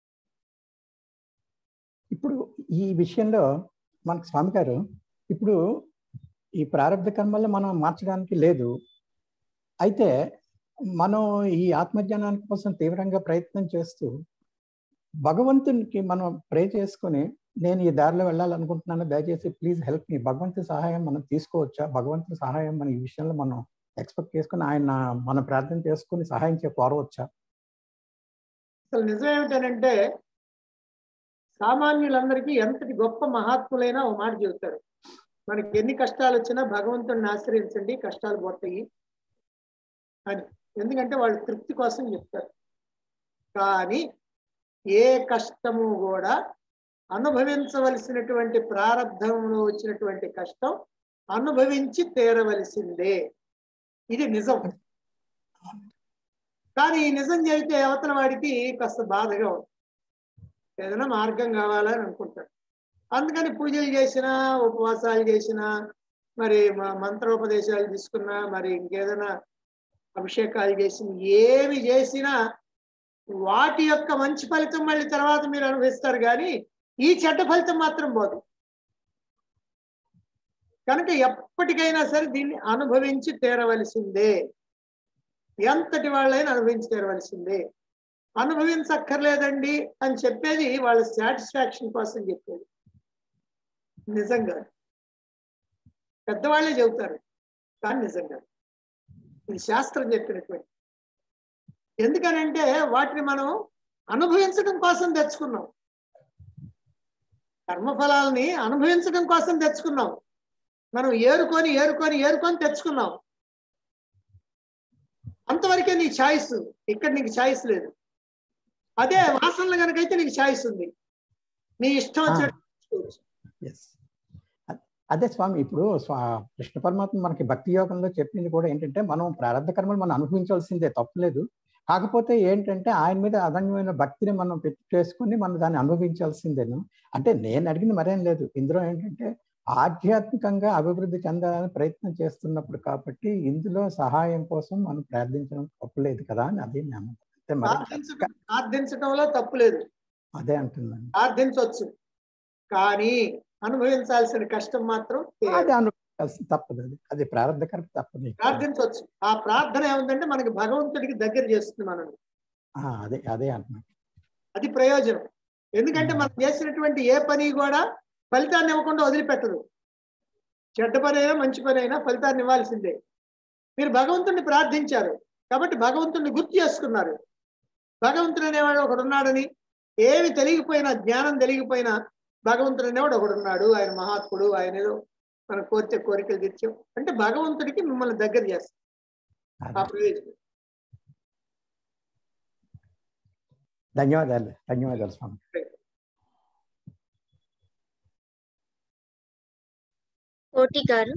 ఇప్పుడు ఈ విషయంలో మనకు స్వామి గారు ఇప్పుడు ఈ ప్రారంభ కర్మల్లో మనం మార్చడానికి లేదు అయితే మనం ఈ ఆత్మజ్ఞానాని కోసం తీవ్రంగా ప్రయత్నం చేస్తూ భగవంతునికి మనం ప్రే చేసుకొని నేను ఈ దారిలో వెళ్ళాలనుకుంటున్నాను దయచేసి ప్లీజ్ హెల్ప్ మీ భగవంతుడి సహాయం మనం తీసుకోవచ్చా భగవంతుడి సహాయం మన ఈ విషయంలో మనం ఎక్స్పెక్ట్ చేసుకుని ఆయన మనం ప్రార్థన చేసుకుని సహాయం చే కోరవచ్చా అసలు నిజం ఏమిటనంటే సామాన్యులందరికీ ఎంతటి గొప్ప మహాత్ములైనా ఒక మాట చెబుతారు మనకి ఎన్ని కష్టాలు వచ్చినా భగవంతుడిని ఆశ్రయించండి కష్టాలు పోతాయి అని ఎందుకంటే వాళ్ళు తృప్తి కోసం చెప్తారు కానీ ఏ కష్టము కూడా అనుభవించవలసినటువంటి ప్రారంధంలో వచ్చినటువంటి కష్టం అనుభవించి తీరవలసిందే ఇది నిజం కానీ ఈ నిజం చెబితే అవతల వాడికి కాస్త బాధగా ఉంది ఏదైనా మార్గం కావాలని అనుకుంటాడు అందుకని పూజలు చేసినా ఉపవాసాలు చేసినా మరి మ- మంత్రోపదేశాలు తీసుకున్నా మరి ఇంకేదైనా అభిషేకాలు చేసిన ఏమి చేసినా వాటి యొక్క మంచి ఫలితం మళ్ళీ తర్వాత మీరు అనుభవిస్తారు కానీ ఈ చెడ్డ ఫలితం మాత్రం పోదు కనుక ఎప్పటికైనా సరే దీన్ని అనుభవించి తీరవలసిందే ఎంతటి వాళ్ళైనా అనుభవించి తీరవలసిందే అనుభవించక్కర్లేదండి అని చెప్పేది వాళ్ళ సాటిస్ఫాక్షన్ కోసం చెప్పేది నిజంగా పెద్దవాళ్ళే చెబుతారు కానీ నిజంగా ఇది శాస్త్రం చెప్పినటువంటి ఎందుకనంటే వాటిని మనం అనుభవించడం కోసం తెచ్చుకున్నాం కర్మఫలాల్ని అనుభవించడం కోసం తెచ్చుకున్నాం మనం ఏరుకొని ఏరుకొని ఏరుకొని తెచ్చుకున్నాం అంతవరకే నీ ఛాయిస్ ఇక్కడ నీకు ఛాయిస్ లేదు అదే వాసనలు కనుకైతే నీకు ఛాయిస్ ఉంది నీ ఇష్టం వచ్చినట్టు తెచ్చుకోవచ్చు. ఎస్ అదే స్వామి ఇప్పుడు స్వా కృష్ణ పరమాత్మ మనకి భక్తి యోగంలో చెప్పింది కూడా ఏంటంటే మనం ప్రారంభ కర్మలు మనం అనుభవించాల్సిందే తప్పలేదు కాకపోతే ఏంటంటే ఆయన మీద అదన్యమైన భక్తిని మనం పెట్టి చేసుకుని మనం దాన్ని అనుభవించాల్సిందేను అంటే నేను అడిగింది మరేం లేదు ఇందులో ఏంటంటే ఆధ్యాత్మికంగా అభివృద్ధి చెందాలని ప్రయత్నం చేస్తున్నప్పుడు కాబట్టి ఇందులో సహాయం కోసం మనం ప్రార్థించడం తప్పలేదు కదా అని అదే నేను అంటే మరి ప్రార్థించడం ప్రార్థించడంలో తప్పు లేదు అదే అంటున్నాను ప్రార్థించవచ్చు కానీ అనుభవించాల్సిన కష్టం మాత్రం తీరదు. అది అనుభవించాల్సి తప్పదు అది అది ప్రారంభ కర్మ తప్పదు ప్రార్థించవచ్చు ఆ ప్రార్థన ఏముందంటే మనకి భగవంతుడికి దగ్గర చేస్తుంది మనం ఆ, అదే అదే అంటున్నాను అది ప్రయోజనం ఎందుకంటే మనం చేసినటువంటి ఏ పని కూడా ఫలితాన్ని ఇవ్వకుండా వదిలిపెట్టదు చెడ్డ పని అయినా మంచి పని అయినా ఫలితాన్ని ఇవ్వాల్సిందే మీరు భగవంతుడిని ప్రార్థించారు కాబట్టి భగవంతుడిని గుర్తు చేసుకున్నారు భగవంతుడు అనేవాడు ఒకడు ఉన్నాడని ఏమి తెలియకపోయినా జ్ఞానం తెలియకపోయినా భగవంతుడు అనేవాడు ఒకడు ఉన్నాడు ఆయన మహాత్ముడు ఆయన ఏదో మన కోరితే కోరికలు తీర్చాం అంటే భగవంతుడికి మిమ్మల్ని దగ్గర చేస్తాం ఆ ప్రయోజనం ధన్యవాదాలు ధన్యవాదాలు స్వామి కోటి గారు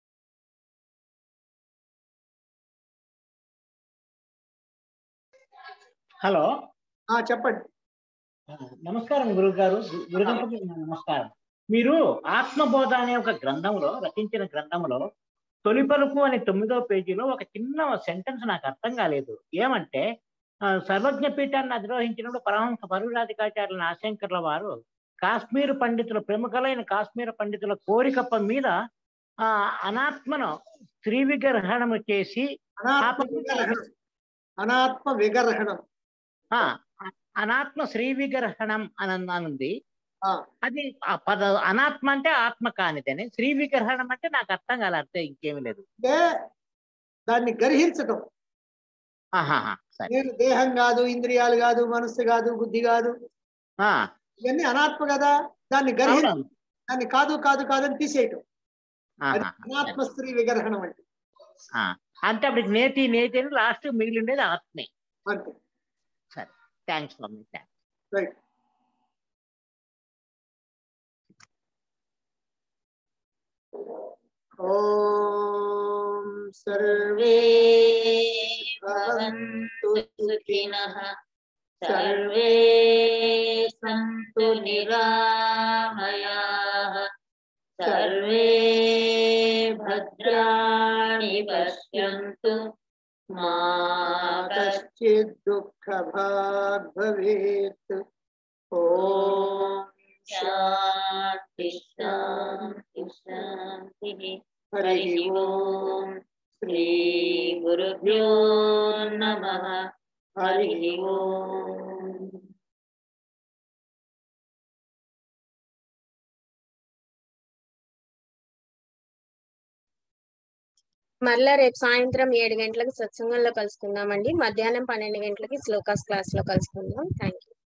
హలో ఆ, చెప్పండి ఆ, నమస్కారం గురువు గారు గురుగంపకి నమస్కారం మీరు ఆత్మబోధ అనే ఒక గ్రంథంలో రచించిన గ్రంథంలో తొలి పలుకు అనే తొమ్మిదో పేజీలో ఒక చిన్న సెంటెన్స్ నాకు అర్థం కాలేదు ఏమంటే ఆ, సర్వజ్ఞ పీఠాన్ని అధిరోహించినప్పుడు పరమహంస పరురాధికాచార్యుల నాశంకర్ల వారు కాశ్మీర్ పండితుల ప్రముఖులైన కాశ్మీర పండితుల కోరికప్ప మీద ఆ అనాత్మను స్త్రీ విగ్రహణము చేసి అనాత్మ విగ్రహణం అనాత్మ విగ్రహణం ఆ అనాత్మ శ్రీ విగ్రహణం అని అనుంది ఆ, అది ఆ పద అనాత్మ అంటే ఆత్మ కానిదని శ్రీ విగ్రహణం అంటే నాకు అర్థం కాలే అర్థం ఇంకేమీ లేదు అంటే దాన్ని గ్రహించటం ఆహాహా సరే నేను దేహం కాదు ఇంద్రియాలు కాదు మనస్సు కాదు బుద్ధి కాదు ఆ, ఇవన్నీ అనాత్మ కదా దాన్ని గ్రహి అవునవును. దాన్ని కాదు కాదు కాదని తీసేయటం అది ఆహా, అనాత్మ స్త్రీ విగ్రహణం అంటే ఆ. అంటే అప్పటికి నేతి నేతి అని లాస్ట్ మిగిలిండేది ఆత్మే అంతే సరే థ్యాంక్స్ స్వామి థ్యాంక్స్ రైట్ ఓం సర్వే భవంతు సుఖినః సర్వే సంతు నిరామయాః సర్వే భద్రాణి పశ్యంతు మా కశ్చిత్ దుఃఖ భాగ్ భవేత్ ఓం శాంతి శాంతి శాంతి హరి హరి ఓం శ్రీ గురుభ్యో నమః హరి ఓం మళ్ళా రేపు సాయంత్రం ఏడు గంటలకు సత్సంగంలో కలుసుకుందామండి మధ్యాహ్నం పన్నెండు గంటలకి శ్లోకాస్ క్లాస్ లో కలుసుకుందాం థ్యాంక్ యూ